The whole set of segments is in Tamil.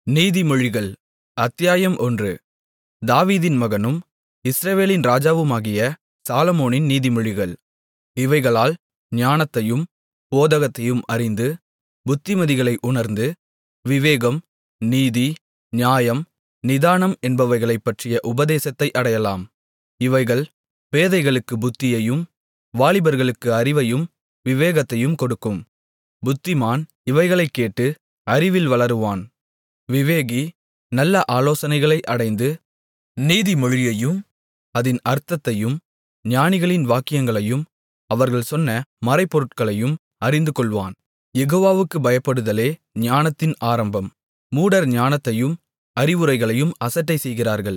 நீதிமொழிகள் அத்தியாயம் ஒன்று தாவீதின் மகனும் இஸ்ரவேலின் ராஜாவுமாகிய சாலொமோனின் நீதிமொழிகள் இவைகளால் ஞானத்தையும் போதகத்தையும் அறிந்து புத்திமதிகளை உணர்ந்து விவேகம் நீதி நியாயம் நிதானம் என்பவைகளைப் பற்றிய உபதேசத்தை அடையலாம் இவைகள் பேதைகளுக்கு புத்தியையும் வாலிபர்களுக்கு அறிவையும் விவேகத்தையும் கொடுக்கும் புத்திமான் இவைகளைக் கேட்டு அறிவில் வளருவான் விவேகி நல்ல ஆலோசனைகளை அடைந்து நீதிமொழியையும் அதின் அர்த்தத்தையும் ஞானிகளின் வாக்கியங்களையும் அவர்கள் சொன்ன மறைபொருட்களையும் அறிந்துகொள்வான் யெகோவாவுக்குப் பயப்படுதலே ஞானத்தின் ஆரம்பம் மூடர் ஞானத்தையும் அறிவுரைகளையும் அசட்டை செய்கிறார்கள்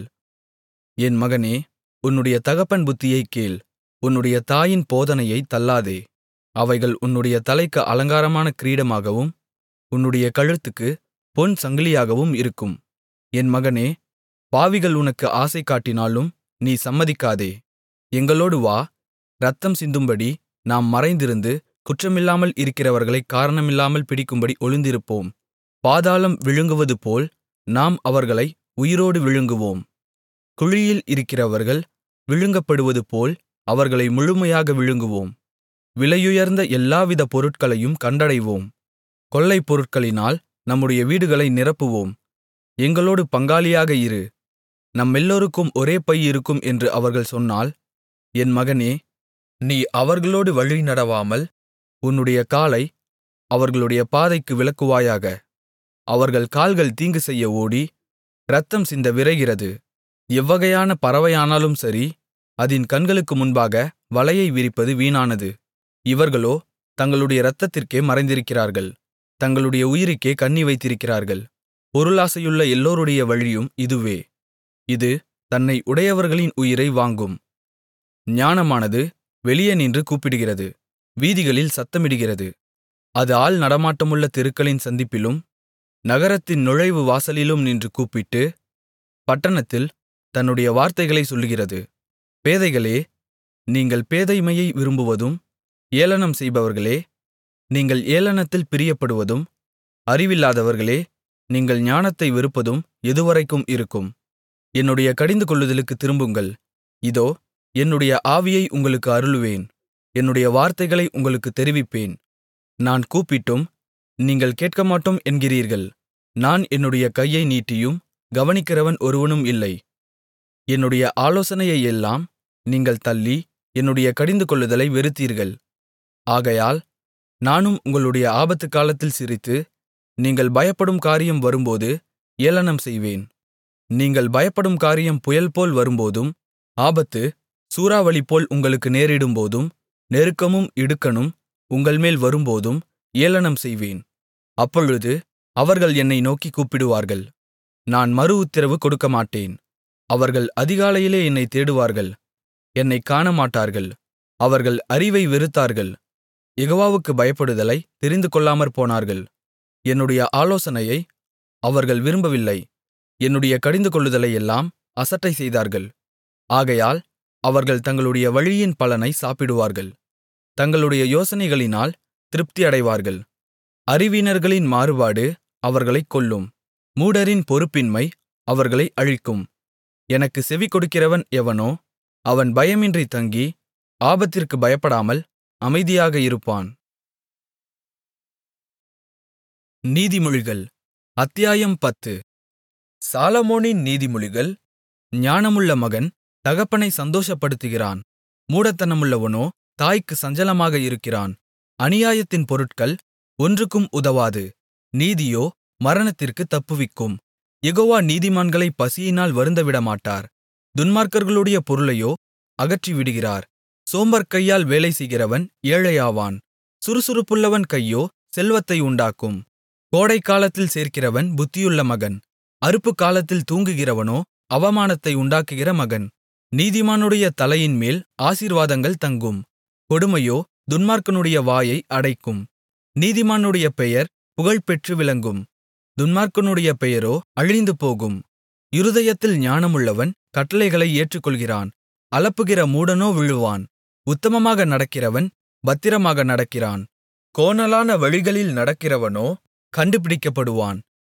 என் மகனே உன்னுடைய தகப்பன் புத்தியைக் கேள் உன்னுடைய தாயின் போதனையைத் தள்ளாதே அவைகள் உன்னுடைய தலைக்கு அலங்காரமான கிரீடமாகவும் உன்னுடைய கழுத்துக்குப் பொன் சங்கிலியாகவும் இருக்கும் என் மகனே பாவிகள் உனக்கு ஆசைகாட்டினாலும் நீ சம்மதிக்காதே எங்களோடு வா இரத்தம் சிந்தும்படி நாம் மறைந்திருந்து குற்றமில்லாமல் இருக்கிறவர்களைக் காரணமில்லாமல் பிடிக்கும்படி ஒளிந்திருப்போம் பாதாளம் விழுங்குவதுபோல் நாம் அவர்களை உயிரோடு விழுங்குவோம் குழியில் இருக்கிறவர்கள் விழுங்கப்படுவதுபோல் அவர்களை முழுமையாக விழுங்குவோம் விலையுயர்ந்த எல்லாவித பொருட்களையும் கண்டடைவோம் கொள்ளைப் பொருட்களினால் நம்முடைய வீடுகளை நிரப்புவோம் எங்களோடு பங்காளியாக இரு நம்மெல்லோருக்கும் ஒரே பை இருக்கும் என்று அவர்கள் சொன்னால் என் மகனே நீ அவர்களோடு வழிநடவாமல் உன்னுடைய காலை அவர்களுடைய பாதைக்கு விலக்குவாயாக அவர்கள் கால்கள் தீங்கு செய்ய ஓடி இரத்தம் சிந்த விரைகிறது எவ்வகையான பறவையானாலும் சரி அதின் கண்களுக்கு முன்பாக வலையை விரிப்பது வீணானது இவர்களோ தங்களுடைய இரத்தத்திற்கே மறைந்திருக்கிறார்கள் தங்களுடைய உயிருக்கே கண்ணி வைத்திருக்கிறார்கள் பொருளாசையுள்ள எல்லோருடைய வழியும் இதுவே இது தன்னை உடையவர்களின் உயிரை வாங்கும் ஞானமானது வெளியே நின்று கூப்பிடுகிறது வீதிகளில் சத்தமிடுகிறது அது ஆள் நடமாட்டமுள்ள தெருக்களின் சந்திப்பிலும் நகரத்தின் நுழைவு வாசலிலும் நின்று கூப்பிட்டு பட்டணத்தில் தன்னுடைய வார்த்தைகளைச் சொல்லுகிறது பேதைகளே நீங்கள் பேதைமையை விரும்புவதும் ஏளனம் செய்பவர்களே நீங்கள் ஏளனத்தில் பிரியப்படுவதும் அறிவில்லாதவர்களே நீங்கள் ஞானத்தை வெறுப்பதும் எதுவரைக்கும் இருக்கும் என்னுடைய கடிந்துகொள்ளுதலுக்குத் திரும்புங்கள் இதோ என்னுடைய ஆவியை உங்களுக்கு அருளுவேன் என்னுடைய வார்த்தைகளை உங்களுக்குத் தெரிவிப்பேன் நான் கூப்பிட்டும் நீங்கள் கேட்கமாட்டோம் என்கிறீர்கள் நான் என்னுடைய கையை நீட்டியும் கவனிக்கிறவன் ஒருவனும் இல்லை என்னுடைய ஆலோசனையையெல்லாம் நீங்கள் தள்ளி என்னுடைய கடிந்துகொள்ளுதலை வெறுத்தீர்கள் ஆகையால் நானும் உங்களுடைய ஆபத்துக்காலத்தில் சிரித்து நீங்கள் பயப்படும் காரியம் வரும்போது ஏளனம் செய்வேன் நீங்கள் பயப்படும் காரியம் புயல்போல் வரும்போதும் ஆபத்து சூறாவளிபோல் உங்களுக்கு நேரிடும்போதும் நெருக்கமும் இடுக்கணும் உங்கள்மேல் வரும்போதும் ஏளனம் செய்வேன் அப்பொழுது அவர்கள் என்னை நோக்கி கூப்பிடுவார்கள் நான் மறு உத்திரவு கொடுக்கமாட்டேன் அவர்கள் அதிகாலையிலே என்னை தேடுவார்கள் என்னைக் காணமாட்டார்கள் அவர்கள் அறிவை வெறுத்தார்கள் யெகோவாவுக்கு பயப்படுதலை தெரிந்துகொள்ளாமற் போனார்கள் என்னுடைய ஆலோசனையை அவர்கள் விரும்பவில்லை என்னுடைய கடிந்துகொள்ளுதலையெல்லாம் அசட்டை செய்தார்கள் ஆகையால் அவர்கள் தங்களுடைய வழியின் பலனை சாப்பிடுவார்கள் தங்களுடைய யோசனைகளினால் திருப்தியடைவார்கள் அறிவீனர்களின் மாறுபாடு அவர்களைக் கொல்லும் மூடரின் பொறுப்பின்மை அவர்களை அழிக்கும் எனக்கு செவி கொடுக்கிறவன் எவனோ அவன் பயமின்றி தங்கி ஆபத்திற்கு பயப்படாமல் அமைதியாக இருப்பான் நீதிமொழிகள் அத்தியாயம் பத்து சாலமோனின் நீதிமொழிகள் ஞானமுள்ள மகன் தகப்பனை சந்தோஷப்படுத்துகிறான் மூடத்தனமுள்ளவனோ தாய்க்கு சஞ்சலமாக இருக்கிறான் அநியாயத்தின் பொருட்கள் ஒன்றுக்கும் உதவாது நீதியோ மரணத்திற்கு தப்புவிக்கும் யெகோவா நீதிமான்களை பசியினால் வருந்தவிடமாட்டார் துன்மார்க்கர்களுடைய பொருளையோ அகற்றிவிடுகிறார் சோம்பற் கையால் வேலை செய்கிறவன் ஏழையாவான் சுறுசுறுப்புள்ளவன் கையோ செல்வத்தை உண்டாக்கும் கோடைக்காலத்தில் சேர்க்கிறவன் புத்தியுள்ள மகன் அறுப்புக்காலத்தில் தூங்குகிறவனோ அவமானத்தை உண்டாக்குகிற மகன் நீதிமானுடைய தலையின்மேல் ஆசீர்வாதங்கள் தங்கும் கொடுமையோ துன்மார்க்கனுடைய வாயை அடைக்கும் நீதிமானுடைய பெயர் புகழ்பெற்று விளங்கும் துன்மார்க்கனுடைய பெயரோ அழிந்து போகும் இருதயத்தில் ஞானமுள்ளவன் கட்டளைகளை ஏற்றுக்கொள்கிறான் அலப்புகிற மூடனோ விழுவான் உத்தமமாக நடக்கிறவன் பத்திரமாக நடக்கிறான் கோணலான வழிகளில் நடக்கிறவனோ கண்டுபிடிக்கப்படுவான்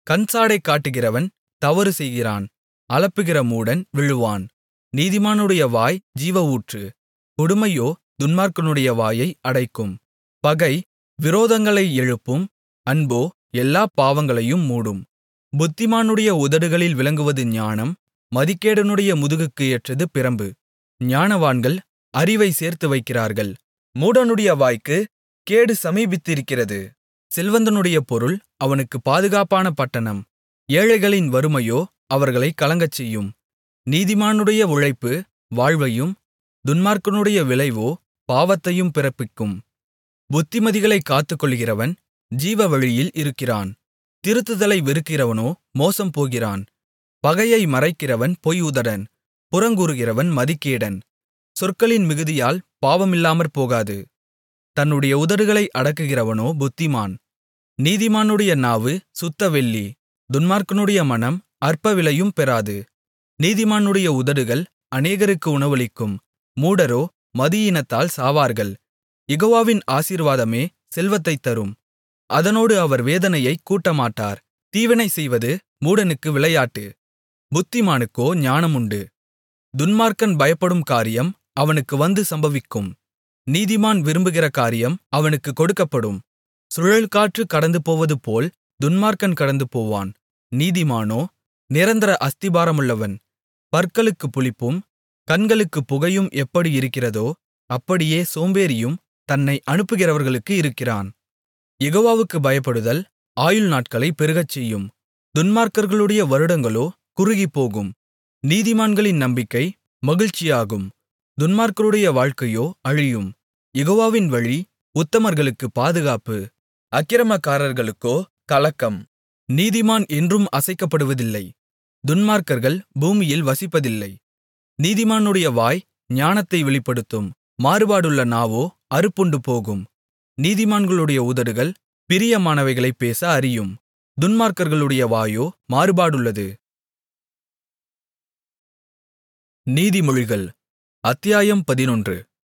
கண்சாடை காட்டுகிறவன் தவறு செய்கிறான் அலப்புகிற மூடன் விழுவான் நீதிமானுடைய வாய் ஜீவ ஊற்று கொடுமையோ துன்மார்க்கனுடைய வாயை அடைக்கும் பகை விரோதங்களை எழுப்பும் அன்போ எல்லாப் பாவங்களையும் மூடும் புத்திமானுடைய உதடுகளில் விளங்குவது ஞானம் மதிகேடனுடைய முதுகுக்கு ஏற்றது பிரம்பு ஞானவான்கள் அறிவை சேர்த்து வைக்கிறார்கள் மூடனுடைய வாய்க்கு கேடு சமீபித்திருக்கிறது செல்வந்தனுடைய பொருள் அவனுக்கு பாதுகாப்பான பட்டணம் ஏழைகளின் வறுமையோ அவர்களை கலங்கச்செய்யும் நீதிமானுடைய உழைப்பு வாழ்வையும் துன்மார்க்கனுடைய விளைவோ பாவத்தையும் பிறப்பிக்கும் புத்திமதிகளைக் காத்துக்கொள்கிறவன் ஜீவ வழியில் இருக்கிறான் திருத்துதலை வெறுக்கிறவனோ மோசம் போகிறான் பகையை மறைக்கிறவன் பொய் உதடன் புறங்கூறுகிறவன் மதிகேடன் சொற்களின் மிகுதியால் பாவமில்லாமற் போகாது தன்னுடைய உதடுகளை அடக்குகிறவனோ புத்திமான் நீதிமானுடைய நாவு சுத்த வெள்ளி துன்மார்க்கனுடைய மனம் அற்ப விலையும் பெறாது நீதிமானுடைய உதடுகள் அநேகருக்கு உணவளிக்கும் மூடரோ மதியீனத்தால் சாவார்கள் யெகோவாவின் ஆசீர்வாதமே செல்வத்தைத் தரும் அதனோடு அவர் வேதனையைக் கூட்டமாட்டார் தீவினை செய்வது மூடனுக்கு விளையாட்டு புத்திமானுக்கோ ஞானமுண்டு துன்மார்க்கன் பயப்படும் காரியம் அவனுக்கு வந்து சம்பவிக்கும் நீதிமான் விரும்புகிற காரியம் அவனுக்கு கொடுக்கப்படும் சுழல்காற்று கடந்து போவதுபோல் துன்மார்க்கன் கடந்து போவான் நீதிமானோ நிரந்தர அஸ்திபாரமுள்ளவன் பற்களுக்குப் புளிப்பும் கண்களுக்குப் புகையும் எப்படி இருக்கிறதோ அப்படியே சோம்பேறியும் தன்னை அனுப்புகிறவர்களுக்கு இருக்கிறான் யெகோவாவுக்குப் பயப்படுதல் ஆயுள் நாட்களைப் பெருகச்செய்யும் துன்மார்க்கர்களுடைய வருடங்களோ குறுகிப்போகும் நீதிமான்களின் நம்பிக்கை மகிழ்ச்சியாகும் துன்மார்க்கருடைய வாழ்க்கையோ அழியும் யெகோவாவின் வழி உத்தமர்களுக்குப் பாதுகாப்பு அக்கிரமக்காரர்களுக்கோ கலக்கம் நீதிமான் என்றும் அசைக்கப்படுவதில்லை துன்மார்க்கர்கள் பூமியில் வசிப்பதில்லை நீதிமானுடைய வாய் ஞானத்தை வெளிப்படுத்தும் மாறுபாடுள்ள நாவோ அறுப்புண்டு போகும் நீதிமான்களுடைய உதடுகள் பிரியமானவைகளைப் பேச அறியும் துன்மார்க்கர்களுடைய வாயோ மாறுபாடுள்ளது நீதிமொழிகள் அத்தியாயம் பதினொன்று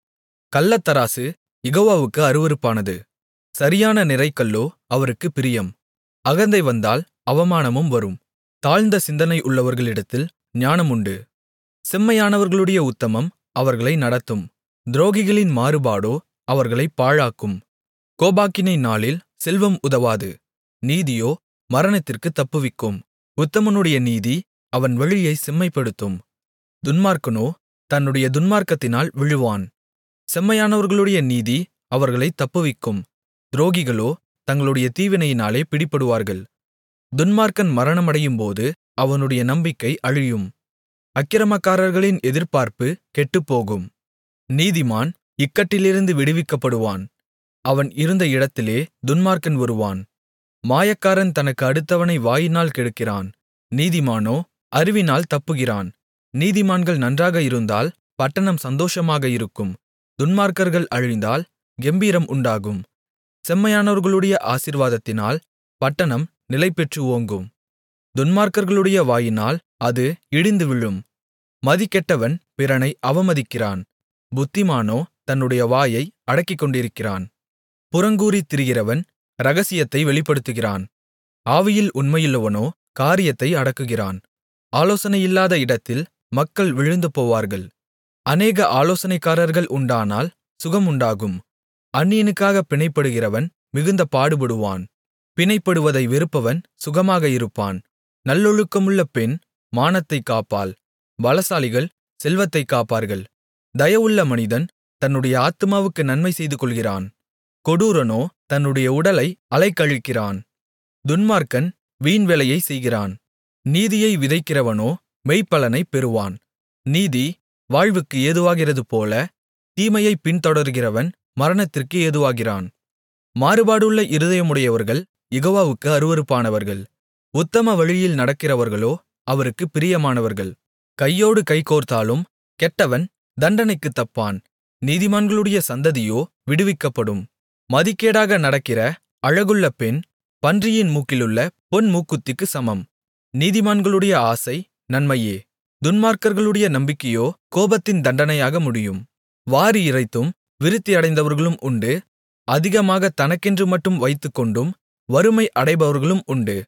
கள்ளத்தராசு யெகோவாவுக்கு அருவருப்பானது சரியான நிறைகல்லோ அவருக்குப் பிரியம் அகந்தை வந்தால் அவமானமும் வரும் தாழ்ந்த சிந்தனை உள்ளவர்களிடத்தில் ஞானம் உண்டு செம்மையானவர்களுடைய உத்தமம் அவர்களை நடத்தும் துரோகிகளின் மாறுபாடோ அவர்களைப் பாழாக்கும் கோபாக்கினை நாளில் செல்வம் உதவாது நீதியோ மரணத்திற்குத் தப்புவிக்கும் உத்தமனுடைய நீதி அவன் வழியைச் செம்மைப்படுத்தும் துன்மார்க்கனோ தன்னுடைய துன்மார்க்கத்தினால் விழுவான் செம்மையானவர்களுடைய நீதி அவர்களைத் தப்புவிக்கும் துரோகிகளோ தங்களுடைய தீவினையினாலே பிடிபடுவார்கள் துன்மார்க்கன் மரணமடையும்போது அவனுடைய நம்பிக்கை அழியும் அக்கிரமக்காரர்களின் எதிர்பார்ப்பு கெட்டுப்போகும் நீதிமான் இக்கட்டிலிருந்து விடுவிக்கப்படுவான் அவன் இருந்த இடத்திலே துன்மார்க்கன் வருவான் மாயக்காரன் தனக்கு அடுத்தவனை வாயினால் கெடுக்கிறான் நீதிமானோ அறிவினால் தப்புகிறான் நீதிமான்கள் நன்றாக இருந்தால் பட்டணம் சந்தோஷமாக இருக்கும் துன்மார்க்கர்கள் அழிந்தால் கெம்பீரம் உண்டாகும் செம்மையானவர்களுடைய ஆசீர்வாதத்தினால் பட்டணம் நிலைபெற்று ஓங்கும் துன்மார்க்கர்களுடைய வாயினால் அது இடிந்து விழும் மதிகெட்டவன் பிறனை அவமதிக்கிறான் புத்திமானோ தன்னுடைய வாயை அடக்கிக்கொண்டிருக்கிறான் புறங்கூறித் திரிகிறவன் இரகசியத்தை வெளிப்படுத்துகிறான் ஆவியில் உண்மையுள்ளவனோ காரியத்தை அடக்குகிறான் ஆலோசனையில்லாத இடத்தில் மக்கள் விழுந்து போவார்கள் அநேக ஆலோசனைக்காரர்கள் உண்டானால் சுகம் உண்டாகும் அந்நியனுக்காக பிணைப்படுகிறவன் மிகுந்த பாடுபடுவான் பிணைப்படுவதை வெறுப்பவன் சுகமாக இருப்பான் நல்லொழுக்கமுள்ள பெண் மானத்தைக் காப்பாள் பலசாலிகள் செல்வத்தைக் காப்பார்கள் தயவுள்ள மனிதன் தன்னுடைய ஆத்துமாவுக்கு நன்மை செய்து கொள்கிறான் கொடூரனோ தன்னுடைய உடலை அலைக்கழிக்கிறான் துன்மார்க்கன் வீண்வேலையை செய்கிறான் நீதியை விதைக்கிறவனோ மெய்ப்பலனைப் பெறுவான் நீதி வாழ்வுக்கு ஏதுவாகிறதுபோல தீமையைப் பின்தொடர்கிறவன் மரணத்திற்கு ஏதுவாகிறான் மாறுபாடுள்ள இருதயமுடையவர்கள் யெகோவாவுக்கு அருவருப்பானவர்கள் உத்தம வழியில் நடக்கிறவர்களோ அவருக்குப் பிரியமானவர்கள் கையோடு கைகோர்த்தாலும் கெட்டவன் தண்டனைக்குத் தப்பான் நீதிமான்களுடைய சந்ததியோ விடுவிக்கப்படும் மதிகேடாக நடக்கிற அழகுள்ள பெண் பன்றியின் மூக்கிலுள்ள பொன் மூக்குத்திக்கு சமம் நீதிமான்களுடைய ஆசை நன்மையே துன்மார்க்கர்களுடைய நம்பிக்கையோ கோபத்தின் தண்டனையாக முடியும் வாரி இறைத்தும் விருத்தியடைந்தவர்களும் உண்டு அதிகமாக தனக்கென்று மட்டும் வைத்துக்கொண்டும் வறுமை அடைபவர்களும் உண்டு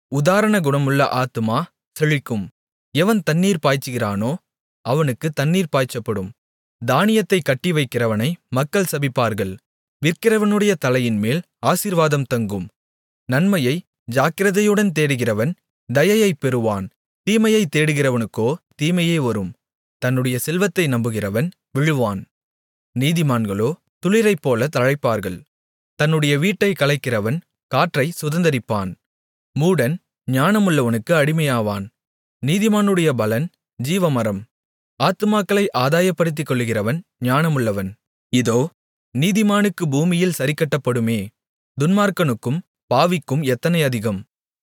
உதாரண குணமுள்ள ஆத்துமா செழிக்கும் எவன் தண்ணீர் பாய்ச்சுகிறானோ அவனுக்குத் தண்ணீர் பாய்ச்சப்படும் தானியத்தைக் கட்டிவைக்கிறவனை மக்கள் சபிப்பார்கள் விற்கிறவனுடைய தலையின்மேல் ஆசீர்வாதம் தங்கும் நன்மையை ஜாக்கிரதையுடன் தேடுகிறவன் தயையைப் பெறுவான் தீமையைத் தேடுகிறவனுக்கோ தீமையே வரும் தன்னுடைய செல்வத்தை நம்புகிறவன் விழுவான் நீதிமான்களோ துளிரைப்போல தழைப்பார்கள் தன்னுடைய வீட்டைக் கலைக்கிறவன் காற்றைச் சுதந்தரிப்பான் மூடன் ஞானமுள்ளவனுக்கு அடிமையாவான் நீதிமானுடைய பலன் ஜீவமரம் ஆத்துமாக்களை ஆதாயப்படுத்திக் கொள்ளுகிறவன் ஞானமுள்ளவன் இதோ நீதிமானுக்கு பூமியில் சரிக்கட்டப்படுமே துன்மார்க்கனுக்கும் பாவிக்கும் எத்தனை அதிகம்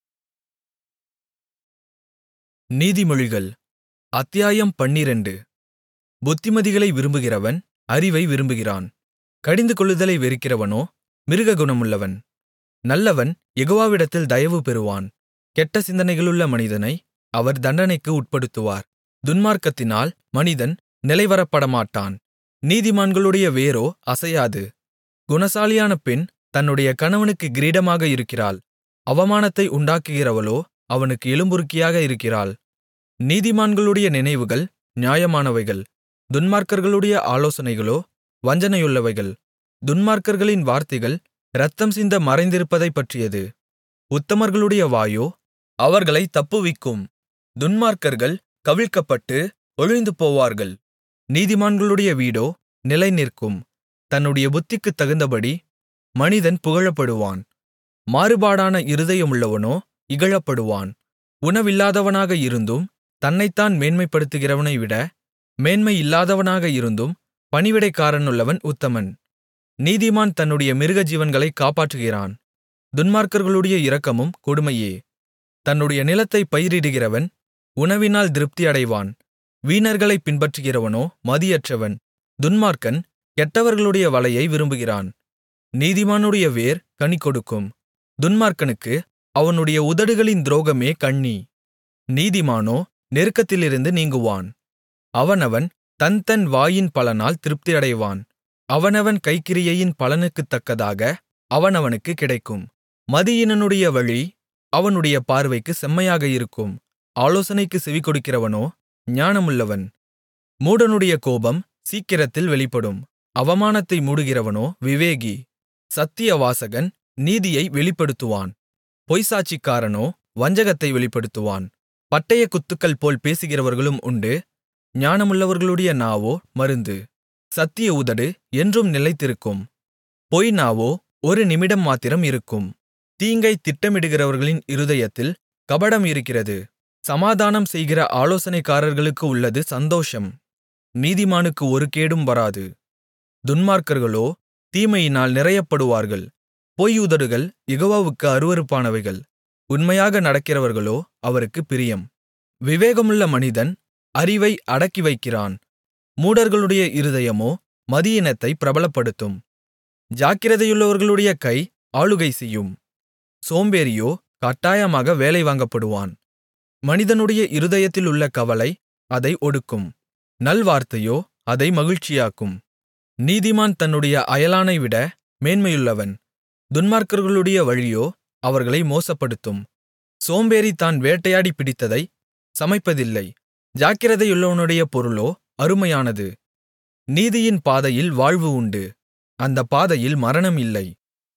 நீதிமொழிகள் அத்தியாயம் பன்னிரண்டு புத்திமதிகளை விரும்புகிறவன் அறிவை விரும்புகிறான் கடிந்துகொள்ளுதலை வெறுக்கிறவனோ மிருககுணமுள்ளவன் நல்லவன் யெகோவாவிடத்தில் தயவு பெறுவான் கெட்ட சிந்தனைகளுள்ள மனிதனை அவர் தண்டனைக்கு உட்படுத்துவார் துன்மார்க்கத்தினால் மனிதன் நிலைவரப்படமாட்டான் நீதிமான்களுடைய வேரோ அசையாது குணசாலியான பெண் தன்னுடைய கணவனுக்கு கிரீடமாக இருக்கிறாள் அவமானத்தை உண்டாக்குகிறவளோ அவனுக்கு எலும்புருக்கியாக இருக்கிறாள் நீதிமான்களுடைய நினைவுகள் நியாயமானவைகள் துன்மார்க்கர்களுடைய ஆலோசனைகளோ வஞ்சனையுள்ளவைகள் துன்மார்க்கர்களின் வார்த்தைகள் இரத்தம் சிந்த மறைந்திருப்பதைப் பற்றியது உத்தமர்களுடைய வாயோ அவர்களை தப்புவிக்கும் துன்மார்க்கர்கள் கவிழ்க்கப்பட்டு ஒழிந்து போவார்கள் நீதிமான்களுடைய வீடோ நிலைநிற்கும் தன்னுடைய புத்திக்குத் தகுந்தபடி மனிதன் புகழப்படுவான் மாறுபாடான இருதயமுள்ளவனோ இகழப்படுவான் உணவில்லாதவனாக இருந்தும் தன்னைத்தான் மேன்மைப்படுத்துகிறவனைவிட மேன்மை இல்லாதவனாக இருந்தும் பணிவிடைக்காரனுள்ளவன் உத்தமன் நீதிமான் தன்னுடைய மிருகஜீவன்களைக் காப்பாற்றுகிறான் துன்மார்க்கர்களுடைய இரக்கமும் கொடுமையே தன்னுடைய நிலத்தைப் பயிரிடுகிறவன் உணவினால் திருப்தி அடைவான் வீணர்களைப் பின்பற்றுகிறவனோ மதியற்றவன் துன்மார்க்கன் கெட்டவர்களுடைய வலையை விரும்புகிறான் நீதிமானுடைய வேர் கனி கொடுக்கும் துன்மார்க்கனுக்கு அவனுடைய உதடுகளின் துரோகமே கண்ணி நீதிமானோ நெருக்கத்திலிருந்து நீங்குவான் அவனவன் தன் தன் வாயின் பலனால் திருப்தியடைவான் அவனவன் கைக்கிரியையின் பலனுக்குத்தக்கதாக அவனவனுக்குக் கிடைக்கும் மதியீனனுடைய வழி அவனுடைய பார்வைக்கு செம்மையாக இருக்கும் ஆலோசனைக்குச் செவிகொடுக்கிறவனோ ஞானமுள்ளவன் மூடனுடைய கோபம் சீக்கிரத்தில் வெளிப்படும் அவமானத்தை மூடுகிறவனோ விவேகி சத்தியவாசகன் நீதியை வெளிப்படுத்துவான் பொய்சாட்சிக்காரனோ வஞ்சகத்தை வெளிப்படுத்துவான் பட்டயக் குத்துக்கள் போல் பேசுகிறவர்களும் உண்டு ஞானமுள்ளவர்களுடைய நாவோ மருந்து சத்திய உதடு என்றும் நிலைத்திருக்கும் பொய் நாவோ ஒரு நிமிடம் மாத்திரம் இருக்கும் தீங்கைத் திட்டமிடுகிறவர்களின் இருதயத்தில் கபடம் இருக்கிறது சமாதானம் செய்கிற ஆலோசனைக்காரர்களுக்கு உள்ளது சந்தோஷம் நீதிமானுக்கு ஒரு கேடும் வராது துன்மார்க்கர்களோ தீமையினால் நிறையப்படுவார்கள் பொய் உதடுகள் யெகோவாவுக்கு அருவருப்பானவைகள் உண்மையாக நடக்கிறவர்களோ அவருக்குப் பிரியம் விவேகமுள்ள மனிதன் அறிவை அடக்கி வைக்கிறான் மூடர்களுடைய இருதயமோ மதியீனத்தைப் பிரபலப்படுத்தும் ஜாக்கிரதையுள்ளவர்களுடைய கை ஆளுகை செய்யும் சோம்பேறியோ கட்டாயமாக வேலை வாங்கப்படுவான் மனிதனுடைய இருதயத்திலுள்ள கவலை அதை ஒடுக்கும் நல்வார்த்தையோ அதை மகிழ்ச்சியாக்கும் நீதிமான் தன்னுடைய அயலானைவிட மேன்மையுள்ளவன் துன்மார்க்கர்களுடைய வழியோ அவர்களை மோசப்படுத்தும் சோம்பேறி தான் வேட்டையாடி பிடித்ததை சமைப்பதில்லை ஜாக்கிரதையுள்ளவனுடைய பொருளோ அருமையானது நீதியின் பாதையில் வாழ்வு உண்டு அந்தப் பாதையில் மரணம் இல்லை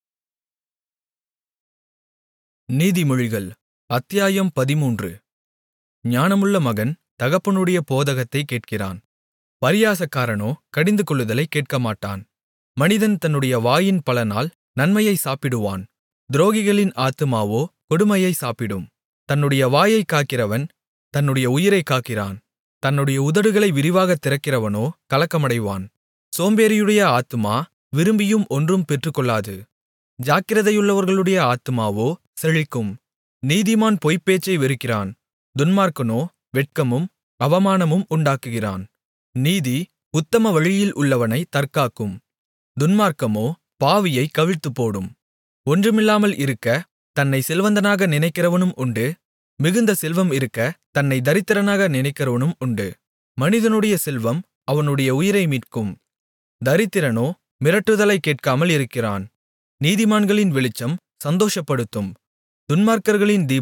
நீதிமொழிகள் அத்தியாயம் பதிமூன்று ஞானமுள்ள மகன் தகப்பனுடைய போதகத்தைக் கேட்கிறான் பரியாசக்காரனோ கடிந்துகொள்ளுதலைக் கேட்கமாட்டான் மனிதன் தன்னுடைய வாயின் பலனால் நன்மையை சாப்பிடுவான் துரோகிகளின் ஆத்துமாவோ கொடுமையை சாப்பிடும் தன்னுடைய வாயைக் காக்கிறவன் தன்னுடைய உயிரைக் காக்கிறான் தன்னுடைய உதடுகளை விரிவாகத் திறக்கிறவனோ கலக்கமடைவான் சோம்பேறியுடைய ஆத்துமா விரும்பியும் ஒன்றும் பெற்றுக்கொள்ளாது ஜாக்கிரதையுள்ளவர்களுடைய ஆத்துமாவோ செழிக்கும் நீதிமான் பொய்ப்பேச்சை வெறுக்கிறான் துன்மார்க்கனோ வெட்கமும் அவமானமும் உண்டாக்குகிறான் நீதி உத்தம வழியில் உள்ளவனை தற்காக்கும் துன்மார்க்கமோ பாவியை கவிழ்த்துப்போடும் ஒன்றுமில்லாமல் இருக்க தன்னை செல்வந்தனாக நினைக்கிறவனும் உண்டு மிகுந்த செல்வம் இருக்க தன்னை தரித்திரனாக நினைக்கிறவனும் உண்டு மனிதனுடைய செல்வம் அவனுடைய உயிரை மீட்கும் தரித்திரனோ மிரட்டுதலைக் கேட்காமல் இருக்கிறான் நீதிமான்களின் வெளிச்சம் சந்தோஷப்படுத்தும் துன்மார்க்கர்களின் தீபமோ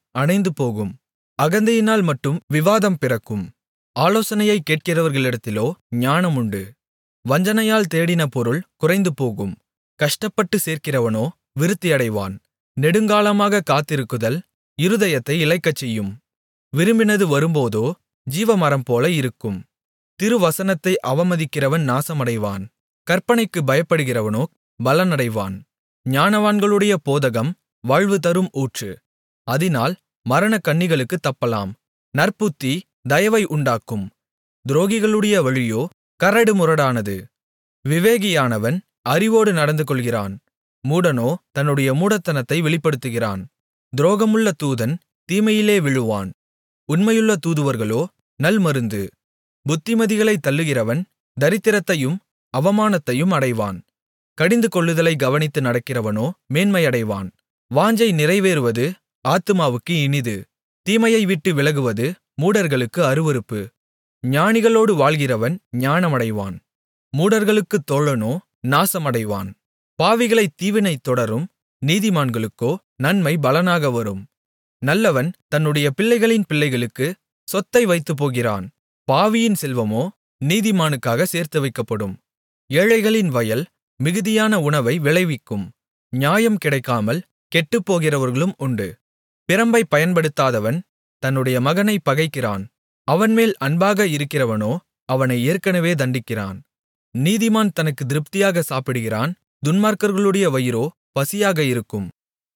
அணைந்து போகும் அகந்தையினால் மட்டும் விவாதம் பிறக்கும் ஆலோசனையைக் கேட்கிறவர்களிடத்திலோ ஞானம் உண்டு வஞ்சனையால் தேடின பொருள் குறைந்துபோகும் கஷ்டப்பட்டு சேர்க்கிறவனோ விருத்தியடைவான் நெடுங்காலமாக காத்திருக்குதல் இருதயத்தை இளைக்கச்செய்யும் விரும்பினது வரும்போதோ ஜீவமரம்போல இருக்கும் திருவசனத்தை அவமதிக்கிறவன் நாசமடைவான் கற்பனைக்கு பயப்படுகிறவனோ பலனடைவான் ஞானவான்களுடைய போதகம் வாழ்வு தரும் ஊற்று அதினால் மரணக் கண்ணிகளுக்குத் தப்பலாம் நற்புத்தி தயவை உண்டாக்கும் துரோகிகளுடைய வழியோ கரடுமுரடானது விவேகியானவன் அறிவோடு நடந்துகொள்கிறான் மூடனோ தன்னுடைய மூடத்தனத்தை வெளிப்படுத்துகிறான் துரோகமுள்ள தூதன் தீமையிலே விழுவான் உண்மையுள்ள தூதுவர்களோ நல்மருந்து புத்திமதிகளைத் தள்ளுகிறவன் தரித்திரத்தையும் அவமானத்தையும் அடைவான் கடிந்து கொள்ளுதலை கவனித்து நடக்கிறவனோ மேன்மையடைவான் வாஞ்சை நிறைவேறுவது ஆத்துமாவுக்கு இனிது தீமையை விட்டு விலகுவது மூடர்களுக்கு அருவருப்பு ஞானிகளோடு வாழ்கிறவன் ஞானமடைவான் மூடர்களுக்குத் தோழனோ நாசமடைவான் பாவிகளைத் தீவினை தொடரும் நீதிமான்களுக்கோ நன்மை பலனாக வரும் நல்லவன் தன்னுடைய பிள்ளைகளின் பிள்ளைகளுக்கு சொத்தை வைத்துப்போகிறான் பாவியின் செல்வமோ நீதிமானுக்காக சேர்த்து வைக்கப்படும் ஏழைகளின் வயல் மிகுதியான உணவை விளைவிக்கும் நியாயம் கிடைக்காமல் கெட்டுப்போகிறவர்களும் உண்டு பிரம்பை பயன்படுத்தாதவன் தன்னுடைய மகனைப் பகைக்கிறான் அவன்மேல் அன்பாக இருக்கிறவனோ அவனை ஏற்கனவே தண்டிக்கிறான் நீதிமான் தனக்கு திருப்தியாக சாப்பிடுகிறான் துன்மார்க்கர்களுடைய வயிறோ பசியாக இருக்கும்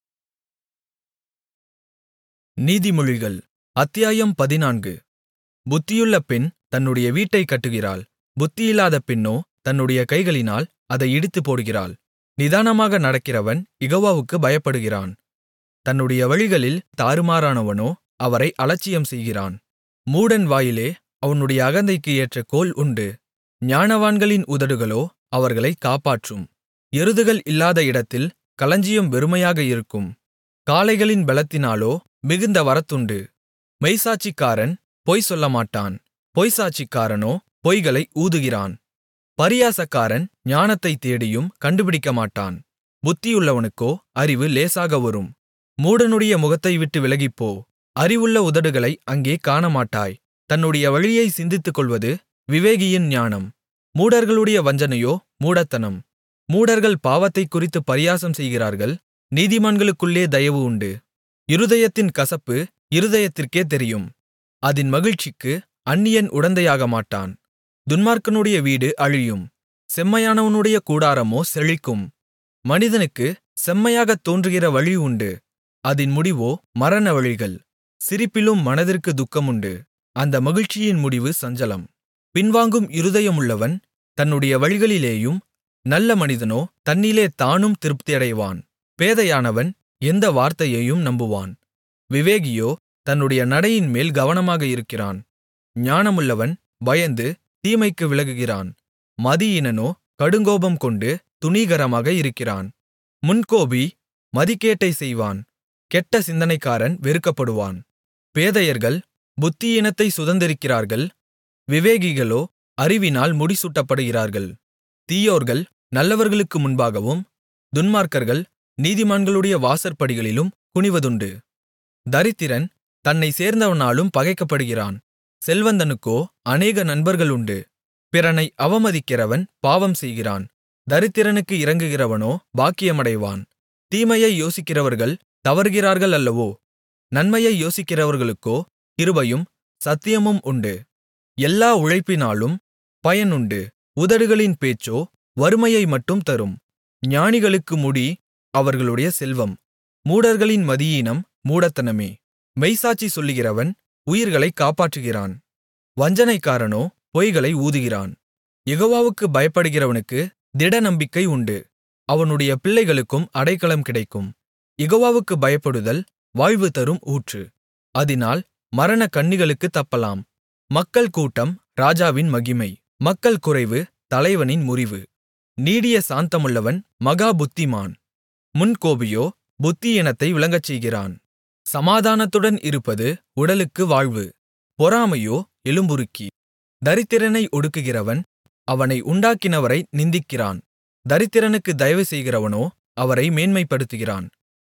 நீதிமொழிகள் அத்தியாயம் பதினான்கு புத்தியுள்ள பெண் தன்னுடைய வீட்டைக் கட்டுகிறாள் புத்தியில்லாத பெண்ணோ தன்னுடைய கைகளினால் அதை இடித்துப் போடுகிறாள் நிதானமாக நடக்கிறவன் யெகோவாவுக்கு பயப்படுகிறான் தன்னுடைய வழிகளில் தாறுமாறானவனோ அவரை அலட்சியம் செய்கிறான் மூடன் வாயிலே அவனுடைய அகந்தைக்கு ஏற்ற கோல் உண்டு ஞானவான்களின் உதடுகளோ அவர்களைக் காப்பாற்றும் எருதுகள் இல்லாத இடத்தில் களஞ்சியம் வெறுமையாக இருக்கும் காளைகளின் பெலத்தினாலோ மிகுந்த வரத்துண்டு மெய்சாட்சிக்காரன் பொய் சொல்லமாட்டான் பொய்சாட்சிக்காரனோ பொய்களை ஊதுகிறான் பரியாசக்காரன் ஞானத்தைத் தேடியும் கண்டுபிடிக்கமாட்டான் புத்தியுள்ளவனுக்கோ அறிவு லேசாக வரும் மூடனுடைய முகத்தை விட்டு விலகிப்போ அறிவுள்ள உதடுகளை அங்கே காணமாட்டாய் தன்னுடைய வழியை சிந்தித்துக்கொள்வது விவேகியின் ஞானம் மூடர்களுடைய வஞ்சனையோ மூடத்தனம் மூடர்கள் பாவத்தைக் குறித்து பரியாசம் செய்கிறார்கள் நீதிமான்களுக்குள்ளே தயவு உண்டு இருதயத்தின் கசப்பு இருதயத்திற்கே தெரியும் அதின் மகிழ்ச்சிக்கு அந்நியன் உடந்தையாகமாட்டான் துன்மார்க்கனுடைய வீடு அழியும் செம்மையானவனுடைய கூடாரமோ செழிக்கும் மனிதனுக்கு செம்மையாகத் தோன்றுகிற வழி உண்டு அதின் முடிவோ மரண வழிகள் சிரிப்பிலும் மனதிற்கு துக்கமுண்டு அந்த மகிழ்ச்சியின் முடிவு சஞ்சலம் பின்வாங்கும் இருதயமுள்ளவன் தன்னுடைய வழிகளிலேயும் நல்ல மனிதனோ தன்னிலே தானும் திருப்தியடைவான் பேதையானவன் எந்த வார்த்தையையும் நம்புவான் விவேகியோ தன்னுடைய நடையின்மேல் கவனமாக இருக்கிறான் ஞானமுள்ளவன் பயந்து தீமைக்கு விலகுகிறான் மதியீனனோ கடுங்கோபம் கொண்டு துணிகரமாக இருக்கிறான் முன்கோபி மதிகேட்டை செய்வான் கெட்ட சிந்தனைக்காரன் வெறுக்கப்படுவான் பேதையர்கள் புத்தியீனத்தை சுதந்தரிக்கிறார்கள் விவேகிகளோ அறிவினால் முடிசூட்டப்படுகிறார்கள் தீயோர்கள் நல்லவர்களுக்கு முன்பாகவும் துன்மார்க்கர்கள் நீதிமான்களுடைய வாசற்படிகளிலும் குனிவதுண்டு தரித்திரன் தன்னைச் சேர்ந்தவனாலும் பகைக்கப்படுகிறான் செல்வந்தனுக்கோ அநேக நண்பர்கள் உண்டு பிறனை அவமதிக்கிறவன் பாவம் செய்கிறான் தரித்திரனுக்கு இரங்குகிறவனோ பாக்கியமடைவான் தீமையை யோசிக்கிறவர்கள் தவறுகிறார்கள் அல்லவோ நன்மையை யோசிக்கிறவர்களுக்கோ கிருபையும் சத்தியமும் உண்டு எல்லா உழைப்பினாலும் பயனுண்டு உதடுகளின் பேச்சோ வறுமையை மட்டும் தரும் ஞானிகளுக்கு முடி அவர்களுடைய செல்வம் மூடர்களின் மதியீனம் மூடத்தனமே மெய்சாட்சி சொல்லுகிறவன் உயிர்களைக் காப்பாற்றுகிறான் வஞ்சனைக்காரனோ பொய்களை ஊதுகிறான் யெகோவாவுக்கு பயப்படுகிறவனுக்கு திடநம்பிக்கை உண்டு அவனுடைய பிள்ளைகளுக்கும் அடைக்கலம் கிடைக்கும் யெகோவாவுக்கு பயப்படுதல் வாழ்வு தரும் ஊற்று அதினால் மரண கண்ணிகளுக்குத் தப்பலாம் மக்கள் கூட்டம் ராஜாவின் மகிமை மக்கள் குறைவு தலைவனின் முறிவு நீடிய சாந்தமுள்ளவன் மகா புத்திமான் முன்கோபியோ புத்தியீனத்தை விளங்கச்செய்கிறான் சமாதானத்துடன் இருப்பது உடலுக்கு வாழ்வு பொறாமையோ எலும்புருக்கி தரித்திரனை ஒடுக்குகிறவன் அவனை உண்டாக்கினவரை நிந்திக்கிறான் தரித்திரனுக்கு தயவு செய்கிறவனோ அவரை மேன்மைப்படுத்துகிறான்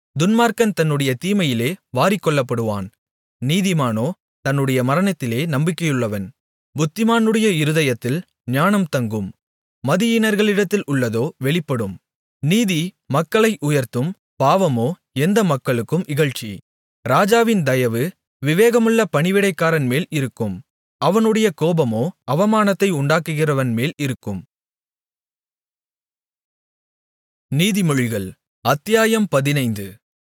துன்மார்க்கன் தன்னுடைய தீமையிலே வாரிக்கொள்ளப்படுவான் நீதிமானோ தன்னுடைய மரணத்திலே நம்பிக்கையுள்ளவன் புத்திமானுடைய இருதயத்தில் ஞானம் தங்கும் மதியீனர்களிடத்தில் உள்ளதோ வெளிப்படும் நீதி மக்களை உயர்த்தும் பாவமோ எந்த மக்களுக்கும் இகழ்ச்சி ராஜாவின் தயவு விவேகமுள்ள பணிவிடைக்காரன் மேல் இருக்கும் அவனுடைய கோபமோ அவமானத்தை உண்டாக்குகிறவன் மேல் இருக்கும் நீதிமொழிகள் அத்தியாயம் பதினைந்து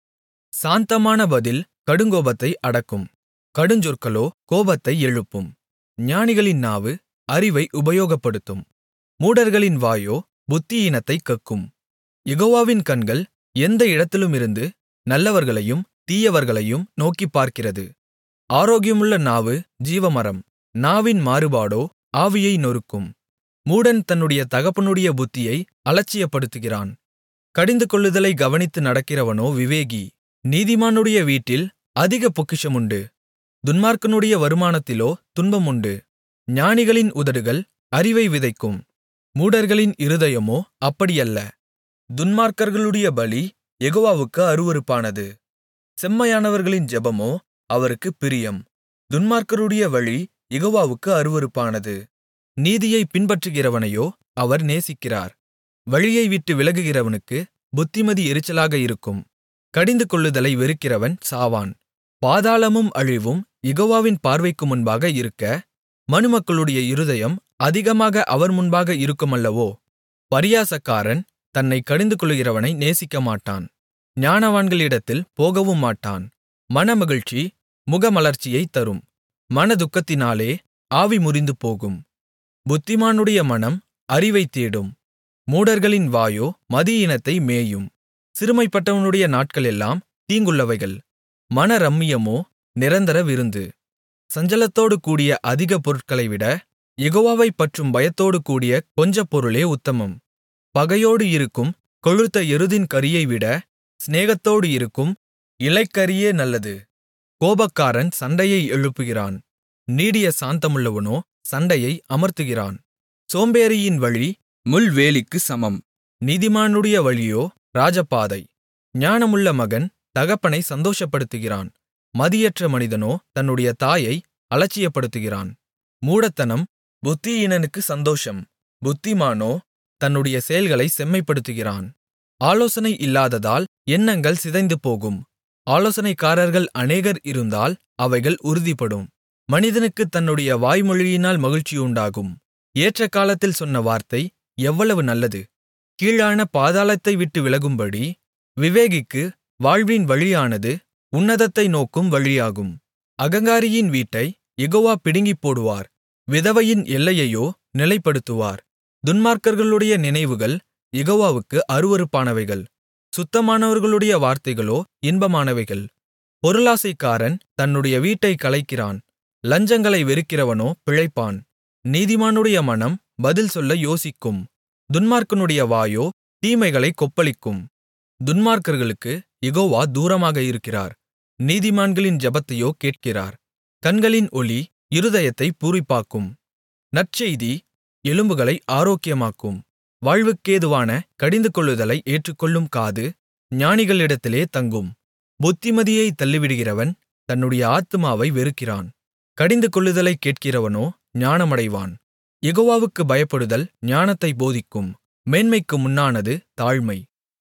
சாந்தமான பதில் கடுங்கோபத்தை அடக்கும் கடுஞ்சொற்களோ கோபத்தை எழுப்பும் ஞானிகளின் நாவு அறிவை உபயோகப்படுத்தும் மூடர்களின் வாயோ புத்தியீனத்தைக் கக்கும் யெகோவாவின் கண்கள் எந்த இடத்திலுமிருந்து நல்லவர்களையும் தீயவர்களையும் நோக்கிப் பார்க்கிறது ஆரோக்கியமுள்ள நாவு ஜீவமரம் நாவின் மாறுபாடோ ஆவியை நொறுக்கும் மூடன் தன்னுடைய தகப்பனுடைய புத்தியை அலட்சியப்படுத்துகிறான் கடிந்துகொள்ளுதலை கவனித்து நடக்கிறவனோ விவேகி நீதிமானுடைய வீட்டில் அதிக பொக்கிஷமுண்டு துன்மார்க்கனுடைய வருமானத்திலோ துன்பமுண்டு ஞானிகளின் உதடுகள் அறிவை விதைக்கும் மூடர்களின் இருதயமோ அப்படியல்ல துன்மார்க்கர்களுடைய பலி யெகோவாவுக்கு அருவருப்பானது செம்மையானவர்களின் ஜெபமோ அவருக்குப் பிரியம் துன்மார்க்கருடைய வழி யெகோவாவுக்கு அருவருப்பானது நீதியைப் பின்பற்றுகிறவனையோ அவர் நேசிக்கிறார் வழியை விட்டு விலகுகிறவனுக்கு புத்திமதி எரிச்சலாக இருக்கும் கடிந்துகொள்ளுதலை வெறுக்கிறவன் சாவான் பாதாளமும் அழிவும் யெகோவாவின் பார்வைக்கு முன்பாக இருக்க மனுமக்களுடைய இருதயம் அதிகமாக அவர் முன்பாக இருக்குமல்லவோ பரியாசக்காரன் தன்னை கடிந்துகொள்ளுகிறவனை நேசிக்கமாட்டான் ஞானவான்களிடத்தில் போகவும் மாட்டான் மனமகிழ்ச்சி முகமலர்ச்சியைத் தரும் மனதுக்கத்தினாலே ஆவி முறிந்து போகும் புத்திமானுடைய மனம் அறிவைத் தேடும் மூடர்களின் வாயோ மதியீனத்தை மேயும் சிறுமைப்பட்டவனுடைய நாட்களெல்லாம் தீங்குள்ளவைகள் மனரம்மியமோ நிரந்தர விருந்து சஞ்சலத்தோடு கூடிய அதிக பொருட்களைவிட யெகோவாவைப் பற்றும் பயத்தோடு கூடிய கொஞ்சப் பொருளே உத்தமம் பகையோடு இருக்கும் கொழுத்த எருதின் கறியைவிட சிநேகத்தோடு இருக்கும் இலைக்கறியே நல்லது கோபக்காரன் சண்டையை எழுப்புகிறான் நீடிய சாந்தமுள்ளவனோ சண்டையை அமர்த்துகிறான் சோம்பேறியின் வழி முள்வேலிக்கு சமம் நீதிமானுடைய வழியோ ராஜபாதை ஞானமுள்ள மகன் தகப்பனை சந்தோஷப்படுத்துகிறான் மதியற்ற மனிதனோ தன்னுடைய தாயை அலட்சியப்படுத்துகிறான் மூடத்தனம் புத்தியீனனுக்கு சந்தோஷம் புத்திமானோ தன்னுடைய செயல்களை செம்மைப்படுத்துகிறான் ஆலோசனை இல்லாததால் எண்ணங்கள் சிதைந்து போகும் ஆலோசனைக்காரர்கள் அநேகர் இருந்தால் அவைகள் உறுதிப்படும் மனிதனுக்குத் தன்னுடைய வாய்மொழியினால் மகிழ்ச்சியுண்டாகும் ஏற்ற காலத்தில் சொன்ன வார்த்தை எவ்வளவு நல்லது கீழான பாதாளத்தை விட்டு விலகும்படி விவேகிக்கு வாழ்வின் வழியானது உன்னதத்தை நோக்கும் வழியாகும் அகங்காரியின் வீட்டை யெகோவா பிடுங்கிப் போடுவார் விதவையின் எல்லையையோ நிலைப்படுத்துவார் துன்மார்க்கர்களுடைய நினைவுகள் யெகோவாவுக்கு அருவருப்பானவைகள் சுத்தமானவர்களுடைய வார்த்தைகளோ இன்பமானவைகள் பொருளாசைக்காரன் தன்னுடைய வீட்டைக் கலைக்கிறான் லஞ்சங்களை வெறுக்கிறவனோ பிழைப்பான் நீதிமானுடைய மனம் பதில் சொல்ல யோசிக்கும் துன்மார்க்கனுடைய வாயோ தீமைகளைக் கொப்பளிக்கும் துன்மார்க்கர்களுக்கு யெகோவா தூரமாக இருக்கிறார் நீதிமான்களின் ஜெபத்தையோ கேட்கிறார் கண்களின் ஒளி இருதயத்தைப் பூரிப்பாக்கும் நற்செய்தி எலும்புகளை ஆரோக்கியமாக்கும் வாழ்வுக்கேதுவான கடிந்துகொள்ளுதலை ஏற்றுக்கொள்ளும் காது ஞானிகளிடத்திலே தங்கும் புத்திமதியைத் தள்ளிவிடுகிறவன் தன்னுடைய ஆத்துமாவை வெறுக்கிறான் கடிந்துகொள்ளுதலைக் கேட்கிறவனோ ஞானமடைவான் யெகோவாவுக்குப் பயப்படுதல் ஞானத்தைப் போதிக்கும் மேன்மைக்கு முன்னானது தாழ்மை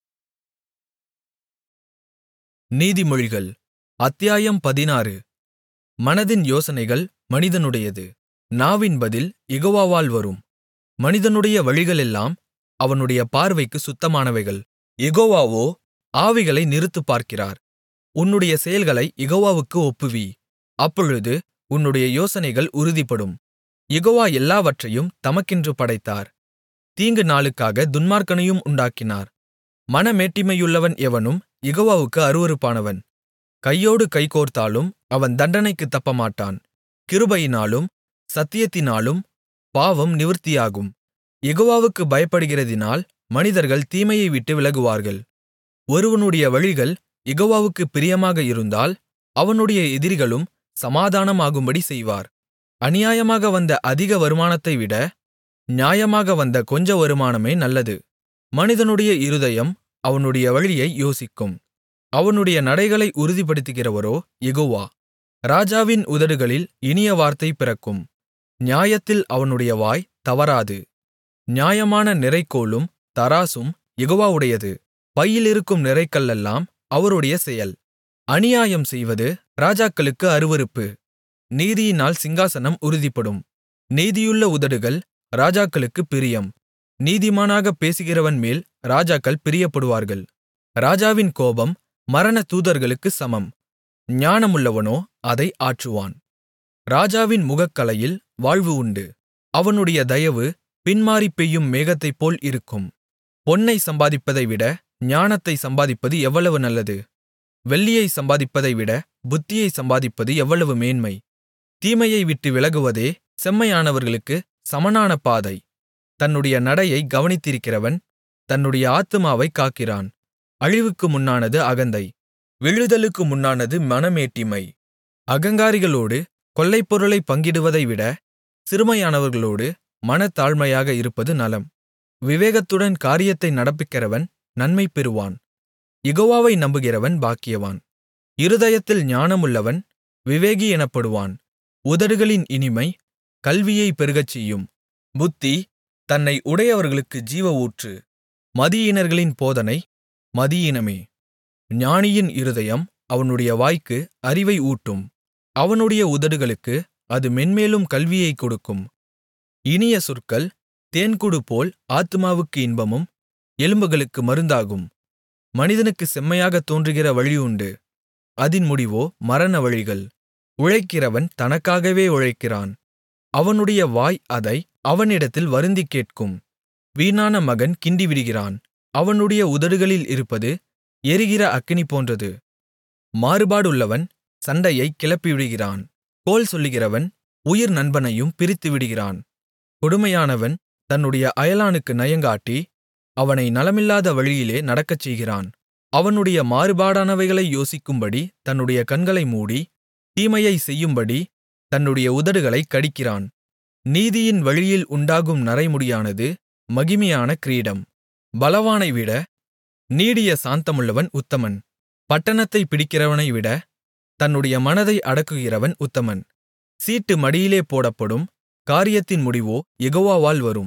நீதிமொழிகள் அத்தியாயம் பதினாறு மனதின் யோசனைகள் மனிதனுடையது நாவின் பதில் யெகோவாவால் வரும் மனிதனுடைய வழிகளெல்லாம் அவனுடைய பார்வைக்கு சுத்தமானவைகள் யெகோவாவோ ஆவிகளை நிறுத்துப் பார்க்கிறார் உன்னுடைய செயல்களை யெகோவாவுக்கு ஒப்புவி அப்பொழுது உன்னுடைய யோசனைகள் உறுதிப்படும் யெகோவா எல்லாவற்றையும் தமக்கென்று படைத்தார் தீங்கு நாளுக்காக துன்மார்க்கனையும் உண்டாக்கினார் மனமேட்டிமையுள்ளவன் எவனும் யெகோவாவுக்கு அருவருப்பானவன் கையோடு கைகோர்த்தாலும் அவன் தண்டனைக்குத் தப்பமாட்டான் கிருபையினாலும் சத்தியத்தினாலும் பாவம் நிவிர்த்தியாகும் யெகோவாவுக்குப் பயப்படுகிறதினால் மனிதர்கள் தீமையை விட்டு விலகுவார்கள் ஒருவனுடைய வழிகள் யெகோவாவுக்குப் பிரியமாக இருந்தால் அவனுடைய எதிரிகளும் சமாதானமாகும்படி செய்வார் அநியாயமாக வந்த அதிக வருமானத்தைவிட நியாயமாக வந்த கொஞ்ச வருமானமே நல்லது மனிதனுடைய இருதயம் அவனுடைய வழியை யோசிக்கும் அவனுடைய நடைகளை உறுதிப்படுத்துகிறவரோ யெகோவா ராஜாவின் உதடுகளில் இனிய வார்த்தை பிறக்கும் நியாயத்தில் அவனுடைய வாய் தவறாது நியாயமான நிறைகோலும் தராசும் யெகோவாவுடையது பையிலிருக்கும் நிறைகல்லெல்லாம் அவருடைய செயல் அநியாயம் செய்வது ராஜாக்களுக்கு அருவருப்பு நீதியினால் சிங்காசனம் உறுதிப்படும் நீதியுள்ள உதடுகள் ராஜாக்களுக்குப் பிரியம் நீதிமானாகப் பேசுகிறவன் மேல் ராஜாக்கள் பிரியப்படுவார்கள் ராஜாவின் கோபம் மரண தூதர்களுக்குச் சமம் ஞானமுள்ளவனோ அதை ஆற்றுவான் ராஜாவின் முகக்கலையில் வாழ்வு உண்டு அவனுடைய தயவு பின்மாரிப் பெய்யும் மேகத்தைப்போல் இருக்கும் பொன்னை சம்பாதிப்பதைவிட ஞானத்தை சம்பாதிப்பது எவ்வளவு நல்லது வெள்ளியை சம்பாதிப்பதைவிட புத்தியை சம்பாதிப்பது எவ்வளவு மேன்மை தீமையை விட்டு விலகுவதே செம்மையானவர்களுக்கு சமனான பாதை தன்னுடைய நடையை கவனித்திருக்கிறவன் தன்னுடைய ஆத்துமாவைக் காக்கிறான் அழிவுக்கு முன்னானது அகந்தை விழுதலுக்கு முன்னானது மனமேட்டிமை அகங்காரிகளோடு கொள்ளைப்பொருளைப் பங்கிடுவதைவிட சிறுமையானவர்களோடு மனத்தாழ்மையாக இருப்பது நலம் விவேகத்துடன் காரியத்தை நடப்பிக்கிறவன் நன்மை பெறுவான் யெகோவாவை நம்புகிறவன் பாக்கியவான் இருதயத்தில் ஞானமுள்ளவன் விவேகி எனப்படுவான் உதடுகளின் இனிமை கல்வியை பெருகச்செய்யும் புத்தி தன்னை உடையவர்களுக்கு ஜீவ ஊற்று மதியீனர்களின் போதனை மதியீனமே ஞானியின் இருதயம் அவனுடைய வாய்க்கு அறிவை ஊட்டும் அவனுடைய உதடுகளுக்கு அது மென்மேலும் கல்வியைக் கொடுக்கும் இனிய சொற்கள் தேன்கூடு போல் ஆத்துமாவுக்கு இன்பமும் எலும்புகளுக்கு மருந்தாகும் மனிதனுக்கு செம்மையாகத் தோன்றுகிற வழி உண்டு அதின் முடிவோ மரண வழிகள் உழைக்கிறவன் தனக்காகவே உழைக்கிறான் அவனுடைய வாய் அதை அவனிடத்தில் வருந்திக் கேட்கும் வீணான மகன் கிண்டிவிடுகிறான் அவனுடைய உதடுகளில் இருப்பது எரிகிற அக்கினி போன்றது மாறுபாடுள்ளவன் சண்டையைக் கிளப்பிவிடுகிறான் கோல் சொல்லுகிறவன் உயிர் நண்பனையும் பிரித்துவிடுகிறான் கொடுமையானவன் தன்னுடைய அயலானுக்கு நயங்காட்டி அவனை நலமில்லாத வழியிலே நடக்கச்செய்கிறான் அவனுடைய மாறுபாடானவைகளை யோசிக்கும்படி தன்னுடைய கண்களை மூடி தீமையைச் செய்யும்படி தன்னுடைய உதடுகளைக் கடிக்கிறான் நீதியின் வழியில் உண்டாகும் நரைமுடியானது மகிமையான கிரீடம் பலவானைவிட நீடிய சாந்தமுள்ளவன் உத்தமன் பட்டணத்தைப் பிடிக்கிறவனைவிட தன்னுடைய மனதை அடக்குகிறவன் உத்தமன் சீட்டு மடியிலே போடப்படும் காரியத்தின் முடிவோ யெகோவாவால் வரும்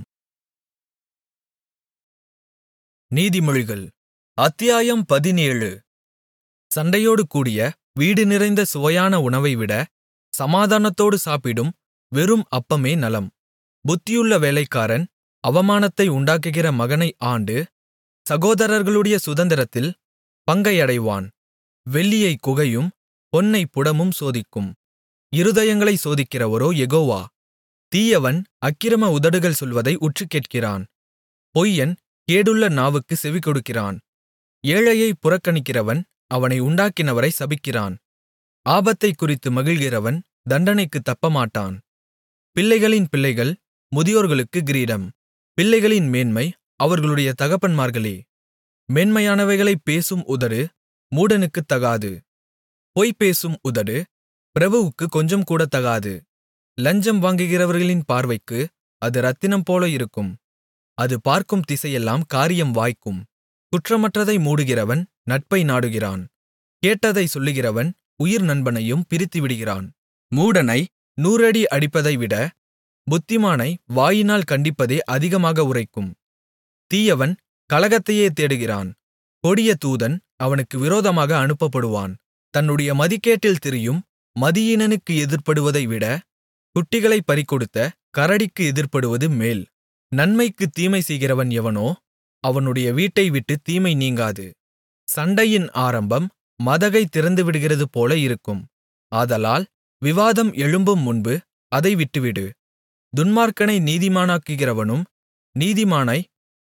நீதிமொழிகள் அத்தியாயம் பதினேழு சண்டையோடு கூடிய வீடு நிறைந்த சுவையான உணவைவிட சமாதானத்தோடு சாப்பிடும் வெறும் அப்பமே நலம் புத்தியுள்ள வேலைக்காரன் அவமானத்தை உண்டாக்குகிற மகனை ஆண்டு சகோதரர்களுடைய சுதந்திரத்தில் பங்கை அடைவான் வெள்ளியைக் குகையும் பொன்னைப் புடமும் சோதிக்கும் இருதயங்களை சோதிக்கிறவரோ யெகோவா தீயவன் அக்கிரம உதடுகள் சொல்வதை உற்றுக்கேட்கிறான் பொய்யன் கேடுள்ள நாவுக்கு செவிகொடுக்கிறான் ஏழையைப் புறக்கணிக்கிறவன் அவனை உண்டாக்கினவரை சபிக்கிறான் ஆபத்தைக் குறித்து மகிழ்கிறவன் தண்டனைக்குத் தப்பமாட்டான் பிள்ளைகளின் பிள்ளைகள் முதியோர்களுக்கு கிரீடம் பிள்ளைகளின் மேன்மை அவர்களுடைய தகப்பன்மார்களே மேன்மையானவைகளைப் பேசும் உதடு மூடனுக்குத் தகாது பொய் பேசும் உதடு பிரபுவுக்கு கொஞ்சம் கூட தகாது லஞ்சம் வாங்குகிறவர்களின் பார்வைக்கு அது இரத்தினம் போல இருக்கும் அது பார்க்கும் திசையெல்லாம் காரியம் வாய்க்கும் குற்றமற்றதை மூடுகிறவன் நட்பை நாடுகிறான் கேட்டதை சொல்லுகிறவன் உயிர் நண்பனையும் பிரித்துவிடுகிறான் மூடனை நூறடி அடிப்பதைவிட புத்திமானை வாயினால் கண்டிப்பதே அதிகமாக உரைக்கும் தீயவன் கலகத்தையே தேடுகிறான் கொடிய தூதன் அவனுக்கு விரோதமாக அனுப்பப்படுவான் தன்னுடைய மதிகேட்டில் திரியும் மதியீனனுக்கு எதிர்ப்படுவதைவிட குட்டிகளைப் பறிகொடுத்த கரடிக்கு எதிர்ப்படுவது மேல் நன்மைக்குத் தீமை செய்கிறவன் எவனோ அவனுடைய வீட்டை விட்டு தீமை நீங்காது சண்டையின் ஆரம்பம் மதகை திறந்துவிடுகிறது போல இருக்கும் ஆதலால் விவாதம் எழும்பும் முன்பு அதை விட்டுவிடு துன்மார்க்கனை நீதிமானாக்குகிறவனும் நீதிமானை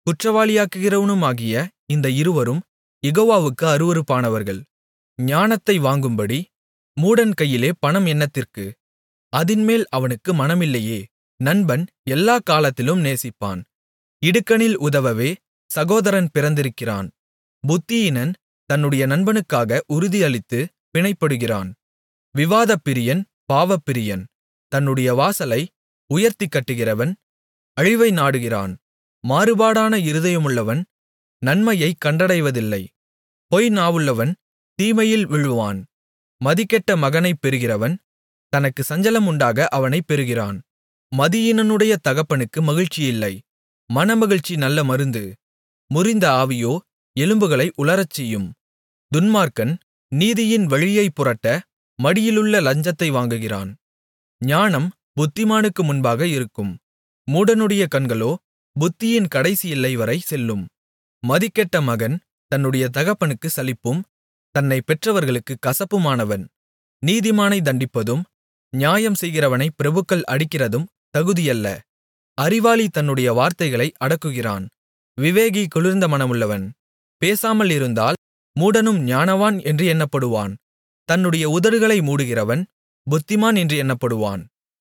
குற்றவாளியாக்குகிறவனுமாகிய இந்த இருவரும் யெகோவாவுக்கு அருவருப்பானவர்கள் ஞானத்தை வாங்கும்படி மூடன் கையிலே பணம் என்னத்திற்கு அதின்மேல் அவனுக்கு மனமில்லையே நண்பன் எல்லாக் காலத்திலும் நேசிப்பான் இடுக்கணில் உதவவே சகோதரன் பிறந்திருக்கிறான் புத்தியீனன் தன்னுடைய நண்பனுக்காக உறுதியளித்து பிணைப்படுகிறான் விவாதப்பிரியன் பாவப்பிரியன் தன்னுடைய வாசலை உயர்த்திக் கட்டுகிறவன் அழிவை நாடுகிறான் மாறுபாடான இருதயமுள்ளவன் நன்மையைக் கண்டடைவதில்லை பொய் நாவுள்ளவன் தீமையில் விழுவான் மதிகெட்ட மகனைப் பெறுகிறவன் தனக்கு சஞ்சலம் உண்டாக அவனைப் பெறுகிறான் மதியீனனுடைய தகப்பனுக்கு மகிழ்ச்சியில்லை மனமகிழ்ச்சி நல்ல மருந்து முறிந்த ஆவியோ எலும்புகளை உலரச்செய்யும் துன்மார்க்கன் நீதியின் வழியைப் புரட்ட மடியிலுள்ள லஞ்சத்தை வாங்குகிறான் ஞானம் புத்திமானுக்கு முன்பாக இருக்கும் மூடனுடைய கண்களோ புத்தியின் கடைசி எல்லைவரை செல்லும் மதிகெட்ட மகன் தன்னுடைய தகப்பனுக்கு சலிப்பும் தன்னை பெற்றவர்களுக்கு கசப்புமானவன் நீதிமானை தண்டிப்பதும் நியாயம் செய்கிறவனை பிரபுக்கள் அடிக்கிறதும் தகுதியல்ல அறிவாளி தன்னுடைய வார்த்தைகளை அடக்குகிறான் விவேகி குளிர்ந்த மனமுள்ளவன் பேசாமல் இருந்தால் மூடனும் ஞானவான் என்று எண்ணப்படுவான் தன்னுடைய உதடுகளை மூடுகிறவன் புத்திமான் என்று எண்ணப்படுவான்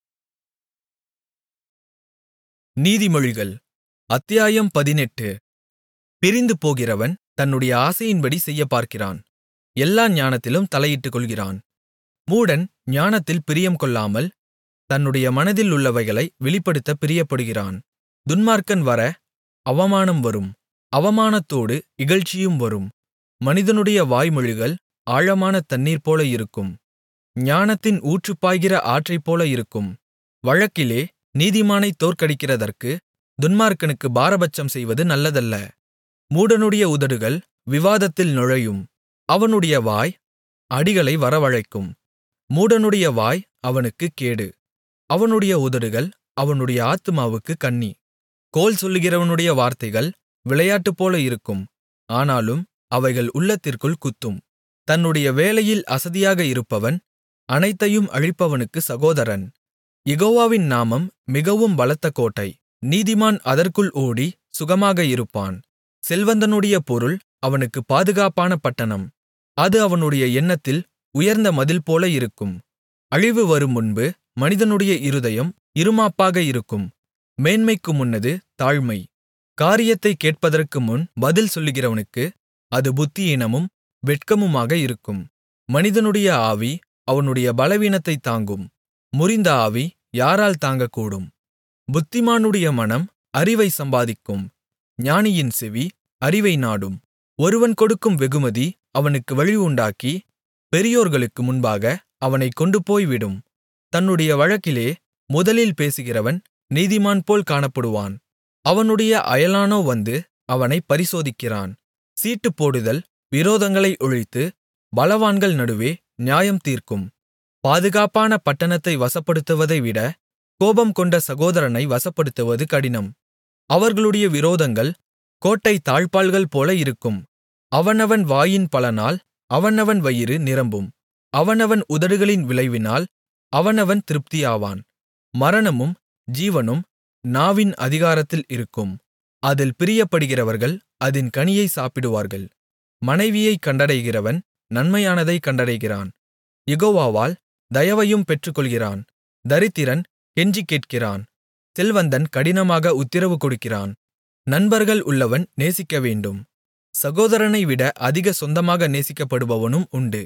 நீதிமொழிகள் அத்தியாயம் பதினெட்டு பிரிந்து போகிறவன் தன்னுடைய ஆசையின்படி செய்யப் பார்க்கிறான் எல்லா ஞானத்திலும் தலையிட்டுக் கொள்கிறான் மூடன் ஞானத்தில் பிரியம் கொள்ளாமல் தன்னுடைய மனதில் உள்ளவைகளை வெளிப்படுத்த பிரியப்படுகிறான் துன்மார்க்கன் வர அவமானம் வரும் அவமானத்தோடு இகழ்ச்சியும் வரும் மனிதனுடைய வாய்மொழிகள் ஆழமான தண்ணீர் போல இருக்கும் ஞானத்தின் ஊற்று பாய்கிற ஆற்றைப்போல இருக்கும் வழக்கிலே நீதிமானை தோற்கடிக்கிறதற்கு துன்மார்க்கனுக்கு பாரபட்சம் செய்வது நல்லதல்ல மூடனுடைய உதடுகள் விவாதத்தில் நுழையும் அவனுடைய வாய் அடிகளை வரவழைக்கும் மூடனுடைய வாய் அவனுக்குக் கேடு அவனுடைய உதடுகள் அவனுடைய ஆத்துமாவுக்கு கண்ணி கோல் சொல்லுகிறவனுடைய வார்த்தைகள் விளையாட்டுப்போல இருக்கும் ஆனாலும் அவைகள் உள்ளத்திற்குள் குத்தும் தன்னுடைய வேலையில் அசதியாக இருப்பவன் அனைத்தையும் அழிப்பவனுக்கு சகோதரன் யெகோவாவின் நாமம் மிகவும் பலத்த கோட்டை நீதிமான் அதற்குள் ஓடி சுகமாக இருப்பான் செல்வந்தனுடைய பொருள் அவனுக்கு பாதுகாப்பான பட்டணம் அது அவனுடைய எண்ணத்தில் உயர்ந்த மதில் போல இருக்கும் அழிவு வரும் முன்பு மனிதனுடைய இருதயம் இருமாப்பாக இருக்கும் மேன்மைக்கு முன்னது தாழ்மை காரியத்தைக் கேட்பதற்கு முன் பதில் சொல்லுகிறவனுக்கு அது புத்தியீனமும் வெட்கமுமாக இருக்கும் மனிதனுடைய ஆவி அவனுடைய பலவீனத்தைத் தாங்கும் முறிந்த ஆவி யாரால் தாங்கக்கூடும் புத்திமானுடைய மனம் அறிவை சம்பாதிக்கும் ஞானியின் செவி அறிவை நாடும் ஒருவன் கொடுக்கும் வெகுமதி அவனுக்கு வழி உண்டாக்கி பெரியோர்களுக்கு முன்பாக அவனைக் கொண்டுபோய்விடும் தன்னுடைய வழக்கிலே முதலில் பேசுகிறவன் நீதிமான் போல் காணப்படுவான் அவனுடைய அயலானோ வந்து அவனைப் பரிசோதிக்கிறான் சீட்டு போடுதல் விரோதங்களை ஒழித்து பலவான்கள் நடுவே நியாயம் தீர்க்கும் பாதுகாப்பான பட்டணத்தை வசப்படுத்துவதை விட கோபம் கொண்ட சகோதரனை வசப்படுத்துவது கடினம் அவர்களுடைய விரோதங்கள் கோட்டை தாழ்ப்பாள்கள் போல இருக்கும் அவனவன் வாயின் பலனால் அவனவன் வயிறு நிரம்பும் அவனவன் உதடுகளின் விளைவினால் அவனவன் திருப்தியாவான் மரணமும் ஜீவனும் நாவின் அதிகாரத்தில் இருக்கும் அதில் பிரியப்படுகிறவர்கள் அதின் கனியை சாப்பிடுவார்கள் மனைவியைக் கண்டடைகிறவன் நன்மையானதைக் கண்டடைகிறான் யெகோவாவால் தயவையும் பெற்றுக்கொள்கிறான் தரித்திரன் கெஞ்சிக் கேட்கிறான் செல்வந்தன் கடினமாக உத்திரவு கொடுக்கிறான் நண்பர்கள் உள்ளவன் நேசிக்கவேண்டும் சகோதரனை விட அதிக சொந்தமாக நேசிக்கப்படுபவனும் உண்டு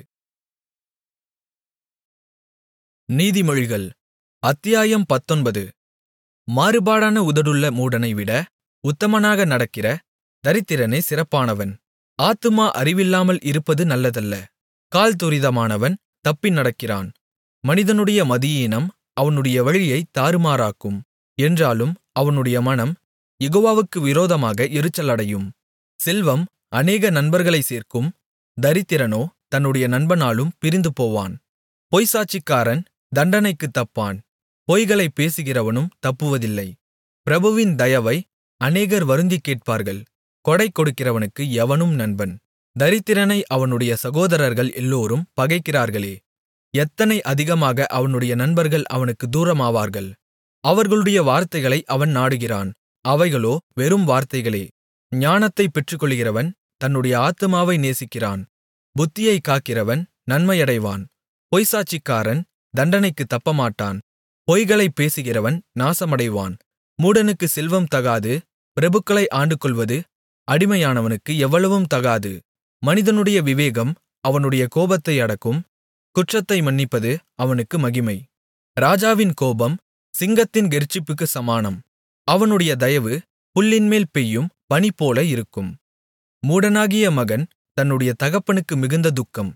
நீதிமொழிகள் அத்தியாயம் பத்தொன்பது மாறுபாடான உதடுள்ள மூடனைவிட உத்தமனாக நடக்கிற தரித்திரனே சிறப்பானவன் ஆத்துமா அறிவில்லாமல் இருப்பது நல்லதல்ல கால் துரிதமானவன் தப்பி நடக்கிறான் மனிதனுடைய மதியீனம் அவனுடைய வழியைத் தாறுமாறாக்கும் என்றாலும் அவனுடைய மனம் யெகோவாவுக்கு விரோதமாக எரிச்சலடையும் செல்வம் அநேக நண்பர்களைச் சேர்க்கும் தரித்திரனோ தன்னுடைய நண்பனாலும் பிரிந்துபோவான் பொய்ச்சாட்சிக்காரன் தண்டனைக்குத் தப்பான் பொய்களைப் பேசுகிறவனும் தப்புவதில்லை பிரபுவின் தயவை அநேகர் வருந்திக் கேட்பார்கள் கொடை கொடுக்கிறவனுக்கு எவனும் நண்பன் தரித்திரனை அவனுடைய சகோதரர்கள் எல்லோரும் பகைக்கிறார்களே எத்தனை அதிகமாக அவனுடைய நண்பர்கள் அவனுக்கு தூரமாவார்கள் அவர்களுடைய வார்த்தைகளை அவன் நாடுகிறான் அவைகளோ வெறும் வார்த்தைகளே ஞானத்தைப் பெற்றுக்கொள்கிறவன் தன்னுடைய ஆத்துமாவை நேசிக்கிறான் புத்தியைக் காக்கிறவன் நன்மையடைவான் பொய்ச்சாட்சிக்காரன் தண்டனைக்குத் தப்பமாட்டான் பொய்களைப் பேசுகிறவன் நாசமடைவான் மூடனுக்கு செல்வம் தகாது பிரபுக்களை ஆண்டுகொள்வது அடிமையானவனுக்கு எவ்வளவும் தகாது மனிதனுடைய விவேகம் அவனுடைய கோபத்தை அடக்கும் குற்றத்தை மன்னிப்பது அவனுக்கு மகிமை ராஜாவின் கோபம் சிங்கத்தின் கெர்ச்சிப்புக்கு சமானம் அவனுடைய தயவு புல்லின்மேல் பெய்யும் பனிபோல இருக்கும் மூடனாகிய மகன் தன்னுடைய தகப்பனுக்கு மிகுந்த துக்கம்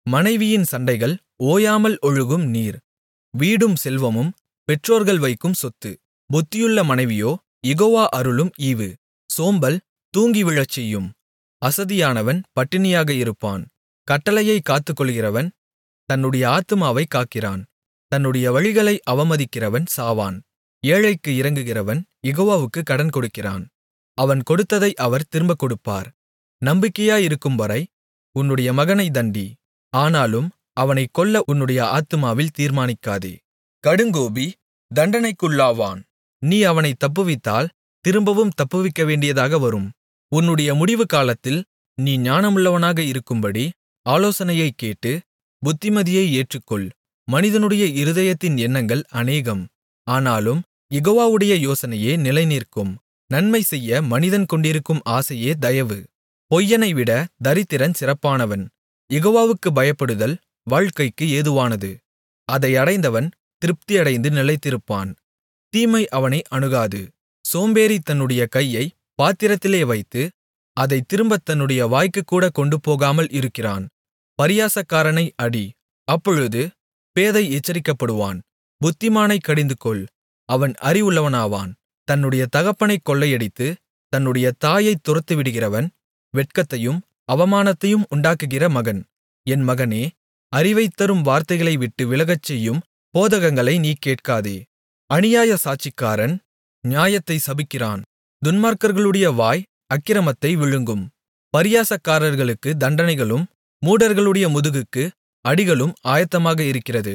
மனைவியின் சண்டைகள் ஓயாமல் ஒழுகும் நீர் வீடும் செல்வமும் பெற்றோர்கள் வைக்கும் சொத்து புத்தியுள்ள மனைவியோ யெகோவா அருளும் ஈவு சோம்பல் தூங்கி விழச்செய்யும் அசதியானவன் பட்டினியாக இருப்பான் கட்டளையை காத்துக்கொள்கிறவன் தன்னுடைய ஆத்துமாவைக் காக்கிறான் தன்னுடைய வழிகளை அவமதிக்கிறவன் சாவான் ஏழைக்கு இரங்குகிறவன் யெகோவாவுக்குக் கடன் கொடுக்கிறான் அவன் கொடுத்ததை அவர் திரும்பக் கொடுப்பார் நம்பிக்கையாயிருக்கும்வரை உன்னுடைய மகனைத் தண்டி ஆனாலும் அவனைக் கொல்ல உன்னுடைய ஆத்துமாவில் தீர்மானிக்காதே கடுங்கோபி தண்டனைக்குள்ளாவான் நீ அவனைத் தப்புவித்தால் திரும்பவும் தப்புவிக்க வேண்டியதாக வரும் உன்னுடைய முடிவு காலத்தில் நீ ஞானமுள்ளவனாக இருக்கும்படி ஆலோசனையைக் கேட்டு புத்திமதியை ஏற்றுக்கொள் மனிதனுடைய இருதயத்தின் எண்ணங்கள் அநேகம் ஆனாலும் யெகோவாவுடைய யோசனையே நிலைநிற்கும் நன்மை செய்ய மனிதன் கொண்டிருக்கும் ஆசையே தயவு பொய்யனைவிட தரித்திரன் சிறப்பானவன் யெகோவாவுக்குப் பயப்படுதல் வாழ்க்கைக்கு ஏதுவானது அதை அடைந்தவன் திருப்தியடைந்து நிலைத்திருப்பான் தீமை அவனை அணுகாது சோம்பேறி தன்னுடைய கையை பாத்திரத்திலே வைத்து அதைத் திரும்பத் தன்னுடைய வாய்க்குக்கூட கொண்டுபோகாமல் இருக்கிறான் பரியாசக்காரனை அடி அப்பொழுது பேதை எச்சரிக்கப்படுவான் புத்திமானைக் கடிந்துகொள் அவன் அறிவுள்ளவனாவான் தன்னுடைய தகப்பனைக் கொள்ளையடித்து தன்னுடைய தாயைத் துரத்திவிடுகிறவன் வெட்கத்தையும் அவமானத்தையும் உண்டாக்குகிற மகன் என் மகனே அறிவைத் தரும் வார்த்தைகளை விட்டு விலகச்செய்யும் போதகங்களை நீ கேட்காதே அநியாய சாட்சிக்காரன் நியாயத்தை சபிக்கிறான் துன்மார்க்கர்களுடைய வாய் அக்கிரமத்தை விழுங்கும் பரியாசக்காரர்களுக்கு தண்டனைகளும் மூடர்களுடைய முதுகுக்கு அடிகளும் ஆயத்தமாக இருக்கிறது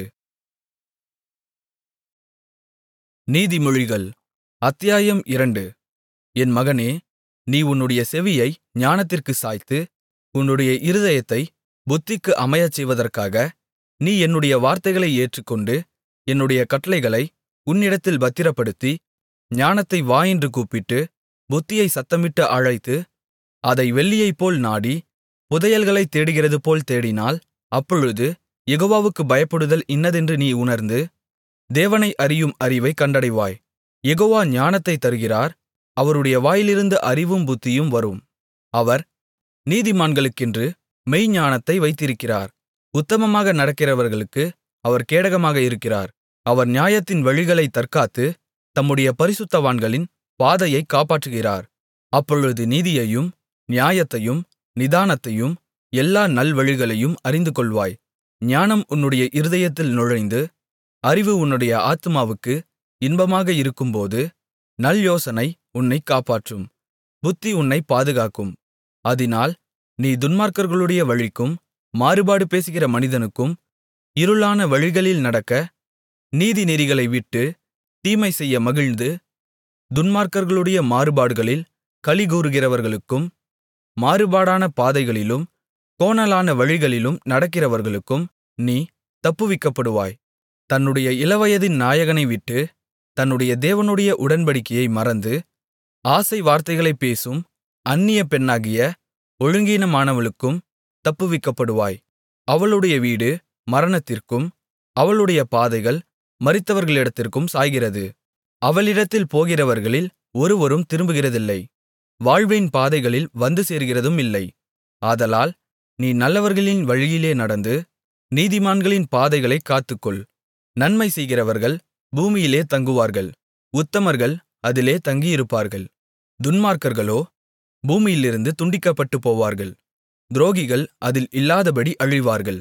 நீதிமொழிகள் அத்தியாயம் இரண்டு என் மகனே நீ உன்னுடைய செவியை ஞானத்திற்குச் சாய்த்து உன்னுடைய இருதயத்தை புத்திக்கு அமையச் செய்வதற்காக நீ என்னுடைய வார்த்தைகளை ஏற்றுக்கொண்டு என்னுடைய கட்டளைகளை உன்னிடத்தில் பத்திரப்படுத்தி ஞானத்தை வா என்று கூப்பிட்டு புத்தியை சத்தமிட்டு அழைத்து அதை வெள்ளியைப்போல் நாடி புதையல்களைத் தேடுகிறதுபோல் தேடினால் அப்பொழுது யெகோவாவுக்குப் பயப்படுதல் இன்னதென்று நீ உணர்ந்து தேவனை அறியும் அறிவைக் கண்டடைவாய் யெகோவா ஞானத்தைத் தருகிறார் அவருடைய வாயிலிருந்து அறிவும் புத்தியும் வரும் அவர் நீதிமான்களுக்கென்று மெய்ஞானத்தை வைத்திருக்கிறார் உத்தமமாக நடக்கிறவர்களுக்கு அவர் கேடகமாக இருக்கிறார் அவர் நியாயத்தின் வழிகளைத் தற்காத்து தம்முடைய பரிசுத்தவான்களின் பாதையைக் காப்பாற்றுகிறார் அப்பொழுது நீதியையும் நியாயத்தையும் நிதானத்தையும் எல்லா நல்வழிகளையும் அறிந்துகொள்வாய் ஞானம் உன்னுடைய இருதயத்தில் நுழைந்து அறிவு உன்னுடைய ஆத்துமாவுக்கு இன்பமாக இருக்கும்போது நல்யோசனை உன்னைக் காப்பாற்றும் புத்தி உன்னைப் பாதுகாக்கும் அதினால் நீ துன்மார்க்கர்களுடைய வழிக்கும் மாறுபாடு பேசுகிற மனிதனுக்கும் இருளான வழிகளில் நடக்க நீதிநெறிகளை விட்டு தீமை செய்ய மகிழ்ந்து துன்மார்க்கர்களுடைய மாறுபாடுகளில் களிகூருகிறவர்களுக்கும் மாறுபாடான பாதைகளிலும் கோணலான வழிகளிலும் நடக்கிறவர்களுக்கும் நீ தப்புவிக்கப்படுவாய் தன்னுடைய இளவயதின் நாயகனை விட்டு தன்னுடைய தேவனுடைய உடன்படிக்கையை மறந்து ஆசை வார்த்தைகளைப் பேசும் அந்நிய பெண்ணாகிய ஒழுங்கீனமானவளுக்கும் தப்புவிக்கப்படுவாய் அவளுடைய வீடு மரணத்திற்கும் அவளுடைய பாதைகள் மரித்தவர்களிடத்திற்கும் சாய்கிறது அவளிடத்தில் போகிறவர்களில் ஒருவரும் திரும்புகிறதில்லை வாழ்வின் பாதைகளில் வந்து சேர்கிறதும் இல்லை ஆதலால் நீ நல்லவர்களின் வழியிலே நடந்து நீதிமான்களின் பாதைகளைக் காத்துக்கொள் நன்மை செய்கிறவர்கள் பூமியிலே தங்குவார்கள் உத்தமர்கள் அதிலே தங்கியிருப்பார்கள் துன்மார்க்கர்களோ பூமியிலிருந்து துண்டிக்கப்பட்டுப் போவார்கள் துரோகிகள் அதில் இல்லாதபடி அழிவார்கள்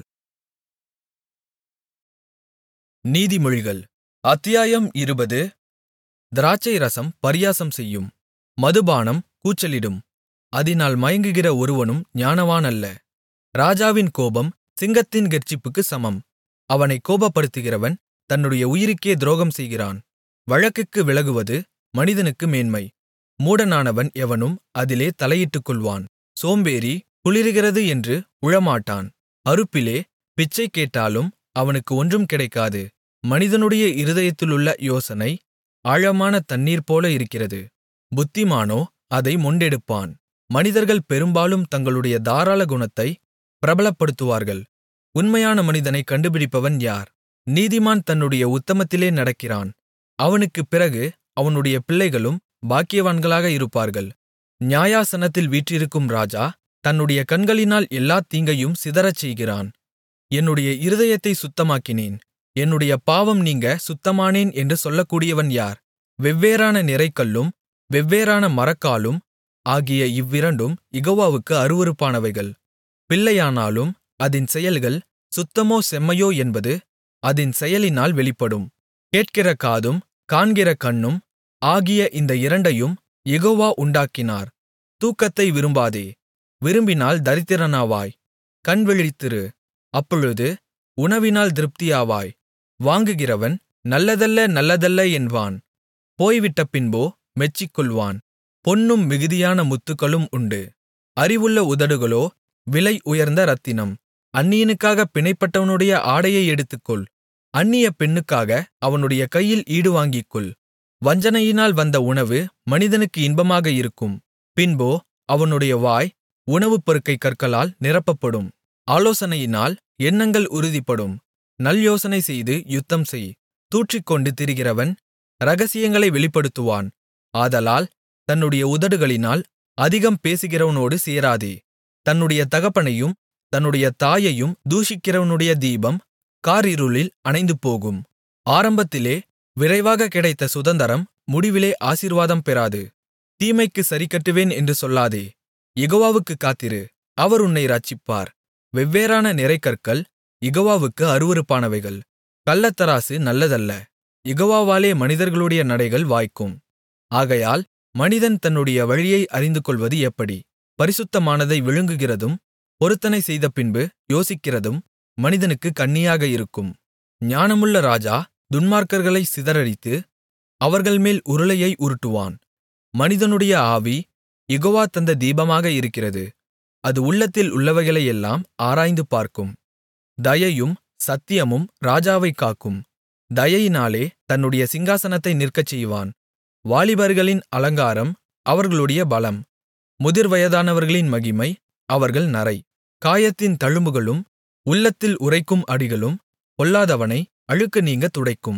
நீதிமொழிகள் அத்தியாயம் இருபது திராட்சை ரசம் பரியாசம் செய்யும் மதுபானம் கூச்சலிடும் அதினால் மயங்குகிற ஒருவனும் ஞானவான் அல்ல ராஜாவின் கோபம் சிங்கத்தின் கெர்ச்சிப்புக்கு சமம் அவனை கோபப்படுத்துகிறவன் தன்னுடைய உயிருக்கே துரோகம் செய்கிறான் வழக்குக்கு விலகுவது மனிதனுக்கு மேன்மை மூடனானவன் எவனும் அதிலே தலையிட்டுக்கொள்வான் சோம்பேறி குளிருகிறது என்று உழமாட்டான் அறுப்பிலே பிச்சை கேட்டாலும் அவனுக்கு ஒன்றும் கிடைக்காது மனிதனுடைய இருதயத்திலுள்ள யோசனை ஆழமான தண்ணீர் போல இருக்கிறது புத்திமானோ அதை மொண்டெடுப்பான் மனிதர்கள் பெரும்பாலும் தங்களுடைய தாராள குணத்தை பிரபலப்படுத்துவார்கள் உண்மையான மனிதனை கண்டுபிடிப்பவன் யார் நீதிமான் தன்னுடைய உத்தமத்திலே நடக்கிறான் அவனுக்குப் பிறகு அவனுடைய பிள்ளைகளும் பாக்கியவான்களாக இருப்பார்கள் நியாயாசனத்தில் வீற்றிருக்கும் ராஜா தன்னுடைய கண்களினால் எல்லாத் தீங்கையும் சிதறச் செய்கிறான் என்னுடைய இருதயத்தைச் சுத்தமாக்கினேன் என்னுடைய பாவம் நீங்க சுத்தமானேன் என்று சொல்லக்கூடியவன் யார் வெவ்வேறான நிறைகல்லும் வெவ்வேறான மரக்காலும் ஆகிய இவ்விரண்டும் யெகோவாவுக்கு அருவருப்பானவைகள் பிள்ளையானாலும் அதின் செயல்கள் சுத்தமோ செம்மையோ என்பது அதின் செயலினால் வெளிப்படும் கேட்கிற காதும் காண்கிற கண்ணும் ஆகிய இந்த இரண்டையும் யெகோவா உண்டாக்கினார் தூக்கத்தை விரும்பாதே விரும்பினால் தரித்திரனாவாய் கண் விழித்திரு அப்பொழுது உணவினால் திருப்தியாவாய் வாங்குகிறவன் நல்லதல்ல நல்லதல்ல என்பான் போய்விட்ட பின்போ மெச்சிக்கொள்வான் பொன்னும் மிகுதியான முத்துக்களும் உண்டு அறிவுள்ள உதடுகளோ விலை உயர்ந்த இரத்தினம் அந்நியனுக்காக பிணைப்பட்டவனுடைய ஆடையை எடுத்துக்கொள் அந்நிய பெண்ணுக்காக அவனுடைய கையில் ஈடுவாங்கிக்கொள் வஞ்சனையினால் வந்த உணவு மனிதனுக்கு இன்பமாக இருக்கும் பின்போ அவனுடைய வாய் உணவுப்பருக்கை கற்களால் நிரப்பப்படும் ஆலோசனையினால் எண்ணங்கள் உறுதிப்படும் நல்யோசனை செய்து யுத்தம் செய் தூற்றிக்கொண்டு திரிகிறவன் இரகசியங்களை வெளிப்படுத்துவான் ஆதலால் தன்னுடைய உதடுகளினால் அதிகம் பேசுகிறவனோடு சேராதே தன்னுடைய தகப்பனையும் தன்னுடைய தாயையும் தூஷிக்கிறவனுடைய தீபம் காரிருளில் அணைந்துபோகும் ஆரம்பத்திலே விரைவாக கிடைத்த சுதந்தரம் முடிவிலே ஆசீர்வாதம் பெறாது தீமைக்கு சரிக்கட்டுவேன் என்று சொல்லாதே யெகோவாவுக்குக் காத்திரு அவர் உன்னை இரட்சிப்பார் வெவ்வேறான நிறைகற்கள் யெகோவாவுக்கு அருவருப்பானவைகள் கள்ளத்தராசு நல்லதல்ல யெகோவாவாலே மனிதர்களுடைய நடைகள் வாய்க்கும் ஆகையால் மனிதன் தன்னுடைய வழியை அறிந்துகொள்வது எப்படி பரிசுத்தமானதை விழுங்குகிறதும் பொருத்தனை செய்தபின்பு யோசிக்கிறதும் மனிதனுக்கு கண்ணியாக இருக்கும் ஞானமுள்ள ராஜா துன்மார்க்கர்களைச் சிதறடித்து அவர்கள்மேல் உருளையை உருட்டுவான் மனிதனுடைய ஆவி யெகோவா தந்த தீபமாக இருக்கிறது அது உள்ளத்தில் உள்ளவைகளையெல்லாம் ஆராய்ந்து பார்க்கும் தயையும் சத்தியமும் ராஜாவைக் காக்கும் தயையினாலே தன்னுடைய சிங்காசனத்தை நிற்கச்செய்வான் வாலிபர்களின் அலங்காரம் அவர்களுடைய பலம் முதிர்வயதானவர்களின் மகிமை அவர்கள் நரை காயத்தின் தழும்புகளும் உள்ளத்தில் உறைக்கும் அடிகளும் பொல்லாதவனை அழுக்கு நீங்க துடைக்கும்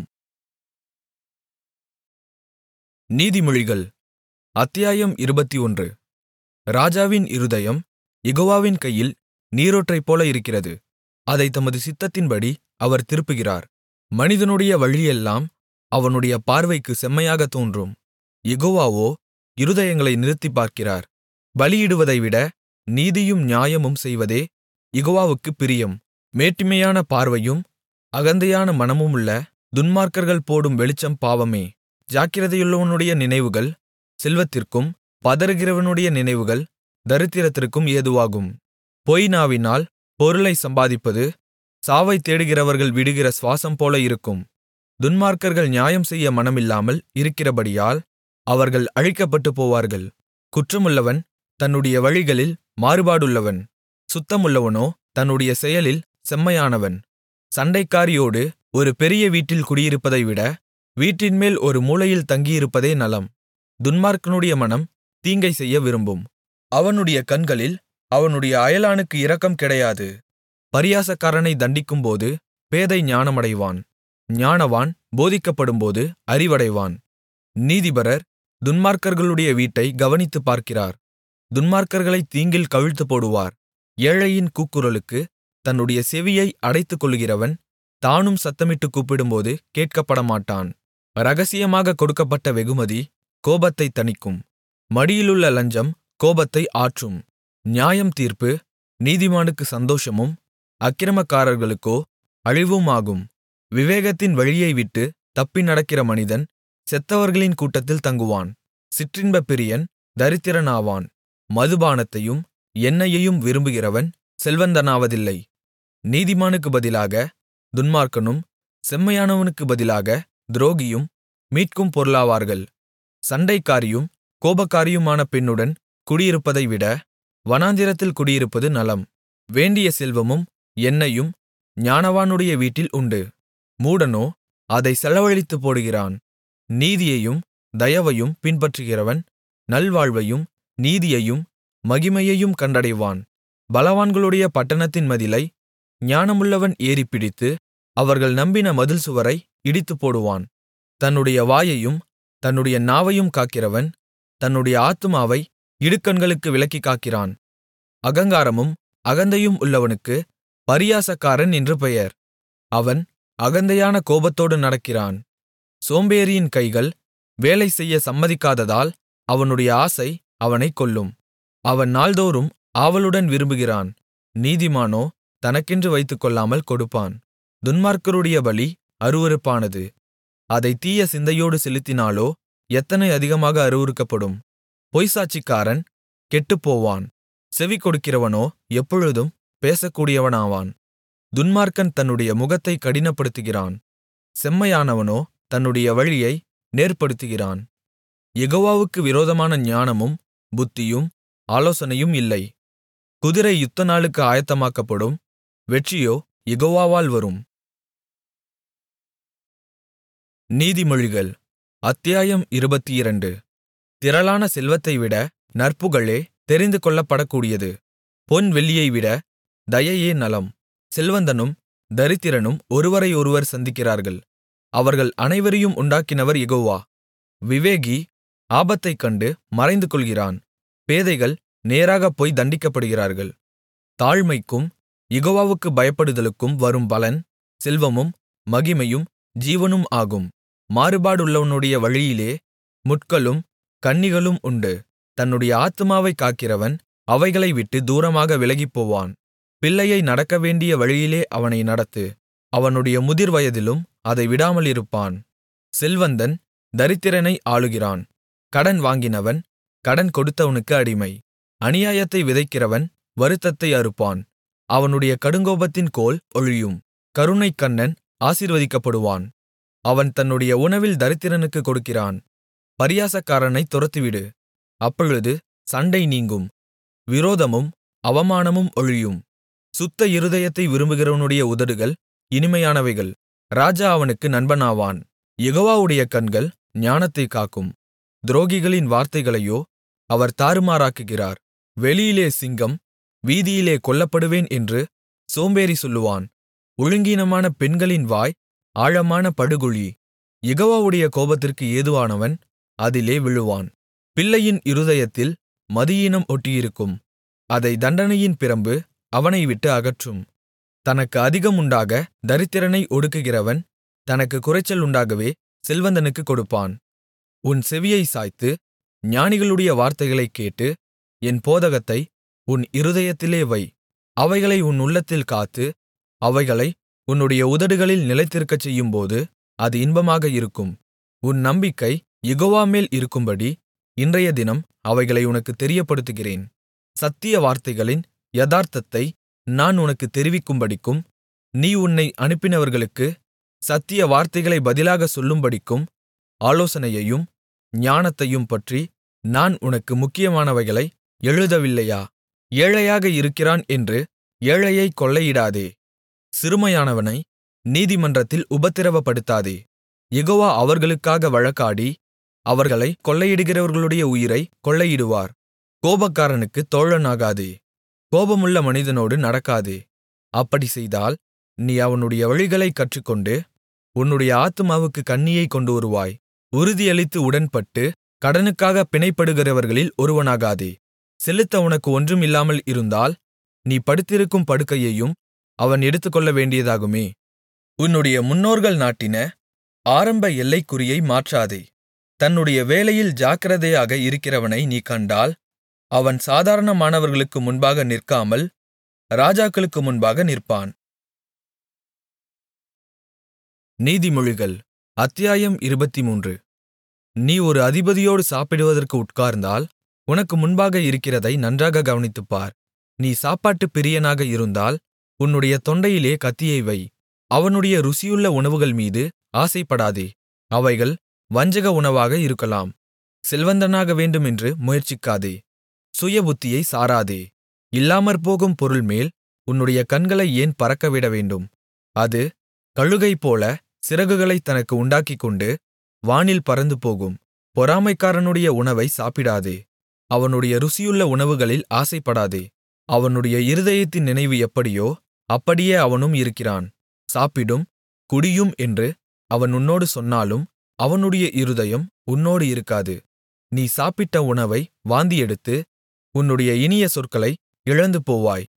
நீதிமொழிகள் அத்தியாயம் இருபத்தொன்று ராஜாவின் இருதயம் யெகோவாவின் கையில் நீரூற்றைப்போல இருக்கிறது அதைத் தமது சித்தத்தின்படி அவர் திருப்புகிறார் மனிதனுடைய வழியெல்லாம் அவனுடைய பார்வைக்கு செம்மையாகத் தோன்றும் யெகோவாவோ இருதயங்களை நிறுத்திப் பார்க்கிறார் பலியிடுவதைவிட நீதியும் நியாயமும் செய்வதே யெகோவாவுக்குப் பிரியம் மேட்டிமையான பார்வையும் அகந்தையான மனமுமுள்ள துன்மார்க்கர்கள் போடும் வெளிச்சம் பாவமே ஜாக்கிரதையுள்ளவனுடைய நினைவுகள் செல்வத்திற்கும் பதறுகிறவனுடைய நினைவுகள் தரித்திரத்திற்கும் ஏதுவாகும் பொய் நாவினால் பொருளைச் சம்பாதிப்பது சாவைத் தேடுகிறவர்கள் விடுகிற சுவாசம் போல இருக்கும் துன்மார்க்கர்கள் நியாயம் செய்ய மனமில்லாமல் இருக்கிறபடியால் அவர்கள் அழிக்கப்பட்டுப் போவார்கள் குற்றமுள்ளவன் தன்னுடைய வழிகளில் மாறுபாடுள்ளவன் சுத்தமுள்ளவனோ தன்னுடைய செயலில் செம்மையானவன் சண்டைக்காரியோடு ஒரு பெரிய வீட்டில் குடியிருப்பதைவிட வீட்டின்மேல் ஒரு மூலையில் தங்கியிருப்பதே நலம் துன்மார்க்கனுடைய மனம் தீங்கை செய்ய விரும்பும் அவனுடைய கண்களில் அவனுடைய அயலானுக்கு இரக்கம் கிடையாது பரியாசக்காரனை தண்டிக்கும்போது பேதை ஞானமடைவான் ஞானவான் போதிக்கப்படும்போது அறிவடைவான் நீதிபரர் துன்மார்க்கர்களுடைய வீட்டை கவனித்துப் பார்க்கிறார் துன்மார்க்கர்களைத் தீங்கில் கவிழ்த்துப் போடுவார் ஏழையின் கூக்குரலுக்கு தன்னுடைய செவியை அடைத்துக்கொள்ளுகிறவன் தானும் சத்தமிட்டுக் கூப்பிடும்போது கேட்கப்படமாட்டான் இரகசியமாக கொடுக்கப்பட்ட வெகுமதி கோபத்தைத் தணிக்கும் மடியிலுள்ள லஞ்சம் கோபத்தை ஆற்றும் நியாயம் தீர்ப்பு நீதிமானுக்கு சந்தோஷமும் அக்கிரமக்காரர்களுக்கோ அழிவுமாகும் விவேகத்தின் வழியை விட்டு தப்பி நடக்கிற மனிதன் செத்தவர்களின் கூட்டத்தில் தங்குவான் சிற்றின்பப் பிரியன் தரித்திரனாவான் மதுபானத்தையும் எண்ணெயையும் விரும்புகிறவன் செல்வந்தனாவதில்லை நீதிமானுக்கு பதிலாக துன்மார்க்கனும் செம்மையானவனுக்கு பதிலாக துரோகியும் மீட்கும் பொருளாவார்கள் சண்டைக்காரியும் கோபக்காரியுமான பெண்ணுடன் குடியிருப்பதைவிட வனாந்திரத்தில் குடியிருப்பது நலம் வேண்டிய செல்வமும் எண்ணெயும் ஞானவானுடைய வீட்டில் உண்டு மூடனோ அதை செலவழித்துப் போடுகிறான் நீதியையும் தயவையும் பின்பற்றுகிறவன் நல்வாழ்வையும் நீதியையும் மகிமையையும் கண்டடைவான் பலவான்களுடைய பட்டணத்தின் மதிலை ஞானமுள்ளவன் ஏறிப்பிடித்து அவர்கள் நம்பின மதில் சுவரை இடித்துப்போடுவான் தன்னுடைய வாயையும் தன்னுடைய நாவையும் காக்கிறவன் தன்னுடைய ஆத்துமாவை இடுக்கண்களுக்கு விலக்கிக் காக்கிறான் அகங்காரமும் அகந்தையும் உள்ளவனுக்கு பரியாசக்காரன் என்று பெயர் அவன் அகந்தையான கோபத்தோடு நடக்கிறான் சோம்பேறியின் கைகள் வேலை செய்ய சம்மதிக்காததால் அவனுடைய ஆசை அவனைக் கொல்லும் அவன் நாள்தோறும் ஆவலுடன் விரும்புகிறான் நீதிமானோ தனக்கென்று வைத்துக்கொள்ளாமல் கொடுப்பான் துன்மார்க்கருடைய பலி அருவருப்பானது அதை தீய சிந்தையோடு செலுத்தினாலோ எத்தனை அதிகமாக அருவருக்கப்படும் பொய்சாட்சிக்காரன் கெட்டுப்போவான் செவி கொடுக்கிறவனோ எப்பொழுதும் பேசக்கூடியவனாவான் துன்மார்க்கன் தன்னுடைய முகத்தை கடினப்படுத்துகிறான் செம்மையானவனோ தன்னுடைய வழியை நேர்ப்படுத்துகிறான் யெகோவாவுக்கு விரோதமான ஞானமும் புத்தியும் ஆலோசனையும் இல்லை குதிரை யுத்த நாளுக்கு ஆயத்தமாக்கப்படும் வெற்றியோ யெகோவாவால் வரும் நீதிமொழிகள் அத்தியாயம் இருபத்திரண்டு திரளான செல்வத்தைவிட நற்புகழே தெரிந்து கொள்ளப்படக்கூடியது பொன் வெள்ளியைவிட தயையே நலம் செல்வந்தனும் தரித்திரனும் ஒருவரை ஒருவர் சந்திக்கிறார்கள் அவர்கள் அனைவரையும் உண்டாக்கினவர் யெகோவா விவேகி ஆபத்தைக் கண்டு மறைந்து கொள்கிறான் பேதைகள் நேராகப் போய் தண்டிக்கப்படுகிறார்கள் தாழ்மைக்கும் யெகோவாவுக்கு பயப்படுதலுக்கும் வரும் பலன் செல்வமும் மகிமையும் ஜீவனும் ஆகும் மாறுபாடுள்ளவனுடைய வழியிலே முட்களும் கண்ணிகளும் உண்டு தன்னுடைய ஆத்துமாவைக் காக்கிறவன் அவைகளை விட்டு தூரமாக விலகிப்போவான் பிள்ளையை நடக்கவேண்டிய வழியிலே அவனை நடத்து அவனுடைய முதிர்வயதிலும் அதை விடாமலிருப்பான் செல்வந்தன் தரித்திரனை ஆளுகிறான் கடன் வாங்கினவன் கடன் கொடுத்தவனுக்கு அடிமை அநியாயத்தை விதைக்கிறவன் வருத்தத்தை அறுப்பான் அவனுடைய கடுங்கோபத்தின் கோல் ஒழியும் கருணைக்கண்ணன் ஆசீர்வதிக்கப்படுவான் அவன் தன்னுடைய உணவில் தரித்திரனுக்கு கொடுக்கிறான் பரியாசக்காரனைத் துரத்திவிடு அப்பொழுது சண்டை நீங்கும் விரோதமும் அவமானமும் ஒழியும் சுத்த இருதயத்தை விரும்புகிறவனுடைய உதடுகள் இனிமையானவைகள் ராஜா அவனுக்கு நண்பனாவான் யெகோவாவுடைய கண்கள் ஞானத்தைக் காக்கும் துரோகிகளின் வார்த்தைகளையோ அவர் தாறுமாறாக்குகிறார் வெளியிலே சிங்கம் வீதியிலே கொல்லப்படுவேன் என்று சோம்பேறி சொல்லுவான் ஒழுங்கீனமான பெண்களின் வாய் ஆழமான படுகுழி யெகோவாவுடைய கோபத்திற்கு ஏதுவானவன் அதிலே விழுவான் பிள்ளையின் இருதயத்தில் மதியீனம் ஒட்டியிருக்கும் அதை தண்டனையின் பிரம்பு அவனை விட்டு அகற்றும் தனக்கு அதிகம் உண்டாக தரித்திரனை ஒடுக்குகிறவன் தனக்கு குறைச்சல் உண்டாகவே செல்வந்தனுக்குக் கொடுப்பான் உன் செவியை சாய்த்து ஞானிகளுடைய வார்த்தைகளைக் கேட்டு என் போதகத்தை உன் இருதயத்திலே வை அவைகளை உன் உள்ளத்தில் காத்து அவைகளை உன்னுடைய உதடுகளில் நிலைத்திருக்கச் செய்யும்போது அது இன்பமாக இருக்கும் உன் நம்பிக்கை யெகோவா மேல் இருக்கும்படி இன்றைய தினம் அவைகளை உனக்குத் தெரியப்படுத்துகிறேன் சத்திய வார்த்தைகளின் யதார்த்தத்தை நான் உனக்குத் தெரிவிக்கும்படிக்கும் நீ உன்னை அனுப்பினவர்களுக்கு சத்திய வார்த்தைகளை பதிலாக சொல்லும்படிக்கும் ஆலோசனையையும் ஞானத்தையும் பற்றி நான் உனக்கு முக்கியமானவைகளை எழுதவில்லையா ஏழையாக இருக்கிறான் என்று ஏழையைக் கொள்ளையிடாதே சிறுமையானவனை நீதிமன்றத்தில் உபத்திரவப்படுத்தாதே யெகோவா அவர்களுக்காக வழக்காடி அவர்களை கொள்ளையிடுகிறவர்களுடைய உயிரை கொள்ளையிடுவார் கோபக்காரனுக்கு தோழனாகாதே கோபமுள்ள மனிதனோடு நடக்காதே அப்படி செய்தால் நீ அவனுடைய வழிகளைக் கற்றுக்கொண்டு உன்னுடைய ஆத்துமாவுக்கு கண்ணியை கொண்டு வருவாய் உறுதியளித்து உடன்பட்டு கடனுக்காக பிணைப்படுகிறவர்களில் ஒருவனாகாதே செலுத்த உனக்கு ஒன்றும் இல்லாமல் இருந்தால் நீ படுத்திருக்கும் படுக்கையையும் அவன் எடுத்துக்கொள்ள வேண்டியதாகுமே உன்னுடைய முன்னோர்கள் நாட்டின ஆரம்ப எல்லைக்குறியை மாற்றாதே தன்னுடைய வேலையில் ஜாக்கிரதையாக இருக்கிறவனை நீ கண்டால் அவன் சாதாரணமானவர்களுக்கு முன்பாக நிற்காமல் ராஜாக்களுக்கு முன்பாக நிற்பான் நீதிமொழிகள் அத்தியாயம் இருபத்துமூன்று நீ ஒரு அதிபதியோடு சாப்பிடுவதற்கு உட்கார்ந்தால் உனக்கு முன்பாக இருக்கிறதை நன்றாக கவனித்துப்பார் நீ சாப்பாட்டுப் பிரியனாக இருந்தால் உன்னுடைய தொண்டையிலே கத்தியை வை அவனுடைய ருசியுள்ள உணவுகள் மீது ஆசைப்படாதே அவைகள் வஞ்சக உணவாக இருக்கலாம் செல்வந்தனாக வேண்டுமென்று முயற்சிக்காதே சுயபுத்தியை சாராதே இல்லாமற்போகும் பொருள்மேல் உன்னுடைய கண்களை ஏன் பறக்கவிட வேண்டும் அது கழுகைப்போல சிறகுகளைத் தனக்கு உண்டாக்கிக்கொண்டு வானில் பறந்து போகும் பொறாமைக்காரனுடைய உணவை சாப்பிடாதே அவனுடைய ருசியுள்ள உணவுகளில் ஆசைப்படாதே அவனுடைய இருதயத்தின் நினைவு எப்படியோ அப்படியே அவனும் இருக்கிறான் சாப்பிடும் குடியும் என்று அவன் உன்னோடு சொன்னாலும் அவனுடைய இருதயம் உன்னோடு இருக்காது நீ சாப்பிட்ட உணவை வாந்தியெடுத்து உன்னுடைய இனிய சொற்களை இழந்து போவாய்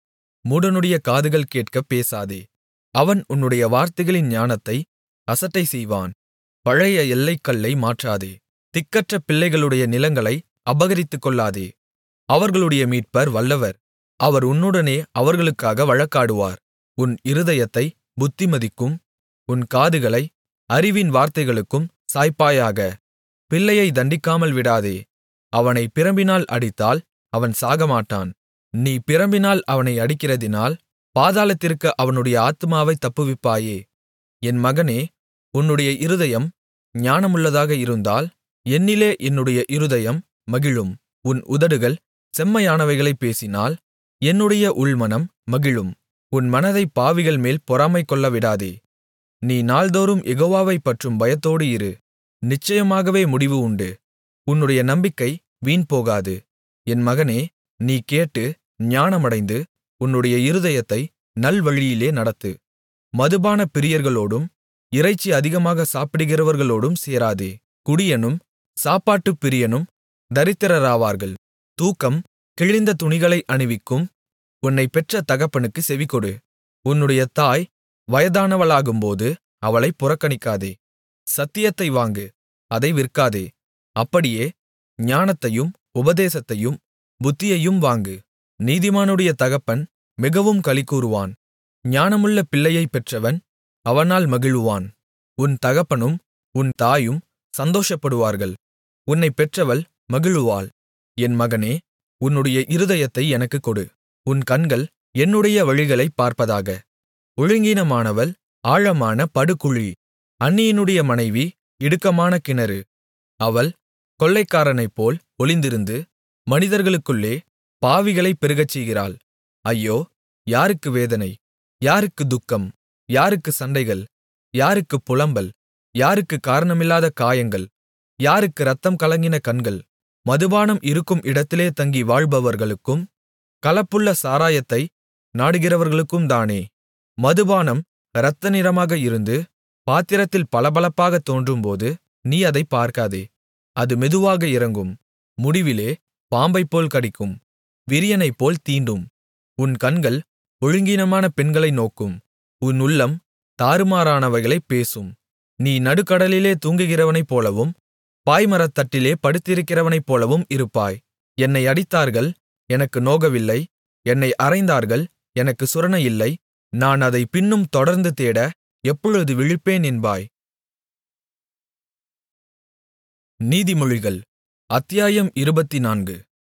மூடனுடைய காதுகள் கேட்கப் பேசாதே அவன் உன்னுடைய வார்த்தைகளின் ஞானத்தை அசட்டை செய்வான் பழைய எல்லைக்கல்லை மாற்றாதே திக்கற்ற பிள்ளைகளுடைய நிலங்களை அபகரித்துக்கொள்ளாதே அவர்களுடைய மீட்பர் வல்லவர் அவர் உன்னுடனே அவர்களுக்காக வழக்காடுவார் உன் இருதயத்தை புத்திமதிக்கும் உன் காதுகளை அறிவின் வார்த்தைகளுக்கும் சாய்ப்பாயாக பிள்ளையை தண்டிக்காமல் விடாதே அவனை பிரம்பினால் அடித்தால் அவன் சாகமாட்டான் நீ பிரம்பினால் அவனை அடிக்கிறதினால் பாதாளத்திற்கு அவனுடைய ஆத்துமாவைத் தப்புவிப்பாயே என் மகனே உன்னுடைய இருதயம் ஞானமுள்ளதாக இருந்தால் என்னிலே என்னுடைய இருதயம் மகிழும் உன் உதடுகள் செம்மையானவைகளைப் பேசினால் என்னுடைய உள்மனம் மகிழும் உன் மனதைப் பாவிகள் மேல் பொறாமை கொள்ளவிடாதே நீ நாள்தோறும் யெகோவாவைப் பற்றும் பயத்தோடு இரு நிச்சயமாகவே முடிவு உண்டு உன்னுடைய நம்பிக்கை வீண்போகாது என் மகனே நீ கேட்டு ஞானமடைந்து உன்னுடைய இருதயத்தை நல்வழியிலே நடத்து மதுபான பிரியர்களோடும் இறைச்சி அதிகமாக சாப்பிடுகிறவர்களோடும் சேராதே குடியனும் சாப்பாட்டுப் பிரியனும் தரித்திரராவார்கள் தூக்கம் கிழிந்த துணிகளை அணிவிக்கும் உன்னைப் பெற்ற தகப்பனுக்கு செவிகொடு உன்னுடைய தாய் வயதானவளாகும்போது அவளைப் புறக்கணிக்காதே சத்தியத்தை வாங்கு அதை விற்காதே அப்படியே ஞானத்தையும் உபதேசத்தையும் புத்தியையும் வாங்கு நீதிமானுடைய தகப்பன் மிகவும் களிகூருவான் ஞானமுள்ள பிள்ளையைப் பெற்றவன் அவனால் மகிழுவான் உன் தகப்பனும் உன் தாயும் சந்தோஷப்படுவார்கள் உன்னைப் பெற்றவள் மகிழுவாள் என் மகனே உன்னுடைய இருதயத்தை எனக்குக் கொடு உன் கண்கள் என்னுடைய வழிகளைப் பார்ப்பதாக ஒழுங்கீனமானவள் ஆழமான படுகுழி அந்நியனுடைய மனைவி இடுக்கமான கிணறு அவள் கொள்ளைக்காரனைப்போல் ஒளிந்திருந்து மனிதர்களுக்குள்ளே பாவிகளைப் பெருகச்செய்கிறாள் ஐயோ யாருக்கு வேதனை யாருக்கு துக்கம் யாருக்கு சண்டைகள் யாருக்கு புலம்பல் யாருக்கு காரணமில்லாத காயங்கள் யாருக்கு இரத்தம் கலங்கின கண்கள் மதுபானம் இருக்கும் இடத்திலே தங்கி வாழ்பவர்களுக்கும் கலப்புள்ள சாராயத்தை நாடுகிறவர்களுக்கும் தானே மதுபானம் இரத்த நிறமாக இருந்து பாத்திரத்தில் பளபளப்பாகத் தோன்றும்போது நீ அதைப் பார்க்காதே அது மெதுவாக இறங்கும் முடிவிலே பாம்பைப்போல் கடிக்கும் விரியனைப்போல் தீண்டும் உன் கண்கள் ஒழுங்கீனமான பெண்களை நோக்கும் உன் உள்ளம் தாறுமாறானவைகளைப் பேசும் நீ நடுக்கடலிலே தூங்குகிறவனைப் போலவும் பாய்மரத்தட்டிலே படுத்திருக்கிறவனைப் போலவும் இருப்பாய் என்னை அடித்தார்கள் எனக்கு நோகவில்லை என்னை அறைந்தார்கள் எனக்கு சுரண இல்லை நான் அதை பின்னும் தொடர்ந்து தேட எப்பொழுது விழிப்பேன் என்பாய் நீதிமொழிகள் அத்தியாயம் இருபத்துநான்கு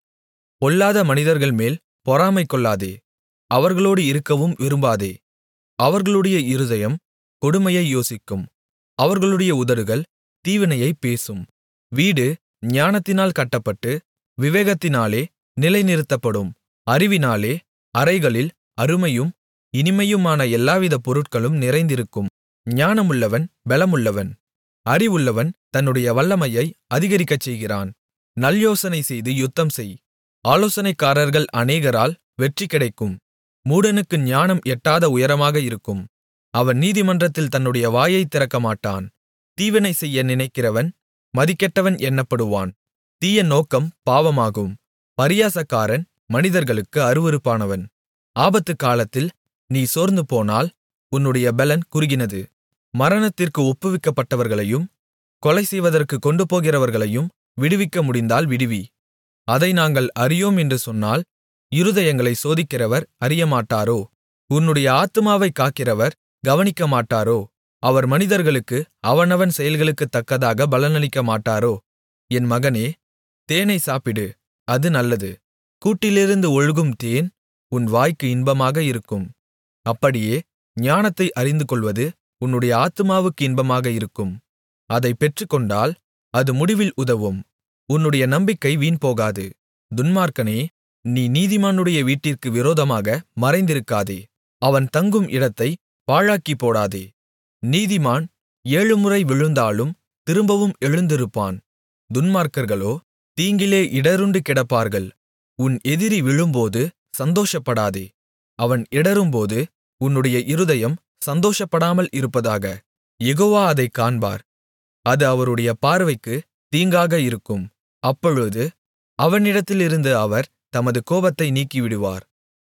பொல்லாத மனிதர்கள்மேல் பொறாமை கொள்ளாதே அவர்களோடு இருக்கவும் விரும்பாதே அவர்களுடைய இருதயம் கொடுமையை யோசிக்கும் அவர்களுடைய உதடுகள் தீவினையைப் பேசும் வீடு ஞானத்தினால் கட்டப்பட்டு விவேகத்தினாலே நிலைநிறுத்தப்படும் அறிவினாலே அறைகளில் அருமையும் இனிமையுமான எல்லாவித பொருட்களும் நிறைந்திருக்கும் ஞானமுள்ளவன் பெலமுள்ளவன் அறிவுள்ளவன் தன்னுடைய வல்லமையை அதிகரிக்கச் செய்கிறான் நல்யோசனை செய்து யுத்தம் செய் ஆலோசனைக்காரர்கள் அநேகரால் வெற்றி கிடைக்கும் மூடனுக்கு ஞானம் எட்டாத உயரமாக இருக்கும் அவன் நீதிமன்றத்தில் தன்னுடைய வாயைத் திறக்கமாட்டான் தீவினை செய்ய நினைக்கிறவன் மதிகெட்டவன் எண்ணப்படுவான் தீய நோக்கம் பாவமாகும் பரியாசக்காரன் மனிதர்களுக்கு அருவருப்பானவன் ஆபத்துக் காலத்தில் நீ சோர்ந்து போனால் உன்னுடைய பெலன் குறுகினது மரணத்திற்கு ஒப்புவிக்கப்பட்டவர்களையும் கொலை செய்வதற்கு கொண்டுபோகிறவர்களையும் விடுவிக்க முடிந்தால் விடுவி அதை நாங்கள் அறியோம் என்று சொன்னால் இருதயங்களை சோதிக்கிறவர் அறியமாட்டாரோ உன்னுடைய ஆத்துமாவைக் காக்கிறவர் கவனிக்கமாட்டாரோ அவர் மனிதர்களுக்கு அவனவன் செயல்களுக்குத் தக்கதாக பலனளிக்க மாட்டாரோ என் மகனே தேனை சாப்பிடு அது நல்லது கூட்டிலிருந்து ஒழுகும் தேன் உன் வாய்க்கு இன்பமாக இருக்கும் அப்படியே ஞானத்தை அறிந்துகொள்வது உன்னுடைய ஆத்துமாவுக்கு இன்பமாக இருக்கும் அதைப் பெற்றுக்கொண்டால் அது முடிவில் உதவும் உன்னுடைய நம்பிக்கை வீண்போகாது துன்மார்க்கனே நீ நீதிமானுடைய வீட்டிற்கு விரோதமாக மறைந்திருக்காதே அவன் தங்கும் இடத்தை பாழாக்கிப் போடாதே நீதிமான் ஏழுமுறை விழுந்தாலும் திரும்பவும் எழுந்திருப்பான் துன்மார்க்கர்களோ தீங்கிலே இடறுண்டு கிடப்பார்கள் உன் எதிரி விழும்போது சந்தோஷப்படாதே அவன் இடறும்போது உன்னுடைய இருதயம் சந்தோஷப்படாமல் இருப்பதாக யெகோவா அதைக் காண்பார் அது அவருடைய பார்வைக்கு தீங்காக இருக்கும் அப்பொழுது அவனிடத்திலிருந்து அவர் தமது கோபத்தை நீக்கிவிடுவார்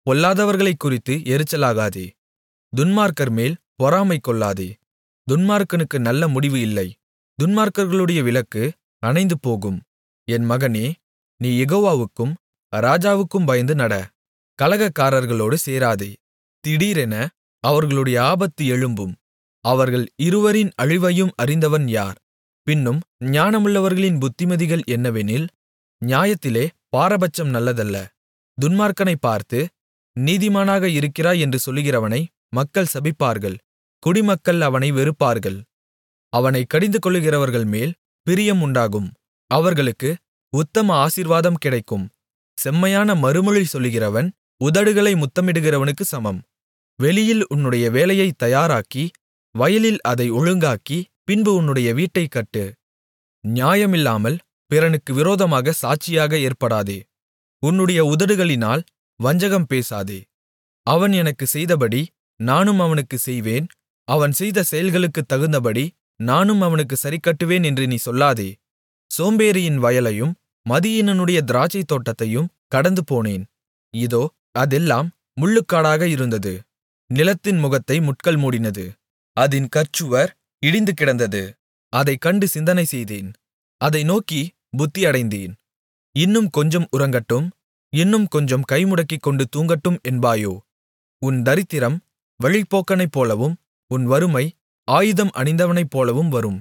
பொல்லாதவர்களைக்குறித்து எரிச்சலாகாதே துன்மார்க்கர்மேல் பொறாமை கொள்ளாதே துன்மார்க்கனுக்கு நல்ல முடிவு இல்லை துன்மார்க்கர்களுடைய விளக்கு அணைந்து போகும் என் மகனே நீ யெகோவாவுக்கும் ராஜாவுக்கும் பயந்து நட கலகக்காரர்களோடு சேராதே திடீரென அவர்களுடைய ஆபத்து எழும்பும் அவர்கள் இருவரின் அழிவையும் அறிந்தவன் யார் பின்னும் ஞானமுள்ளவர்களின் புத்திமதிகள் என்னவெனில் நியாயத்திலே பாரபட்சம் நல்லதல்ல துன்மார்க்கனைப் பார்த்து நீதிமானாக இருக்கிறாய் என்று சொல்லுகிறவனை மக்கள் சபிப்பார்கள் குடிமக்கள் அவனை வெறுப்பார்கள் அவனை கடிந்துகொள்ளுகிறவர்கள் மேல் பிரியம் உண்டாகும் அவர்களுக்கு உத்தம ஆசீர்வாதம் கிடைக்கும் செம்மையான மறுமொழி சொல்லுகிறவன் உதடுகளை முத்தமிடுகிறவனுக்கு சமம் வெளியில் உன்னுடைய வேலையைத் தயாராக்கி வயலில் அதை ஒழுங்காக்கி பின்பு உன்னுடைய வீட்டைக் கட்டு நியாயமில்லாமல் பிறனுக்கு விரோதமாக சாட்சியாக ஏற்படாதே உன்னுடைய உதடுகளினால் வஞ்சகம் பேசாதே அவன் எனக்குச் செய்தபடி நானும் அவனுக்குச் செய்வேன் அவன் செய்த செயல்களுக்குத் தகுந்தபடி நானும் அவனுக்குச் சரிக்கட்டுவேன் என்று நீ சொல்லாதே சோம்பேறியின் வயலையும் மதியீனனுடைய திராட்சைத் தோட்டத்தையும் கடந்து போனேன் இதோ அதெல்லாம் முள்ளுக்காடாக இருந்தது நிலத்தின் முகத்தை முட்கள் மூடினது அதின் கற்சுவர் இடிந்து கிடந்தது அதைக் கண்டு சிந்தனை செய்தேன் அதை நோக்கி புத்தியடைந்தேன் இன்னும் கொஞ்சம் உறங்கட்டும் இன்னும் கொஞ்சம் கைமுடக்கிக் கொண்டு தூங்கட்டும் என்பாயோ உன் தரித்திரம் வழிப்போக்கனைப் போலவும் உன் வறுமை ஆயுதம் அணிந்தவனைப் போலவும் வரும்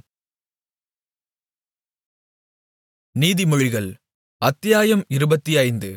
நீதிமொழிகள் அத்தியாயம் இருபத்தைந்து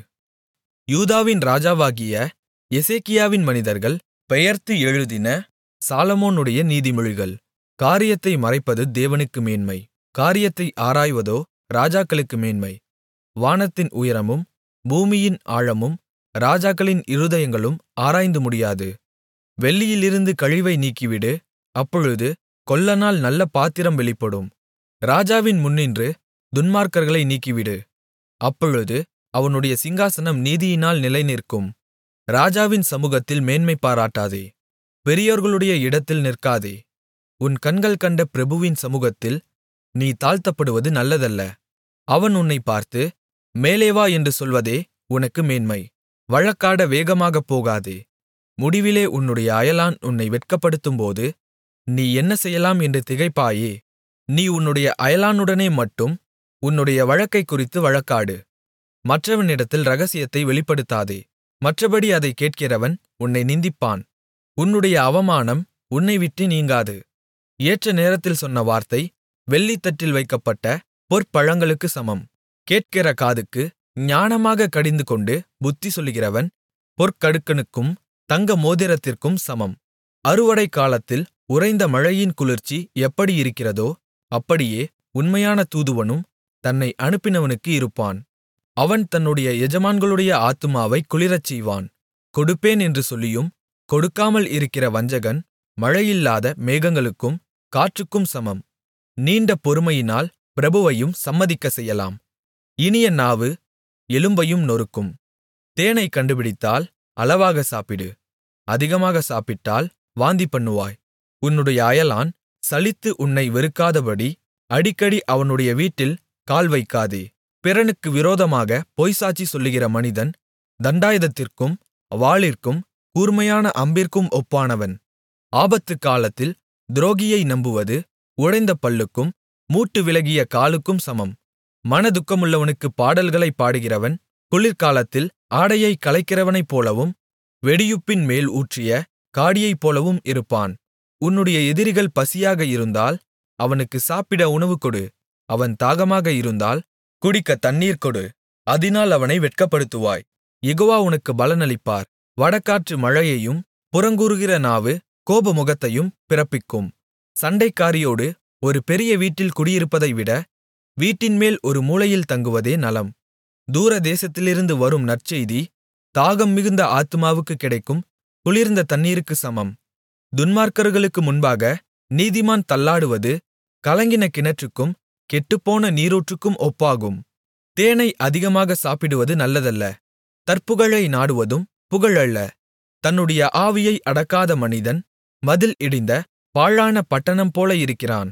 யூதாவின் ராஜாவாகிய எசேக்கியாவின் மனிதர்கள் பெயர்த்து எழுதின சாலமோனுடைய நீதிமொழிகள் காரியத்தை மறைப்பது தேவனுக்கு மேன்மை காரியத்தை ஆராய்வதோ ராஜாக்களுக்கு மேன்மை வானத்தின் உயரமும் பூமியின் ஆழமும் ராஜாக்களின் இருதயங்களும் ஆராய்ந்து முடியாது வெள்ளியிலிருந்து கழிவை நீக்கிவிடு அப்பொழுது கொல்லனால் நல்ல பாத்திரம் வெளிப்படும் ராஜாவின் முன்னின்று துன்மார்க்கர்களை நீக்கிவிடு அப்பொழுது அவனுடைய சிங்காசனம் நீதியினால் நிலைநிற்கும் ராஜாவின் சமூகத்தில் மேன்மை பாராட்டாதே பெரியோர்களுடைய இடத்தில் நிற்காதே உன் கண்கள் கண்ட பிரபுவின் சமூகத்தில் நீ தாழ்த்தப்படுவது நல்லதல்ல அவன் உன்னைப் பார்த்து மேலே வா என்று சொல்வதே உனக்கு மேன்மை வழக்காட வேகமாகப் போகாதே முடிவிலே உன்னுடைய அயலான் உன்னை வெட்கப்படுத்தும்போது நீ என்ன செய்யலாம் என்று திகைப்பாயே நீ உன்னுடைய அயலானுடனே மட்டும் உன்னுடைய வழக்கைக் குறித்து வழக்காடு மற்றவனிடத்தில் இரகசியத்தை வெளிப்படுத்தாதே மற்றபடி அதைக் கேட்கிறவன் உன்னை நிந்திப்பான் உன்னுடைய அவமானம் உன்னை விட்டு நீங்காது ஏற்ற நேரத்தில் சொன்ன வார்த்தை வெள்ளித்தட்டில் வைக்கப்பட்ட பொற்பழங்களுக்கு சமம் கேட்கிற காதுக்கு ஞானமாக கடிந்துகொண்டு புத்தி சொல்லுகிறவன் பொற்கடுக்கனுக்கும் தங்க மோதிரத்திற்கும் சமம் அறுவடை காலத்தில் உறைந்த மழையின் குளிர்ச்சி எப்படி இருக்கிறதோ அப்படியே உண்மையான தூதுவனும் தன்னை அனுப்பினவனுக்கு இருப்பான் அவன் தன்னுடைய எஜமான்களுடைய ஆத்துமாவைக் குளிரச் செய்வான் கொடுப்பேன் என்று சொல்லியும் கொடுக்காமல் இருக்கிற வஞ்சகன் மழையில்லாத மேகங்களுக்கும் காற்றுக்கும் சமம் நீண்ட பொறுமையினால் பிரபுவையும் சம்மதிக்கச் செய்யலாம் இனிய நாவு எலும்பையும் நொறுக்கும் தேனை கண்டுபிடித்தால் அளவாக சாப்பிடு அதிகமாக சாப்பிட்டால் வாந்தி பண்ணுவாய் உன்னுடைய அயலான் சலித்து உன்னை வெறுக்காதபடி அடிக்கடி அவனுடைய வீட்டில் கால் வைக்காதே பிறனுக்கு விரோதமாக பொய்சாட்சி சொல்லுகிற மனிதன் தண்டாயுதத்திற்கும் வாளிற்கும் கூர்மையான அம்பிற்கும் ஒப்பானவன் ஆபத்து காலத்தில் துரோகியை நம்புவது உடைந்த பல்லுக்கும் மூட்டு விலகிய காலுக்கும் சமம் மனதுக்கமுள்ளவனுக்குப் பாடல்களைப் பாடுகிறவன் குளிர்காலத்தில் ஆடையைக் களைக்கிறவனைப் போலவும் வெடியுப்பின் மேல் ஊற்றிய காடியைப் போலவும் இருப்பான் உன்னுடைய எதிரிகள் பசியாக இருந்தால் அவனுக்கு சாப்பிட உணவு கொடு அவன் தாகமாக இருந்தால் குடிக்க தண்ணீர் கொடு அதினால் அவனை வெட்கப்படுத்துவாய் யெகோவா உனக்கு பலனளிப்பார் வடகாற்று மழையையும் புறங்கூறுகிற நாவு கோபமுகத்தையும் பிறப்பிக்கும் சண்டைக்காரியோடு ஒரு பெரிய வீட்டில் குடியிருப்பதைவிட வீட்டின்மேல் ஒரு மூலையில் தங்குவதே நலம் தூர தேசத்திலிருந்து வரும் நற்செய்தி தாகம் மிகுந்த ஆத்துமாவுக்குக் கிடைக்கும் குளிர்ந்த தண்ணீருக்கு சமம் துன்மார்க்கர்களுக்கு முன்பாக நீதிமான் தள்ளாடுவது கலங்கின கிணற்றுக்கும் கெட்டுப்போன நீரூற்றுக்கும் ஒப்பாகும் தேனை அதிகமாக சாப்பிடுவது நல்லதல்ல தற்புகழை நாடுவதும் புகழல்ல தன்னுடைய ஆவியை அடக்காத மனிதன் மதில் இடிந்த பாழான பட்டணம் போல இருக்கிறான்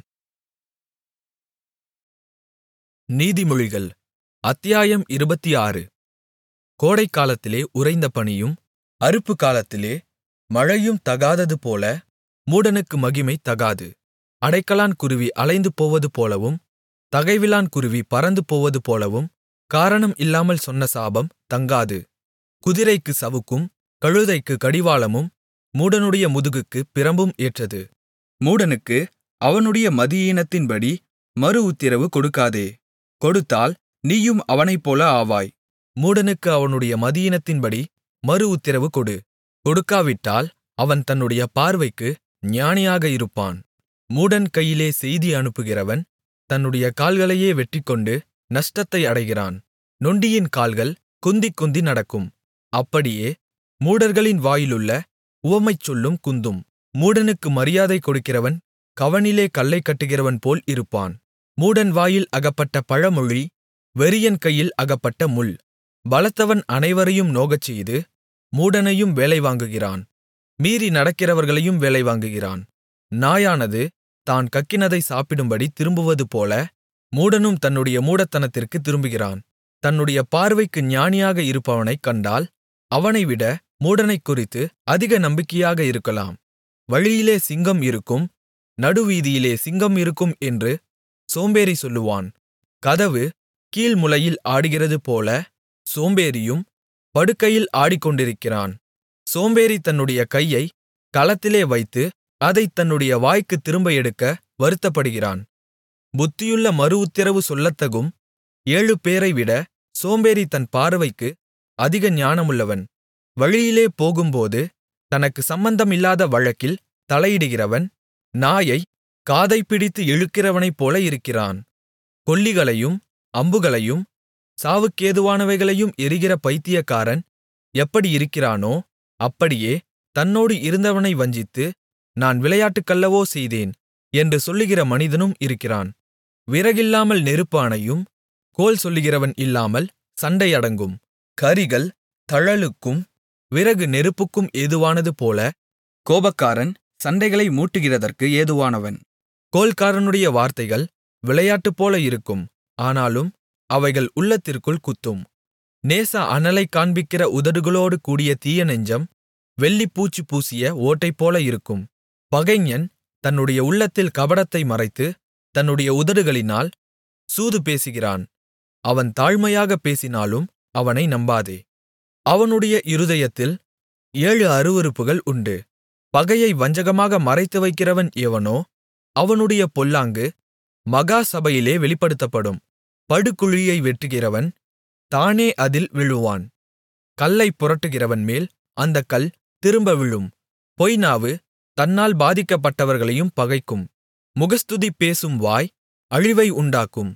நீதிமொழிகள் அத்தியாயம் இருபத்தாறு கோடைக்காலத்திலே உறைந்த பனியும் அறுப்பு காலத்திலே மழையும் தகாததுபோல மூடனுக்கு மகிமை தகாது அடைக்கலான் குருவி அலைந்து போவது போலவும் தகைவிலான் குருவி பறந்து போவது போலவும் காரணம் இல்லாமல் சொன்ன சாபம் தங்காது குதிரைக்கு சவுக்கும் கழுதைக்கு கடிவாளமும் மூடனுடைய முதுகுக்கு பிரம்பும் ஏற்றது மூடனுக்கு அவனுடைய மதியீனத்தின்படி மறு உத்திரவு கொடுக்காதே கொடுத்தால் நீயும் அவனைப்போல ஆவாய் மூடனுக்கு அவனுடைய மதியீனத்தின்படி மறு உத்திரவு கொடு கொடுக்காவிட்டால் அவன் தன்னுடைய பார்வைக்கு ஞானியாக இருப்பான் மூடன் கையிலே செய்தி அனுப்புகிறவன் தன்னுடைய கால்களையே வெட்டிக்கொண்டு நஷ்டத்தை அடைகிறான் நொண்டியின் கால்கள் குந்திக் குந்தி நடக்கும் அப்படியே மூடர்களின் வாயிலுள்ள உவமைச் சொல்லும் குந்தும் மூடனுக்கு மரியாதை கொடுக்கிறவன் கவனிலே கல்லைக் கட்டுகிறவன் போல் இருப்பான் மூடன் வாயில் அகப்பட்ட பழமொழி வெறியன் கையில் அகப்பட்ட முள் பலத்தவன் அனைவரையும் நோகச்செய்து மூடனையும் வேலை வாங்குகிறான் மீறி நடக்கிறவர்களையும் வேலை வாங்குகிறான் நாயானது தான் கக்கினதை சாப்பிடும்படி திரும்புவதுபோல மூடனும் தன்னுடைய மூடத்தனத்திற்கு திரும்புகிறான் தன்னுடைய பார்வைக்கு ஞானியாக இருப்பவனைக் கண்டால் அவனைவிட மூடனைக் குறித்து அதிக நம்பிக்கையாக இருக்கலாம் வழியிலே சிங்கம் இருக்கும் நடுவீதியிலே சிங்கம் இருக்கும் என்று சோம்பேறி சொல்லுவான் கதவு கீழ்முலையில் ஆடுகிறது போல சோம்பேறியும் படுக்கையில் ஆடிக்கொண்டிருக்கிறான் சோம்பேறி தன்னுடைய கையை களத்திலே வைத்து அதைத் தன்னுடைய வாய்க்குத் திரும்ப எடுக்க வருத்தப்படுகிறான் புத்தியுள்ள மறு உத்திரவு சொல்லத்தகும் ஏழு பேரைவிட சோம்பேறி தன் பார்வைக்கு அதிக ஞானமுள்ளவன் வழியிலே போகும்போது தனக்கு சம்பந்தமில்லாத வழக்கில் தலையிடுகிறவன் நாயை காதைப்பிடித்து இழுக்கிறவனைப்போல இருக்கிறான் கொல்லிகளையும் அம்புகளையும் சாவுக்கேதுவானவைகளையும் எரிகிற பைத்தியக்காரன் எப்படி இருக்கிறானோ அப்படியே தன்னோடு இருந்தவனை வஞ்சித்து நான் விளையாட்டுக்கல்லவோ செய்தேன் என்று சொல்லுகிற மனிதனும் இருக்கிறான் விறகில்லாமல் நெருப்பு அணையும் கோல் சொல்லுகிறவன் இல்லாமல் சண்டை அடங்கும் கரிகள் தழலுக்கும் விறகு நெருப்புக்கும் ஏதுவானது போல கோபக்காரன் சண்டைகளை மூட்டுகிறதற்கு ஏதுவானவன் கோல்காரனுடைய வார்த்தைகள் விளையாட்டுப்போல இருக்கும் ஆனாலும் அவைகள் உள்ளத்திற்குள் குத்தும் நேச அனலைக் காண்பிக்கிற உதடுகளோடு கூடிய தீய நெஞ்சம் வெள்ளிப்பூச்சு பூசிய ஓட்டைப்போல இருக்கும் பகைஞன் தன்னுடைய உள்ளத்தில் கபடத்தை மறைத்து தன்னுடைய உதடுகளினால் சூது பேசுகிறான் அவன் தாழ்மையாகப் பேசினாலும் அவனை நம்பாதே அவனுடைய இருதயத்தில் ஏழு அருவருப்புகள் உண்டு பகையை வஞ்சகமாக மறைத்து வைக்கிறவன் எவனோ அவனுடைய பொல்லாங்கு மகா சபையிலே வெளிப்படுத்தப்படும் படுகுழியை வெட்டுகிறவன் தானே அதில் விழுவான் கல்லைப் புரட்டுகிறவன் மேல் அந்தக் கல் திரும்ப விழும் பொய்நாவு தன்னால் பாதிக்கப்பட்டவர்களையும் பகைக்கும் முகஸ்துதி பேசும் வாய் அழிவை உண்டாக்கும்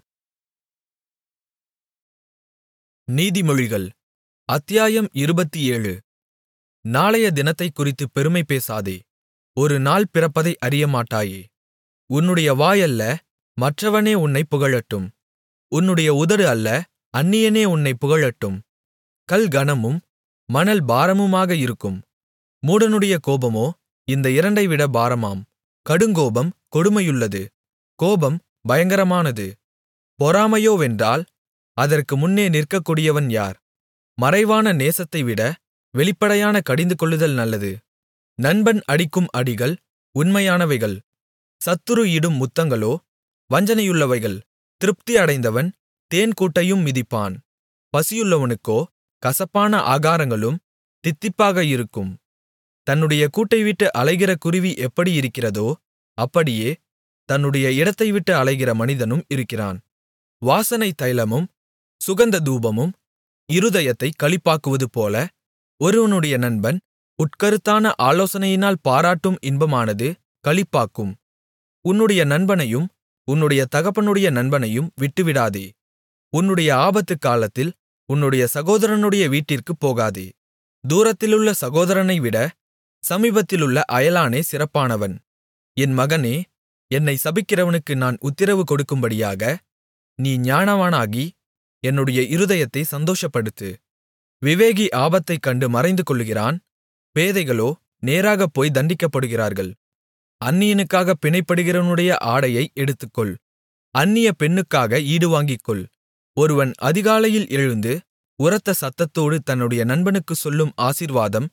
நீதிமொழிகள் அத்தியாயம் இருபத்தேழு நாளைய தினத்தைக் குறித்துப் பெருமை பேசாதே ஒரு நாள் பிறப்பதை அறியமாட்டாயே உன்னுடைய வாய் அல்ல மற்றவனே உன்னைப் புகழட்டும் உன்னுடைய உதடு அல்ல அந்நியனே உன்னைப் புகழட்டும் கல் கனமும் மணல் பாரமுமாக இருக்கும் மூடனுடைய கோபமோ இந்த இரண்டைவிட பாரமாம் கடுங்கோபம் கொடுமையுள்ளது கோபம் பயங்கரமானது பொறாமையோவென்றால் அதற்கு முன்னே நிற்கக்கூடியவன் யார் மறைவான நேசத்தைவிட வெளிப்படையான கடிந்துகொள்ளுதல் நல்லது நண்பன் அடிக்கும் அடிகள் உண்மையானவைகள் சத்துரு இடும் முத்தங்களோ வஞ்சனையுள்ளவைகள் திருப்தி அடைந்தவன் தேன்கூட்டையும் மிதிப்பான் பசியுள்ளவனுக்கோ கசப்பான ஆகாரங்களும் தித்திப்பாக இருக்கும் தன்னுடைய கூட்டைவிட்டு அலைகிற குருவி எப்படி இருக்கிறதோ அப்படியே தன்னுடைய இடத்தைவிட்டு அலைகிற மனிதனும் இருக்கிறான் வாசனை தைலமும் சுகந்த தூபமும் இருதயத்தைக் களிப்பாக்குவதுபோல ஒருவனுடைய நண்பன் உட்கருத்தான ஆலோசனையினால் பாராட்டும் இன்பமானது களிப்பாக்கும் உன்னுடைய நண்பனையும் உன்னுடைய தகப்பனுடைய நண்பனையும் விட்டுவிடாதே உன்னுடைய ஆபத்துக் காலத்தில் உன்னுடைய சகோதரனுடைய வீட்டிற்குப் போகாதே தூரத்திலுள்ள சகோதரனைவிட சமீபத்திலுள்ள அயலானே சிறப்பானவன் என் மகனே என்னை சபிக்கிறவனுக்கு நான் உத்திரவு கொடுக்கும்படியாக நீ ஞானவானாகி என்னுடைய இருதயத்தை சந்தோஷப்படுத்து விவேகி ஆபத்தைக் கண்டு மறைந்து கொள்ளுகிறான் பேதைகளோ நேராகப் போய் தண்டிக்கப்படுகிறார்கள் அந்நியனுக்காக பிணைப்படுகிறவனுடைய ஆடையை எடுத்துக்கொள் அந்நிய பெண்ணுக்காக ஈடுவாங்கிக்கொள் ஒருவன் அதிகாலையில் எழுந்து உரத்த சத்தத்தோடு தன்னுடைய நண்பனுக்குச் சொல்லும் ஆசீர்வாதம்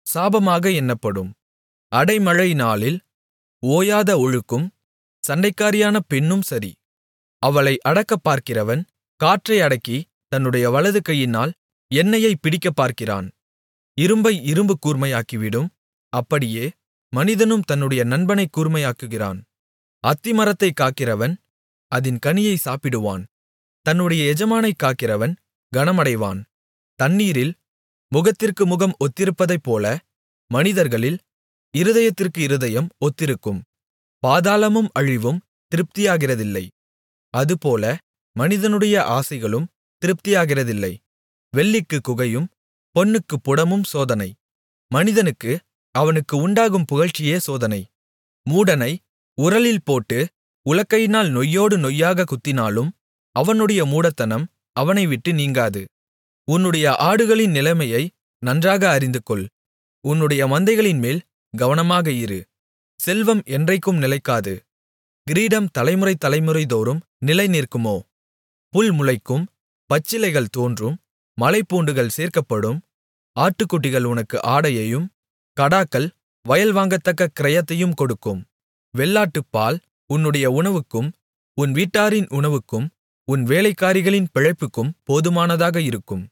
சாபமாக எண்ணப்படும் அடைமழை நாளில் ஓயாத ஒழுக்கும் சண்டைக்காரியான பெண்ணும் சரி அவளை அடக்கப் பார்க்கிறவன் காற்றை அடக்கி தன்னுடைய வலது கையினால் எண்ணெயைப் பிடிக்கப் பார்க்கிறான் இரும்பை இரும்பு கூர்மையாக்கிவிடும் அப்படியே மனிதனும் தன்னுடைய நண்பனைக் கூர்மையாக்குகிறான் அத்திமரத்தைக் காக்கிறவன் அதின் கனியை சாப்பிடுவான் தன்னுடைய எஜமானைக் காக்கிறவன் கனமடைவான் தண்ணீரில் முகத்திற்கு முகம் ஒத்திருப்பதைப்போல மனிதர்களில் இருதயத்திற்கு இருதயம் ஒத்திருக்கும் பாதாளமும் அழிவும் திருப்தியாகிறதில்லை அதுபோல மனிதனுடைய ஆசைகளும் திருப்தியாகிறதில்லை வெள்ளிக்குக் குகையும் பொன்னுக்குப் புடமும் சோதனை மனிதனுக்கு அவனுக்கு உண்டாகும் புகழ்ச்சியே சோதனை மூடனை உரலில் போட்டு உலக்கையினால் நொய்யோடு நொய்யாகக் குத்தினாலும் அவனுடைய மூடத்தனம் அவனை விட்டு நீங்காது உன்னுடைய ஆடுகளின் நிலைமையை நன்றாக அறிந்துகொள் உன்னுடைய மந்தைகளின்மேல் கவனமாக இரு செல்வம் என்றைக்கும் நிலைக்காது கிரீடம் தலைமுறை தலைமுறைதோறும் நிலைநிற்குமோ புல் முளைக்கும் பச்சிலைகள் தோன்றும் மலைப்பூண்டுகள் சேர்க்கப்படும் ஆட்டுக்குட்டிகள் உனக்கு ஆடையையும் கடாக்கள் வயல் வாங்கத்தக்க கிரயத்தையும் கொடுக்கும் வெள்ளாட்டுப்பால் உன்னுடைய உணவுக்கும் உன் வீட்டாரின் உணவுக்கும் உன் வேலைக்காரிகளின் பிழைப்புக்கும் போதுமானதாக இருக்கும்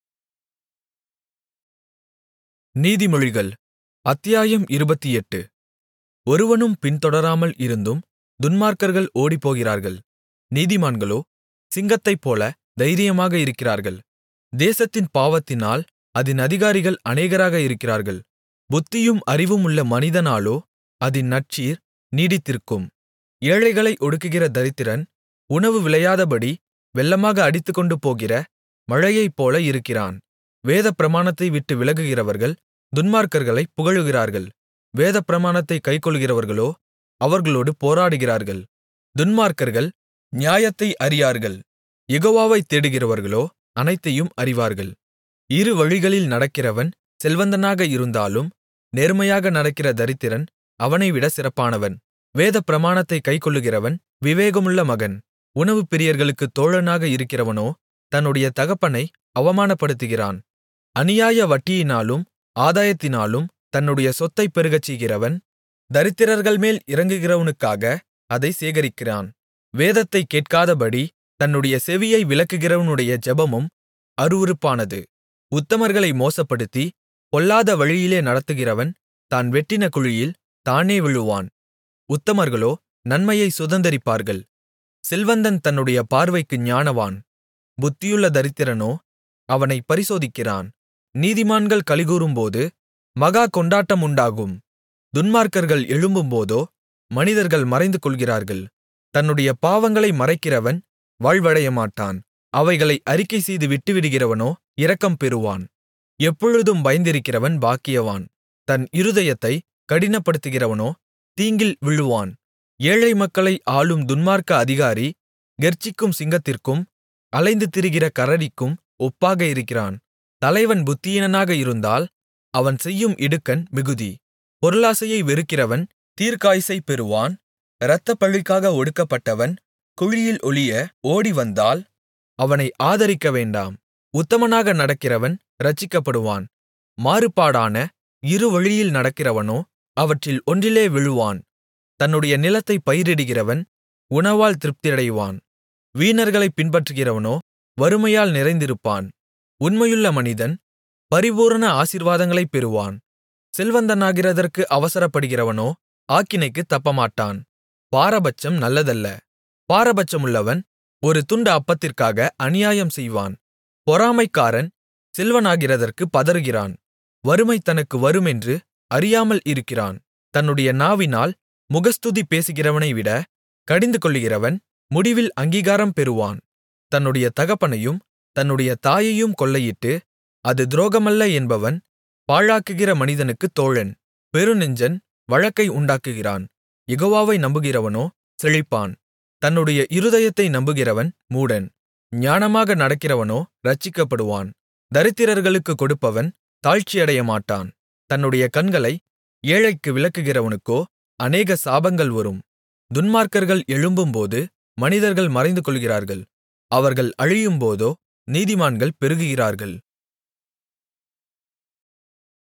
நீதிமொழிகள் அத்தியாயம் இருபத்தெட்டு ஒருவனும் பின்தொடராமல் இருந்தும் துன்மார்க்கர்கள் ஓடிப்போகிறார்கள் நீதிமான்களோ சிங்கத்தைப்போல தைரியமாக இருக்கிறார்கள் தேசத்தின் பாவத்தினால் அதின் அதிகாரிகள் அநேகராக இருக்கிறார்கள் புத்தியும் அறிவும் உள்ள மனிதனாலோ அதின் நற்சீர் நீடித்திருக்கும் ஏழைகளை ஒடுக்குகிற தரித்திரன் உணவு விளையாதபடி வெள்ளமாக அடித்துக்கொண்டு போகிற மழையைப்போல இருக்கிறான் வேத பிரமாணத்தை விட்டு விலகுகிறவர்கள் துன்மார்க்கர்களைப் புகழுகிறார்கள் வேத பிரமாணத்தை கைக்கொள்கிறவர்களோ அவர்களோடு போராடுகிறார்கள் துன்மார்க்கர்கள் நியாயத்தை அறியார்கள் யெகோவாவைத் தேடுகிறவர்களோ அனைத்தையும் அறிவார்கள் இரு வழிகளில் நடக்கிறவன் செல்வந்தனாக இருந்தாலும் நேர்மையாக நடக்கிற தரித்திரன் அவனைவிட சிறப்பானவன் வேத பிரமாணத்தை கைக்கொள்ளுகிறவன் விவேகமுள்ள மகன் உணவு பிரியர்களுக்குத் தோழனாக இருக்கிறவனோ தன்னுடைய தகப்பனை அவமானப்படுத்துகிறான் அநியாய வட்டியினாலும் ஆதாயத்தினாலும் தன்னுடைய சொத்தைப் பெருகச் செய்கிறவன் தரித்திரர்கள் மேல் இறங்குகிறவனுக்காக அதை சேகரிக்கிறான் வேதத்தைக் கேட்காதபடி தன்னுடைய செவியை விலக்குகிறவனுடைய ஜெபமும் அருவருப்பானது உத்தமர்களை மோசப்படுத்தி பொல்லாத வழியிலே நடத்துகிறவன் தான் வெட்டின குழியில் தானே விழுவான் உத்தமர்களோ நன்மையை சுதந்தரிப்பார்கள் செல்வந்தன் தன்னுடைய பார்வைக்கு ஞானவான் புத்தியுள்ள தரித்திரனோ அவனை பரிசோதிக்கிறான் நீதிமான்கள் கலிகூரும்போது மகா கொண்டாட்டம் உண்டாகும் துன்மார்க்கர்கள் எழும்பும்போதோ மனிதர்கள் மறைந்து கொள்கிறார்கள் தன்னுடைய பாவங்களை மறைக்கிறவன் வாழ்வடையமாட்டான் அவைகளை அறிக்கை செய்து விட்டுவிடுகிறவனோ இரக்கம் பெறுவான் எப்பொழுதும் பயந்திருக்கிறவன் பாக்கியவான் தன் இருதயத்தை கடினப்படுத்துகிறவனோ தீங்கில் விழுவான் ஏழை மக்களை ஆளும் துன்மார்க்க அதிகாரி கெர்ச்சிக்கும் சிங்கத்திற்கும் அலைந்து திரிகிற கரடிக்கும் ஒப்பாக இருக்கிறான் தலைவன் புத்தியீனனாக இருந்தால் அவன் செய்யும் இடுக்கண் மிகுதி பொருளாசையை வெறுக்கிறவன் தீர்க்காயுசை பெறுவான் இரத்தப்பழிக்காக ஒடுக்கப்பட்டவன் குழியில் ஒளிய ஓடிவந்தால் அவனை ஆதரிக்க வேண்டாம் உத்தமனாக நடக்கிறவன் இரட்சிக்கப்படுவான் மாறுபாடான இரு வழியில் நடக்கிறவனோ அவற்றில் ஒன்றிலே விழுவான் தன்னுடைய நிலத்தை பயிரிடுகிறவன் உணவால் திருப்தியடைவான் வீணர்களைப் பின்பற்றுகிறவனோ வறுமையால் நிறைந்திருப்பான் உண்மையுள்ள மனிதன் பரிபூரண ஆசீர்வாதங்களைப் பெறுவான் செல்வந்தனாகிறதற்கு அவசரப்படுகிறவனோ ஆக்கினைக்குத் தப்பமாட்டான் பாரபட்சம் நல்லதல்ல பாரபட்சமுள்ளவன் ஒரு துண்டு அப்பத்திற்காக அநியாயம் செய்வான் பொறாமைக்காரன் செல்வனாகிறதற்குப் பதறுகிறான் வறுமை தனக்கு வருமென்று அறியாமல் இருக்கிறான் தன்னுடைய நாவினால் முகஸ்துதி பேசுகிறவனைவிட கடிந்துகொள்ளுகிறவன் முடிவில் அங்கீகாரம் பெறுவான் தன்னுடைய தகப்பனையும் தன்னுடைய தாயையும் கொள்ளையிட்டு அது துரோகமல்ல என்பவன் பாழாக்குகிற மனிதனுக்குத் தோழன் பெருநெஞ்சன் வழக்கை உண்டாக்குகிறான் யெகோவாவை நம்புகிறவனோ செழிப்பான் தன்னுடைய இருதயத்தை நம்புகிறவன் மூடன் ஞானமாக நடக்கிறவனோ இரட்சிக்கப்படுவான் தரித்திரர்களுக்குக் கொடுப்பவன் தாழ்ச்சியடையமாட்டான் தன்னுடைய கண்களை ஏழைக்கு விலக்குகிறவனுக்கோ அநேக சாபங்கள் வரும் துன்மார்க்கர்கள் எழும்பும்போது மனிதர்கள் மறைந்து கொள்கிறார்கள் அவர்கள் அழியும்போதோ நீதிமான்கள் பெருகுகிறார்கள்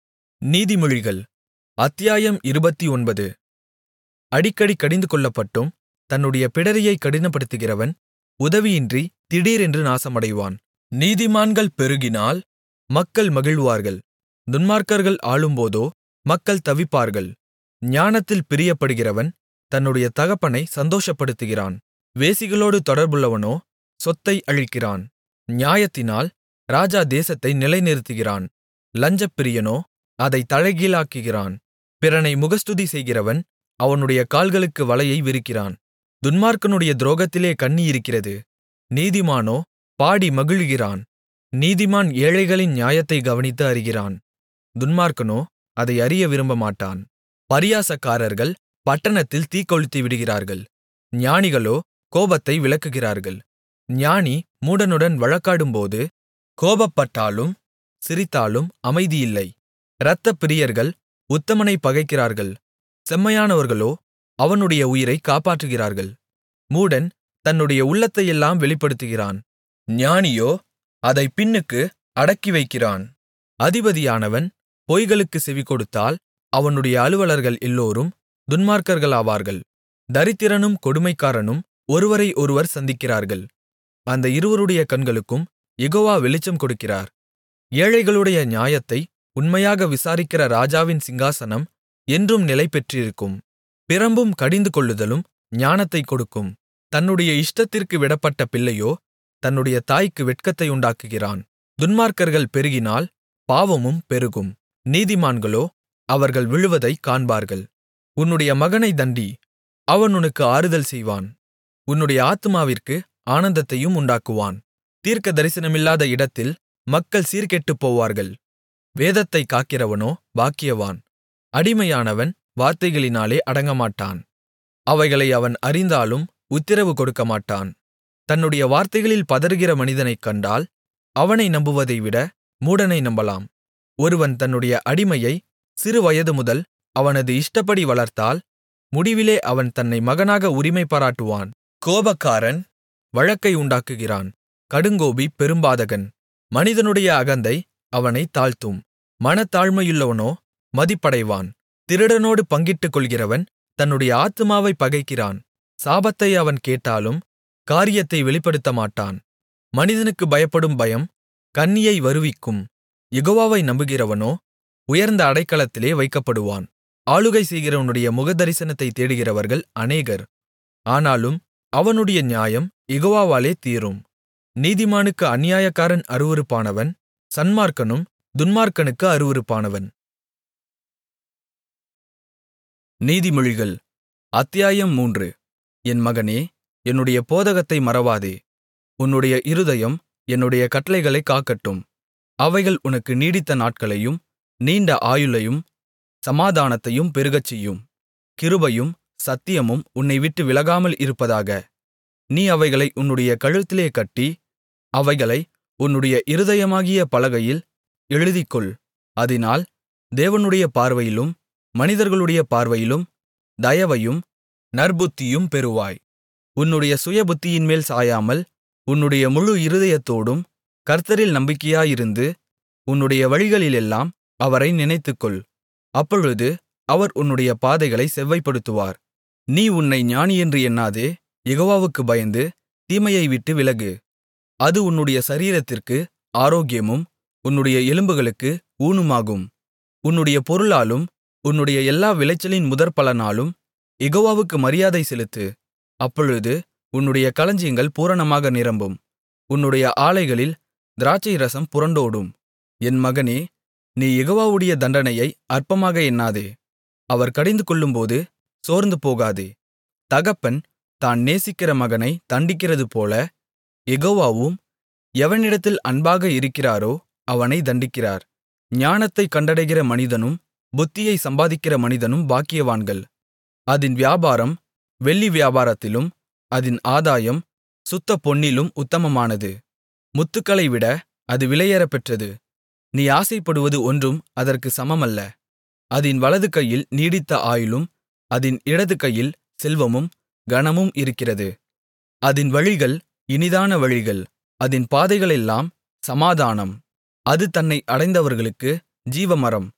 நீதிமொழிகள் அத்தியாயம் இருபத்தொன்பது அடிக்கடி கடிந்துகொள்ளப்பட்டும் தன்னுடைய பிடரியைக் கடினப்படுத்துகிறவன் உதவியின்றி திடீரென்று நாசமடைவான் நீதிமான்கள் பெருகினால் மக்கள் மகிழ்வார்கள் துன்மார்க்கர்கள் ஆளும்போதோ மக்கள் தவிப்பார்கள் ஞானத்தில் பிரியப்படுகிறவன் தன்னுடைய தகப்பனை சந்தோஷப்படுத்துகிறான் வேசிகளோடு தொடர்புள்ளவனோ சொத்தை அழிக்கிறான் நியாயத்தினால் ராஜா தேசத்தை நிலைநிறுத்துகிறான் லஞ்சப்பிரியனோ அதைத் தலைகீழாக்குகிறான் பிறனை முகஸ்துதி செய்கிறவன் அவனுடைய கால்களுக்கு வலையை விரிக்கிறான் துன்மார்க்கனுடைய துரோகத்திலே கண்ணி இருக்கிறது நீதிமானோ பாடி மகிழுகிறான் நீதிமான் ஏழைகளின் நியாயத்தைக் கவனித்து அறிகிறான் துன்மார்க்கனோ அதை அறிய விரும்பமாட்டான் பரியாசக்காரர்கள் பட்டணத்தில் தீக்கொளுத்தி விடுகிறார்கள் ஞானிகளோ கோபத்தை விலக்குகிறார்கள் ஞானி மூடனுடன் வழக்காடும்போது கோபப்பட்டாலும் சிரித்தாலும் அமைதியில்லை இரத்தப் பிரியர்கள் உத்தமனைப் பகைக்கிறார்கள் செம்மையானவர்களோ அவனுடைய உயிரைக் காப்பாற்றுகிறார்கள் மூடன் தன்னுடைய உள்ளத்தையெல்லாம் வெளிப்படுத்துகிறான் ஞானியோ அதைப் பின்னுக்கு அடக்கி வைக்கிறான் அதிபதியானவன் பொய்களுக்குச் செவிகொடுத்தால் அவனுடைய அலுவலர்கள் எல்லோரும் துன்மார்க்கர்களாவார்கள் தரித்திரனும் கொடுமைக்காரனும் ஒருவரை ஒருவர் சந்திக்கிறார்கள் அந்த இருவருடைய கண்களுக்கும் யெகோவா வெளிச்சம் கொடுக்கிறார் ஏழைகளுடைய நியாயத்தை உண்மையாக விசாரிக்கிற ராஜாவின் சிங்காசனம் என்றும் நிலைபெற்றிருக்கும் பிரம்பும் கடிந்துகொள்ளுதலும் ஞானத்தைக் கொடுக்கும் தன்னுடைய இஷ்டத்திற்கு விடப்பட்ட பிள்ளையோ தன்னுடைய தாய்க்கு வெட்கத்தை உண்டாக்குகிறான் துன்மார்க்கர்கள் பெருகினால் பாவமும் பெருகும் நீதிமான்களோ அவர்கள் விழுவதைக் காண்பார்கள் உன்னுடைய மகனை தண்டி அவன் உனக்கு ஆறுதல் செய்வான் உன்னுடைய ஆத்துமாவிற்கு ஆனந்தத்தையும் உண்டாக்குவான் தீர்க்க தரிசனமில்லாத இடத்தில் மக்கள் சீர்கெட்டுப் போவார்கள் வேதத்தைக் காக்கிறவனோ பாக்கியவான் அடிமையானவன் வார்த்தைகளினாலே அடங்கமாட்டான் அவைகளை அவன் அறிந்தாலும் உத்திரவு கொடுக்கமாட்டான் தன்னுடைய வார்த்தைகளில் பதறுகிற மனிதனைக் கண்டால் அவனை நம்புவதைவிட மூடனை நம்பலாம் ஒருவன் தன்னுடைய அடிமையை சிறுவயது முதல் அவனது இஷ்டப்படி வளர்த்தால் முடிவிலே அவன் தன்னை மகனாக உரிமை பாராட்டுவான் கோபக்காரன் வழக்கை உண்டாக்குகிறான் கடுங்கோபி பெரும்பாதகன் மனிதனுடைய அகந்தை அவனைத் தாழ்த்தும் மனத்தாழ்மையுள்ளவனோ மதிப்படைவான் திருடனோடு பங்கிட்டுக் கொள்கிறவன் தன்னுடைய ஆத்துமாவைப் பகைக்கிறான் சாபத்தை அவன் கேட்டாலும் காரியத்தை வெளிப்படுத்தமாட்டான் மனிதனுக்கு பயப்படும் பயம் கண்ணியை வருவிக்கும் யெகோவாவை நம்புகிறவனோ உயர்ந்த அடைக்கலத்திலே வைக்கப்படுவான் ஆளுகை செய்கிறவனுடைய முகதரிசனத்தைத் தேடுகிறவர்கள் அநேகர் ஆனாலும் அவனுடைய நியாயம் யெகோவாவாலே தீரும் நீதிமானுக்கு அநியாயக்காரன் அருவருப்பானவன் சன்மார்க்கனும் துன்மார்க்கனுக்கு அருவருப்பானவன் நீதிமொழிகள் அத்தியாயம் மூன்று என் மகனே என்னுடைய போதகத்தை மறவாதே உன்னுடைய இருதயம் என்னுடைய கட்டளைகளைக் காக்கட்டும் அவைகள் உனக்கு நீடித்த நாட்களையும் நீண்ட ஆயுளையும் சமாதானத்தையும் பெருகச்செய்யும் கிருபையும் சத்தியமும் உன்னை விட்டு விலகாமல் இருப்பதாக நீ அவைகளை உன்னுடைய கழுத்திலே கட்டி அவைகளை உன்னுடைய இருதயமாகிய பலகையில் எழுதிக்கொள் அதினால் தேவனுடைய பார்வையிலும் மனிதர்களுடைய பார்வையிலும் தயவையும் நற்புத்தியும் பெறுவாய் உன்னுடைய சுயபுத்தியின்மேல் சாயாமல் உன்னுடைய முழு இருதயத்தோடும் கர்த்தரில் நம்பிக்கையாயிருந்து உன்னுடைய வழிகளிலெல்லாம் அவரை நினைத்துக்கொள் அப்பொழுது அவர் உன்னுடைய பாதைகளை செவ்வைப்படுத்துவார் நீ உன்னை ஞானியென்று எண்ணாதே யெகோவாவுக்கு பயந்து தீமையை விட்டு விலகு அது உன்னுடைய சரீரத்திற்கு ஆரோக்கியமும் உன்னுடைய எலும்புகளுக்கு ஊனுமாகும் உன்னுடைய பொருளாலும் உன்னுடைய எல்லா விளைச்சலின் முதற்பலனாலும் யெகோவாவுக்கு மரியாதை செலுத்து அப்பொழுது உன்னுடைய களஞ்சியங்கள் பூரணமாக நிரம்பும் உன்னுடைய ஆலைகளில் திராட்சை ரசம் புரண்டோடும் என் மகனே நீ யெகோவாவுடைய தண்டனையை அற்பமாக எண்ணாதே அவர் கடிந்துகொள்ளும்போது சோர்ந்து போகாதே தகப்பன் தான் நேசிக்கிற மகனை தண்டிக்கிறதுபோல யெகோவாவும் எவனிடத்தில் அன்பாக இருக்கிறாரோ அவனை தண்டிக்கிறார் ஞானத்தைக் கண்டடைகிற மனிதனும் புத்தியை சம்பாதிக்கிற மனிதனும் பாக்கியவான்கள் அதின் வியாபாரம் வெள்ளி வியாபாரத்திலும் அதின் ஆதாயம் சுத்த பொன்னிலும் உத்தமமானது முத்துக்களை விட அது விலையேறப்பெற்றது நீ ஆசைப்படுவது ஒன்றும் அதற்கு சமமல்ல அதின் வலது கையில் நீடித்த ஆயுளும் அதின் இடது கையில் செல்வமும் கனமும் இருக்கிறது அதின் வழிகள் இனிதான வழிகள் அதின் பாதைகளெல்லாம் சமாதானம் அது தன்னை அடைந்தவர்களுக்கு ஜீவமரம்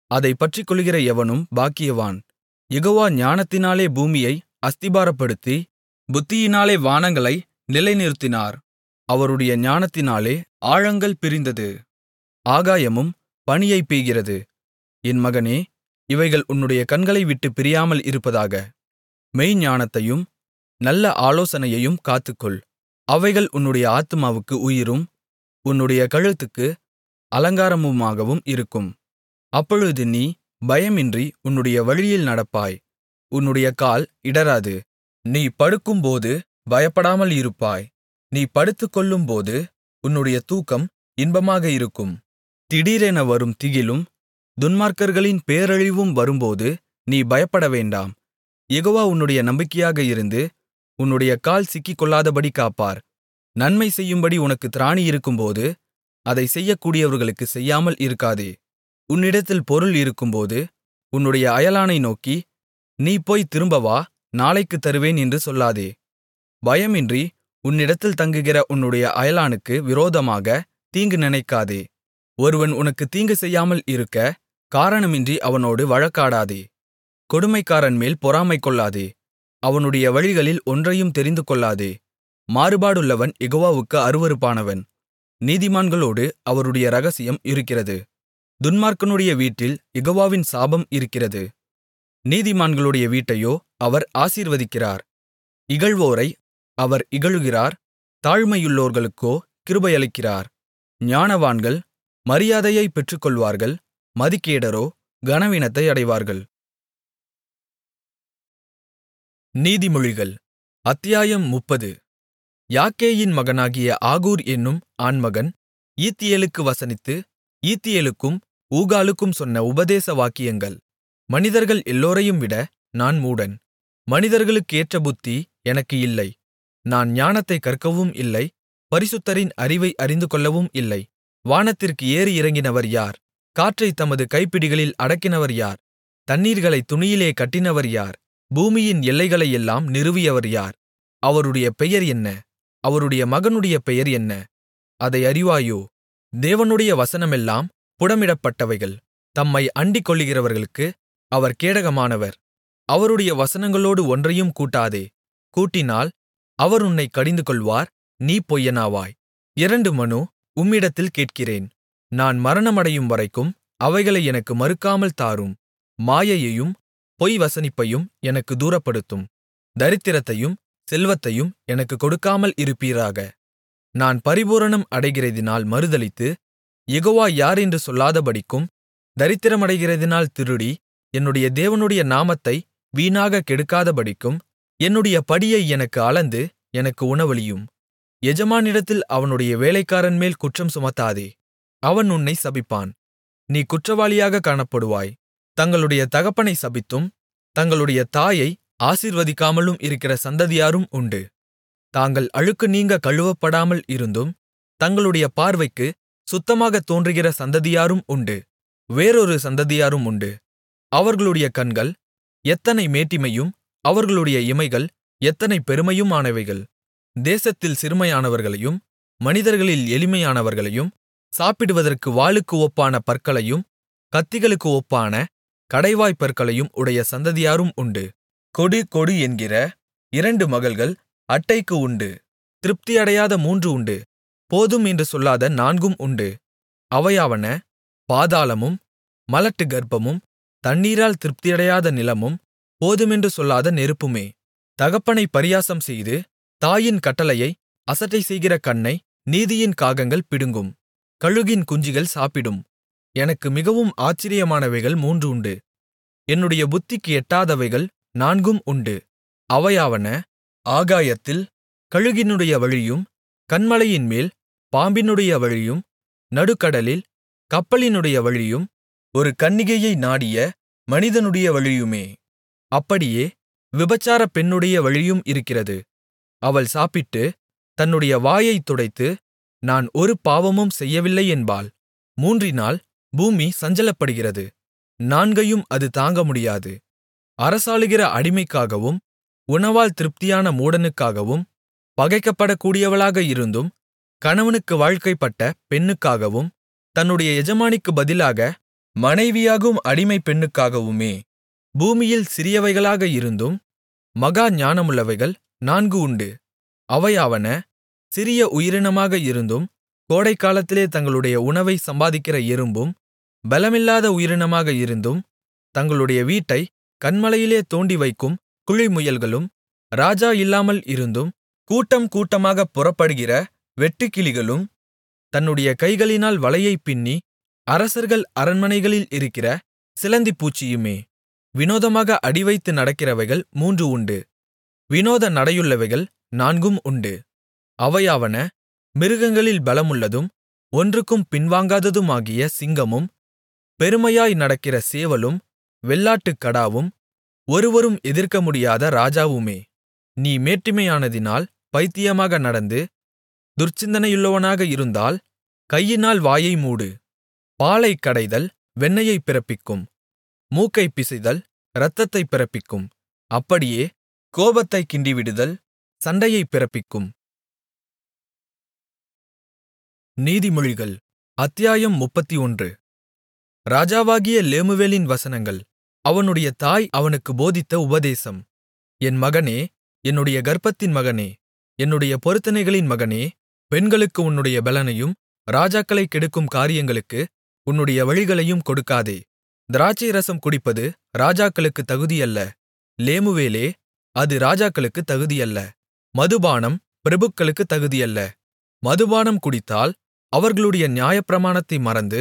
அதைப் பற்றிக்கொள்ளுகிற எவனும் பாக்கியவான் யெகோவா ஞானத்தினாலே பூமியை அஸ்திபாரப்படுத்தி புத்தியினாலே வானங்களை நிலைநிறுத்தினார் அவருடைய ஞானத்தினாலே ஆழங்கள் பிரிந்தது ஆகாயமும் பனியைப் பெய்கிறது என் மகனே இவைகள் உன்னுடைய கண்களை விட்டுப் பிரியாமல் இருப்பதாக மெய்ஞானத்தையும் நல்ல ஆலோசனையையும் காத்துக்கொள் அவைகள் உன்னுடைய ஆத்துமாவுக்கு உயிரும் உன்னுடைய கழுத்துக்கு அலங்காரமுமாகவும் இருக்கும் அப்பொழுது நீ பயமின்றி உன்னுடைய வழியில் நடப்பாய் உன்னுடைய கால் இடறாது நீ படுக்கும்போது பயப்படாமல் இருப்பாய் நீ படுத்துக்கொள்ளும்போது உன்னுடைய தூக்கம் இன்பமாக இருக்கும் திடீரென வரும் திகிலும் துன்மார்க்கர்களின் பேரழிவும் வரும்போது நீ பயப்பட வேண்டாம் யெகோவா உன்னுடைய நம்பிக்கையாக இருந்து உன்னுடைய கால் சிக்கிக்கொள்ளாதபடி காப்பார் நன்மை செய்யும்படி உனக்கு திராணி இருக்கும்போது அதை செய்யக்கூடியவர்களுக்குச் செய்யாமல் இருக்காதே உன்னிடத்தில் பொருள் இருக்கும்போது உன்னுடைய அயலானை நோக்கி நீ போய் திரும்ப வா நாளைக்குத் தருவேன் என்று சொல்லாதே பயமின்றி உன்னிடத்தில் தங்குகிற உன்னுடைய அயலானுக்கு விரோதமாக தீங்கு நினைக்காதே ஒருவன் உனக்கு தீங்கு செய்யாமல் இருக்க காரணமின்றி அவனோடு வழக்காடாதே கொடுமைக்காரன் மேல் பொறாமை கொள்ளாதே அவனுடைய வழிகளில் ஒன்றையும் தெரிந்து கொள்ளாதே மாறுபாடுள்ளவன் யெகோவாவுக்கு அருவருப்பானவன் நீதிமான்களோடு அவருடைய இரகசியம் இருக்கிறது துன்மார்க்கனுடைய வீட்டில் யெகோவாவின் சாபம் இருக்கிறது நீதிமான்களுடைய வீட்டையோ அவர் ஆசீர்வதிக்கிறார் இகழ்வோரை அவர் இகழுகிறார் தாழ்மையுள்ளோர்களுக்கோ கிருபையளிக்கிறார் ஞானவான்கள் மரியாதையைப் பெற்றுக்கொள்வார்கள் மதிகேடரோ கனவீனத்தை அடைவார்கள் நீதிமொழிகள் அத்தியாயம் முப்பது யாக்கேயின் மகனாகிய ஆகூர் என்னும் ஆண்மகன் ஈத்தியேலுக்கு வசனித்து ஈத்தியேலுக்கும் ஊகாலுக்கும் சொன்ன உபதேச வாக்கியங்கள் மனிதர்கள் எல்லோரையும் விட நான் மூடன் மனிதர்களுக்கேற்ற புத்தி எனக்கு இல்லை நான் ஞானத்தைக் கற்கவும் இல்லை பரிசுத்தரின் அறிவை அறிந்துகொள்ளவும் இல்லை வானத்திற்கு ஏறி இறங்கினவர் யார் காற்றைத் தமது கைப்பிடிகளில் அடக்கினவர் யார் தண்ணீர்களைத் துணியிலே கட்டினவர் யார் பூமியின் எல்லைகளையெல்லாம் நிறுவியவர் யார் அவருடைய பெயர் என்ன அவருடைய மகனுடைய பெயர் என்ன அதை அறிவாயோ தேவனுடைய வசனமெல்லாம் புடமிடப்பட்டவைகள் தம்மை அண்டிக்கொள்ளுகிறவர்களுக்கு அவர் கேடகமானவர் அவருடைய வசனங்களோடு ஒன்றையும் கூட்டாதே கூட்டினால் அவர் உன்னைக் கடிந்துகொள்வார் நீ பொய்யனாவாய் இரண்டு மனு உம்மிடத்தில் கேட்கிறேன் நான் மரணமடையும் வரைக்கும் அவைகளை எனக்கு மறுக்காமல் தாரும் மாயையையும் பொய் வசனிப்பையும் எனக்கு தூரப்படுத்தும் தரித்திரத்தையும் செல்வத்தையும் எனக்கு கொடுக்காமல் இருப்பீராக நான் பரிபூரணம் அடைகிறதினால் மறுதலித்து யெகோவா யார் என்று சொல்லாதபடிக்கும் தரித்திரமடைகிறதினால் திருடி என்னுடைய தேவனுடைய நாமத்தை வீணாகக் கெடுக்காதபடிக்கும் என்னுடைய படியை எனக்கு அளந்து எனக்கு உணவளியும் எஜமானிடத்தில் அவனுடைய வேலைக்காரன்மேல் குற்றம் சுமத்தாதே அவன் உன்னை சபிப்பான் நீ குற்றவாளியாகக் காணப்படுவாய் தங்களுடைய தகப்பனை சபித்தும் தங்களுடைய தாயை ஆசீர்வதிக்காமலும் இருக்கிற சந்ததியாரும் உண்டு தாங்கள் அழுக்கு நீங்க கழுவப்படாமல் இருந்தும் தங்களுடைய பார்வைக்கு சுத்தமாகத் தோன்றுகிற சந்ததியாரும் உண்டு வேறொரு சந்ததியாரும் உண்டு அவர்களுடைய கண்கள் எத்தனை மேட்டிமையும் அவர்களுடைய இமைகள் எத்தனை பெருமையுமானவைகள் தேசத்தில் சிறுமையானவர்களையும் மனிதர்களில் எளிமையானவர்களையும் சாப்பிடுவதற்கு வாளுக்கு ஒப்பான பற்களையும் கத்திகளுக்கு ஒப்பான கடைவாய்ப் பற்களையும் உடைய சந்ததியாரும் உண்டு கொடு கொடு என்கிற இரண்டு மகள்கள் அட்டைக்கு உண்டு திருப்தியடையாத மூன்று உண்டு போதும் என்று சொல்லாத நான்கும் உண்டு அவையாவன பாதாளமும் மலட்டு கர்ப்பமும் தண்ணீரால் திருப்தியடையாத நிலமும் போதுமென்று சொல்லாத நெருப்புமே தகப்பனை பரியாசம் செய்து தாயின் கட்டளையை அசட்டை செய்கிற கண்ணை நீதியின் காகங்கள் பிடுங்கும் கழுகின் குஞ்சுகள் சாப்பிடும் எனக்கு மிகவும் ஆச்சரியமானவைகள் மூன்று உண்டு என்னுடைய புத்திக்கு எட்டாதவைகள் நான்கும் உண்டு அவையாவன ஆகாயத்தில் கழுகினுடைய வழியும் கன்மலையின்மேல் பாம்பினுடைய வழியும் நடுக்கடலில் கப்பலினுடைய வழியும் ஒரு கன்னிகையை நாடிய மனிதனுடைய வழியுமே அப்படியே விபச்சாரப் பெண்ணுடைய வழியும் இருக்கிறது அவள் சாப்பிட்டு தன்னுடைய வாயைத் துடைத்து நான் ஒரு பாவமும் செய்யவில்லை என்பாள் மூன்றினால் பூமி சஞ்சலப்படுகிறது நான்கையும் அது தாங்க முடியாது அரசாளுகிற அடிமைக்காகவும் உணவால் திருப்தியான மூடனுக்காகவும் பகைக்கப்படக்கூடியவளாக இருந்தும் கணவனுக்கு வாழ்க்கைப்பட்ட பெண்ணுக்காகவும் தன்னுடைய எஜமானிக்கு பதிலாக மனைவியாகும் அடிமைப் பெண்ணுக்காகவுமே பூமியில் சிறியவைகளாக இருந்தும் மகா ஞானமுள்ளவைகள் நான்கு உண்டு அவையாவன சிறிய உயிரினமாக இருந்தும் கோடைக்காலத்திலே தங்களுடைய உணவை சம்பாதிக்கிற எறும்பும் பலமில்லாத உயிரினமாக இருந்தும் தங்களுடைய வீட்டை கன்மலையிலே தோண்டி வைக்கும் குழிமுயல்களும் ராஜா இல்லாமல் இருந்தும் கூட்டம் கூட்டமாகப் புறப்படுகிற வெட்டுக்கிளிகளும் தன்னுடைய கைகளினால் வலையைப் பின்னி அரசர்கள் அரண்மனைகளில் இருக்கிற சிலந்திப்பூச்சியுமே வினோதமாக அடிவைத்து நடக்கிறவைகள் மூன்று உண்டு வினோத நடையுள்ளவைகள் நான்கும் உண்டு அவையாவன மிருகங்களில் பலமுள்ளதும் ஒன்றுக்கும் பின்வாங்காததுமாகிய சிங்கமும் பெருமையாய் நடக்கிற சேவலும் வெள்ளாட்டுக் கடாவும் ஒருவரும் எதிர்க்க முடியாத ராஜாவுமே நீ மேட்டிமையானதினால் பைத்தியமாக நடந்து துர்ச்சிந்தனையுள்ளவனாக இருந்தால் கையினால் வாயை மூடு பாலைக் கடைதல் வெண்ணெயைப் பிறப்பிக்கும் மூக்கைப் பிசைதல் இரத்தத்தைப் பிறப்பிக்கும் அப்படியே கோபத்தைக் கிண்டிவிடுதல் சண்டையைப் பிறப்பிக்கும் நீதிமொழிகள் அத்தியாயம் முப்பத்தொன்று ராஜாவாகிய லேமுவேலின் வசனங்கள் அவனுடைய தாய் அவனுக்கு போதித்த உபதேசம் என் மகனே என்னுடைய கர்ப்பத்தின் மகனே என்னுடைய பொருத்தனைகளின் மகனே பெண்களுக்கு உன்னுடைய பெலனையும் ராஜாக்களைக் கெடுக்கும் காரியங்களுக்கு உன்னுடைய வழிகளையும் கொடுக்காதே திராட்சை ரசம் குடிப்பது ராஜாக்களுக்கு தகுதியல்ல லேமுவேலே அது ராஜாக்களுக்கு தகுதியல்ல மதுபானம் பிரபுக்களுக்கு தகுதியல்ல மதுபானம் குடித்தால் அவர்களுடைய நியாயப்பிரமாணத்தை மறந்து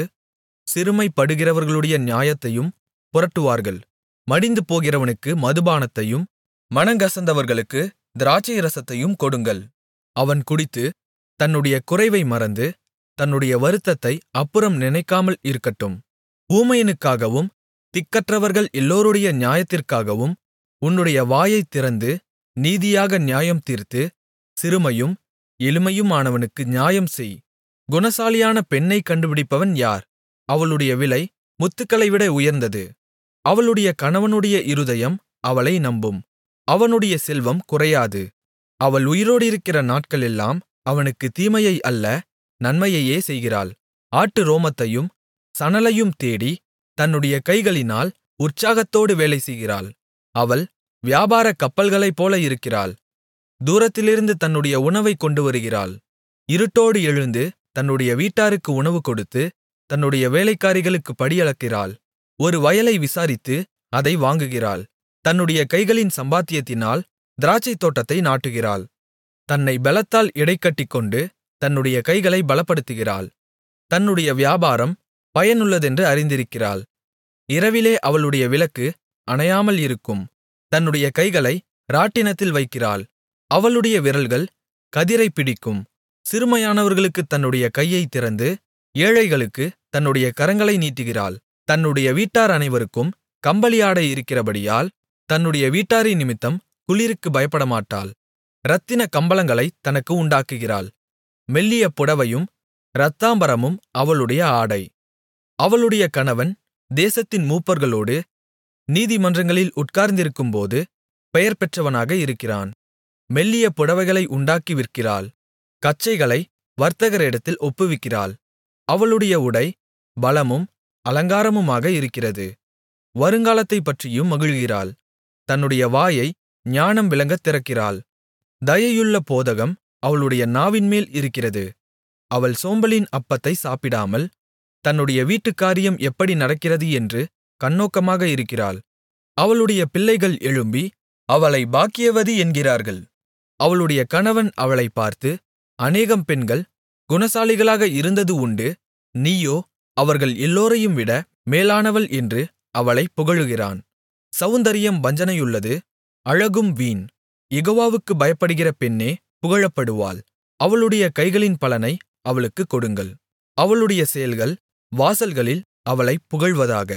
சிறுமைப்படுகிறவர்களுடைய நியாயத்தையும் புரட்டுவார்கள் மடிந்து போகிறவனுக்கு மதுபானத்தையும் மனங்கசந்தவர்களுக்கு திராட்சை ரசத்தையும் கொடுங்கள் அவன் குடித்து தன்னுடைய குறைவை மறந்து தன்னுடைய வருத்தத்தை அப்புறம் நினைக்காமல் இருக்கட்டும் ஊமையனுக்காகவும் திக்கற்றவர்கள் எல்லோருடைய நியாயத்திற்காகவும் உன்னுடைய வாயைத் திறந்து நீதியாக நியாயம் தீர்த்து சிறுமையும் எளிமையுமானவனுக்கு நியாயம் செய் குணசாலியான பெண்ணைக் கண்டுபிடிப்பவன் யார் அவளுடைய விலை முத்துக்களை விட உயர்ந்தது அவளுடைய கணவனுடைய இருதயம் அவளை நம்பும் அவனுடைய செல்வம் குறையாது அவள் உயிரோடிருக்கிற நாட்களெல்லாம் அவனுக்கு தீமையை அல்ல நன்மையையே செய்கிறாள் ஆட்டு ரோமத்தையும் சணலையும் தேடி தன்னுடைய கைகளினால் உற்சாகத்தோடு வேலை செய்கிறாள் அவள் வியாபார கப்பல்களைப் போல இருக்கிறாள் தூரத்திலிருந்து தன்னுடைய உணவைக் கொண்டு வருகிறாள் இருட்டோடு எழுந்து தன்னுடைய வீட்டாருக்கு உணவு கொடுத்து தன்னுடைய வேலைக்காரிகளுக்கு படியளக்கிறாள் ஒரு வயலை விசாரித்து அதை வாங்குகிறாள் தன்னுடைய கைகளின் சம்பாத்தியத்தினால் திராட்சைத் தோட்டத்தை நாட்டுகிறாள் தன்னை பெலத்தால் இடைக்கட்டிக்கொண்டு தன்னுடைய கைகளை பலப்படுத்துகிறாள் தன்னுடைய வியாபாரம் பயனுள்ளதென்று அறிந்திருக்கிறாள் இரவிலே அவளுடைய விளக்கு அணையாமல் இருக்கும் தன்னுடைய கைகளை ராட்டினத்தில் வைக்கிறாள் அவளுடைய விரல்கள் கதிரைப் பிடிக்கும் சிறுமையானவர்களுக்குத் தன்னுடைய கையைத் திறந்து ஏழைகளுக்கு தன்னுடைய கரங்களை நீட்டுகிறாள் தன்னுடைய வீட்டார் அனைவருக்கும் கம்பளி ஆடை இருக்கிறபடியால் தன்னுடைய வீட்டாரின் நிமித்தம் குளிருக்கு பயப்படமாட்டாள் இரத்தின கம்பளங்களைத் தனக்கு உண்டாக்குகிறாள் மெல்லிய புடவையும் இரத்தாம்பரமும் அவளுடைய ஆடை அவளுடைய கணவன் தேசத்தின் மூப்பர்களோடு நீதிமன்றங்களில் உட்கார்ந்திருக்கும்போது பெயர் பெற்றவனாக இருக்கிறான் மெல்லிய புடவைகளை உண்டாக்கி விற்கிறாள் கச்சைகளை வர்த்தகரிடத்தில் ஒப்புவிக்கிறாள் அவளுடைய உடை பலமும் அலங்காரமுமாக இருக்கிறது வருங்காலத்தைப் பற்றியும் மகிழ்கிறாள் தன்னுடைய வாயை ஞானம் விளங்கத் திறக்கிறாள் தயையுள்ள போதகம் அவளுடைய நாவின்மேல் இருக்கிறது அவள் சோம்பலின் அப்பத்தை சாப்பிடாமல் தன்னுடைய வீட்டுக்காரியம் எப்படி நடக்கிறது என்று கண்ணோக்கமாக இருக்கிறாள் அவளுடைய பிள்ளைகள் எழும்பி அவளை பாக்கியவதி என்கிறார்கள் அவளுடைய கணவன் அவளைப் பார்த்து அநேகம் பெண்கள் குணசாலிகளாக இருந்தது உண்டு நீயோ அவர்கள் எல்லோரையும் விட மேலானவள் என்று அவளைப் புகழுகிறான் சவுந்தரியம் வஞ்சனையுள்ளது அழகும் வீண் யெகோவாவுக்குப் பயப்படுகிற பெண்ணே புகழப்படுவாள் அவளுடைய கைகளின் பலனை அவளுக்குக் கொடுங்கள் அவளுடைய செயல்கள் வாசல்களில் அவளைப் புகழ்வதாக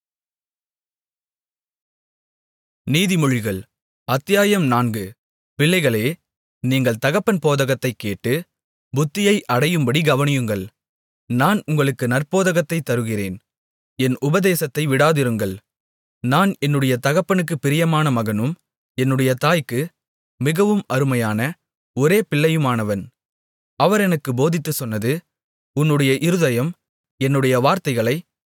நீதிமொழிகள் அத்தியாயம் நான்கு பிள்ளைகளே நீங்கள் தகப்பன் போதகத்தைக் கேட்டு புத்தியை அடையும்படி கவனியுங்கள் நான் உங்களுக்கு நற்போதகத்தைத் தருகிறேன் என் உபதேசத்தை விடாதிருங்கள் நான் என்னுடைய தகப்பனுக்குப் பிரியமான மகனும் என்னுடைய தாய்க்கு மிகவும் அருமையான ஒரே பிள்ளையுமானவன் அவர் எனக்குப் போதித்துச் சொன்னது உன்னுடைய இருதயம் என்னுடைய வார்த்தைகளை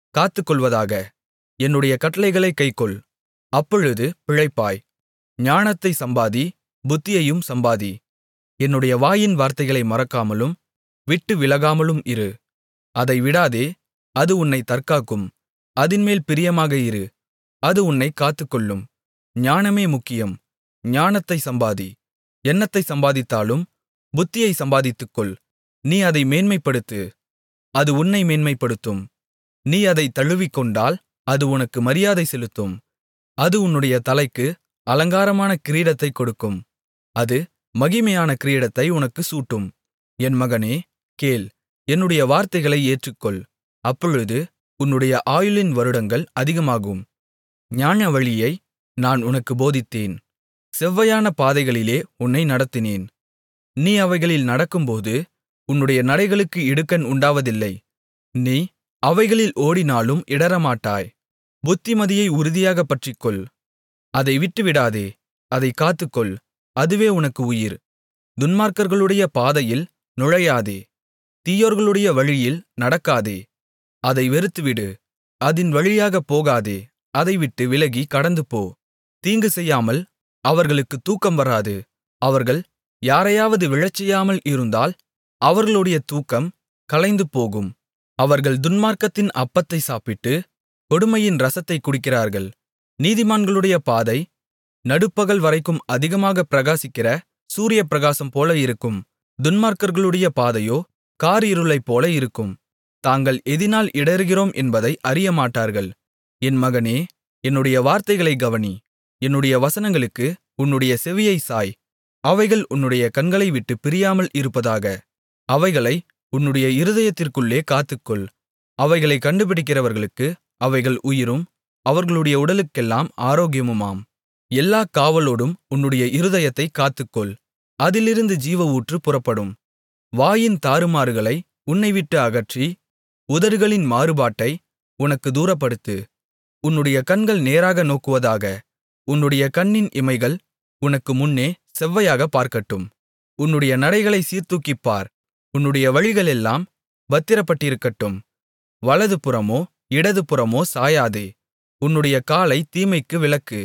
காத்துக்கொள்வதாக என்னுடைய கட்டளைகளைக் கைக்கொள் அப்பொழுது பிழைப்பாய் ஞானத்தை சம்பாதி புத்தியையும் சம்பாதி என்னுடைய வாயின் வார்த்தைகளை மறக்காமலும் விட்டு விலகாமலும் இரு அதை விடாதே அது உன்னை தற்காக்கும் அதின்மேல் பிரியமாக இரு அது உன்னைக் காத்துக்கொள்ளும் ஞானமே முக்கியம் ஞானத்தை சம்பாதி என்னத்தை சம்பாதித்தாலும் புத்தியை சம்பாதித்துக்கொள் நீ அதை மேன்மைப்படுத்து அது உன்னை மேன்மைப்படுத்தும் நீ அதை தழுவிக்கொண்டால் அது உனக்கு மரியாதை செலுத்தும் அது உன்னுடைய தலைக்கு அலங்காரமான கிரீடத்தைக் கொடுக்கும் அது மகிமையான கிரீடத்தை உனக்குச் சூட்டும் என் மகனே கேள் என்னுடைய வார்த்தைகளை ஏற்றுக்கொள் அப்பொழுது உன்னுடைய ஆயுளின் வருடங்கள் அதிகமாகும் ஞான வழியை நான் உனக்கு போதித்தேன் செவ்வையான பாதைகளிலே உன்னை நடத்தினேன் நீ அவைகளில் நடக்கும்போது உன்னுடைய நடைகளுக்கு இடுக்கண் உண்டாவதில்லை நீ அவைகளில் ஓடினாலும் இடறமாட்டாய் புத்திமதியை உறுதியாகப் பற்றிக்கொள் அதை விட்டுவிடாதே அதைக் காத்துக்கொள் அதுவே உனக்கு உயிர் துன்மார்க்கர்களுடைய பாதையில் நுழையாதே தீயோர்களுடைய வழியில் நடக்காதே அதை வெறுத்துவிடு அதின் வழியாகப் போகாதே அதை விட்டு விலகி கடந்துபோ தீங்கு செய்யாமல் அவர்களுக்குத் தூக்கம் வராது அவர்கள் யாரையாவது விழச்செய்யாமல் இருந்தால் அவர்களுடைய தூக்கம் கலைந்து போகும் அவர்கள் துன்மார்க்கத்தின் அப்பத்தை சாப்பிட்டு கொடுமையின் ரசத்தைக் குடிக்கிறார்கள் நீதிமான்களுடைய பாதை நடுப்பகல் வரைக்கும் அதிகமாகப் பிரகாசிக்கிற சூரிய பிரகாசம் போல இருக்கும் துன்மார்க்கர்களுடைய பாதையோ கார் இருளைப்போல இருக்கும் தாங்கள் எதினால் இடறுகிறோம் என்பதை அறியமாட்டார்கள் என் மகனே என்னுடைய வார்த்தைகளைக் கவனி என்னுடைய வசனங்களுக்கு உன்னுடைய செவியைச் சாய் அவைகள் உன்னுடைய கண்களை விட்டு பிரியாமல் இருப்பதாக அவைகளை உன்னுடைய இருதயத்திற்குள்ளே காத்துக்கொள் அவைகளைக் கண்டுபிடிக்கிறவர்களுக்கு அவைகள் உயிரும் அவர்களுடைய உடலுக்கெல்லாம் ஆரோக்கியமுமாம் எல்லாக் காவலோடும் உன்னுடைய இருதயத்தைக் காத்துக்கொள் அதிலிருந்து ஜீவ ஊற்று புறப்படும் வாயின் தாறுமாறுகளை உன்னைவிட்டு அகற்றி உதடுகளின் மாறுபாட்டை உனக்கு தூரப்படுத்து உன்னுடைய கண்கள் நேராக நோக்குவதாக உன்னுடைய கண்ணின் இமைகள் உனக்கு முன்னே செவ்வையாகப் பார்க்கட்டும் உன்னுடைய நடைகளை சீர்தூக்கிப் பார் உன்னுடைய வழிகளெல்லாம் பத்திரப்பட்டிருக்கட்டும் வலதுபுறமோ இடதுபுறமோ சாயாதே உன்னுடைய காலை தீமைக்கு விலக்கு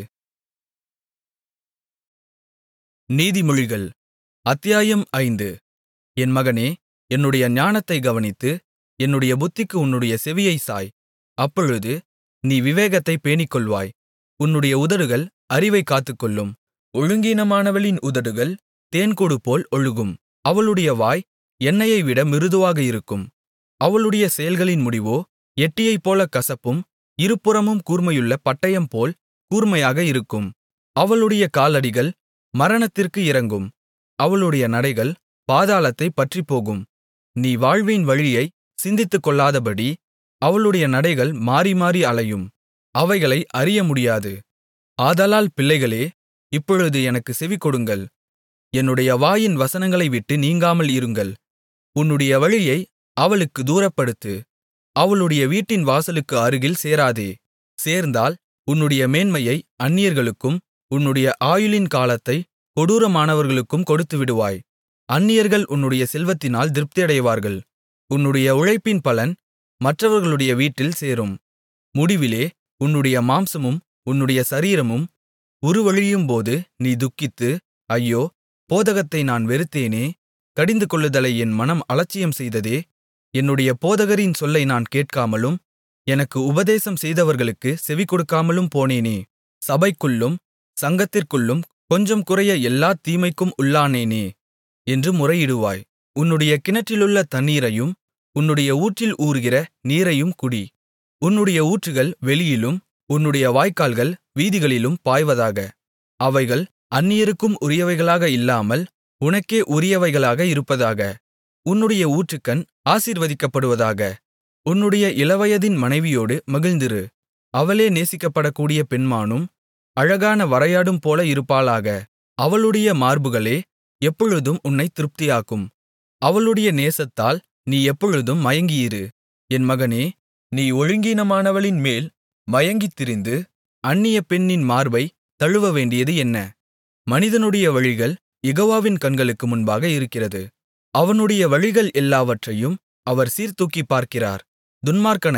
நீதிமொழிகள் அத்தியாயம் ஐந்து என் மகனே என்னுடைய ஞானத்தை கவனித்து என்னுடைய புத்திக்கு உன்னுடைய செவியைச் சாய் அப்பொழுது நீ விவேகத்தைப் பேணிக்கொள்வாய் உன்னுடைய உதடுகள் அறிவைக் காத்துக்கொள்ளும் ஒழுங்கீனமானவளின் உதடுகள் தேன்கூடுபோல் ஒழுகும் அவளுடைய வாய் எண்ணெயைவிட மிருதுவாக இருக்கும் அவளுடைய செயல்களின் முடிவோ எட்டியைப்போல கசப்பும் இருபுறமும் கூர்மையுள்ள பட்டயம்போல் கூர்மையாக இருக்கும் அவளுடைய காலடிகள் மரணத்திற்கு இறங்கும் அவளுடைய நடைகள் பாதாளத்தைப் பற்றிப்போகும் நீ வாழ்வின் வழியை சிந்தித்துக்கொள்ளாதபடி அவளுடைய நடைகள் மாறி மாறி அலையும் அவைகளை அறிய முடியாது ஆதலால் பிள்ளைகளே இப்பொழுது எனக்குச் செவிகொடுங்கள் என்னுடைய வாயின் வசனங்களை விட்டு நீங்காமல் இருங்கள் உன்னுடைய வழியை அவளுக்கு தூரப்படுத்து அவளுடைய வீட்டின் வாசலுக்கு அருகில் சேராதே சேர்ந்தால் உன்னுடைய மேன்மையை அந்நியர்களுக்கும் உன்னுடைய ஆயுளின் காலத்தை கொடூரமானவர்களுக்கும் கொடுத்துவிடுவாய் அந்நியர்கள் உன்னுடைய செல்வத்தினால் திருப்தியடைவார்கள் உன்னுடைய உழைப்பின் பலன் மற்றவர்களுடைய வீட்டில் சேரும் முடிவிலே உன்னுடைய மாம்சமும் உன்னுடைய சரீரமும் உருவழியும்போது நீ துக்கித்து ஐயோ போதகத்தை நான் வெறுத்தேனே கடிந்துகொள்ளுதலை என் மனம் அலட்சியம் செய்ததே என்னுடைய போதகரின் சொல்லை நான் கேட்காமலும் எனக்கு உபதேசம் செய்தவர்களுக்கு செவிகொடுக்காமலும் போனேனே சபைக்குள்ளும் சங்கத்திற்குள்ளும் கொஞ்சம் குறைய எல்லாத் தீமைக்கும் உள்ளானேனே என்று முறையிடுவாய் உன்னுடைய கிணற்றிலுள்ள தண்ணீரையும் உன்னுடைய ஊற்றில் ஊறுகிற நீரையும் குடி உன்னுடைய ஊற்றுகள் வெளியிலும் உன்னுடைய வாய்க்கால்கள் வீதிகளிலும் பாய்வதாக அவைகள் அந்நியருக்கும் உரியவைகளாக இல்லாமல் உனக்கே உரியவைகளாக இருப்பதாக உன்னுடைய ஊற்றுக்கண் ஆசீர்வதிக்கப்படுவதாக உன்னுடைய இளவயதின் மனைவியோடு மகிழ்ந்திரு அவளே நேசிக்கப்படக்கூடிய பெண்மானும் அழகான வரையாடும் போல இருப்பாளாக அவளுடைய மார்புகளே எப்பொழுதும் உன்னை திருப்தியாக்கும் அவளுடைய நேசத்தால் நீ எப்பொழுதும் மயங்கியிரு என் மகனே நீ ஒழுங்கீனமானவளின் மேல் மயங்கித் திரிந்து அந்நிய பெண்ணின் மார்பை தழுவ வேண்டியது என்ன மனிதனுடைய வழிகள் யெகோவாவின் கண்களுக்கு முன்பாக இருக்கிறது அவனுடைய வழிகள் எல்லாவற்றையும் அவர் சீர்தூக்கிப் பார்க்கிறார் துன்மார்க்கனை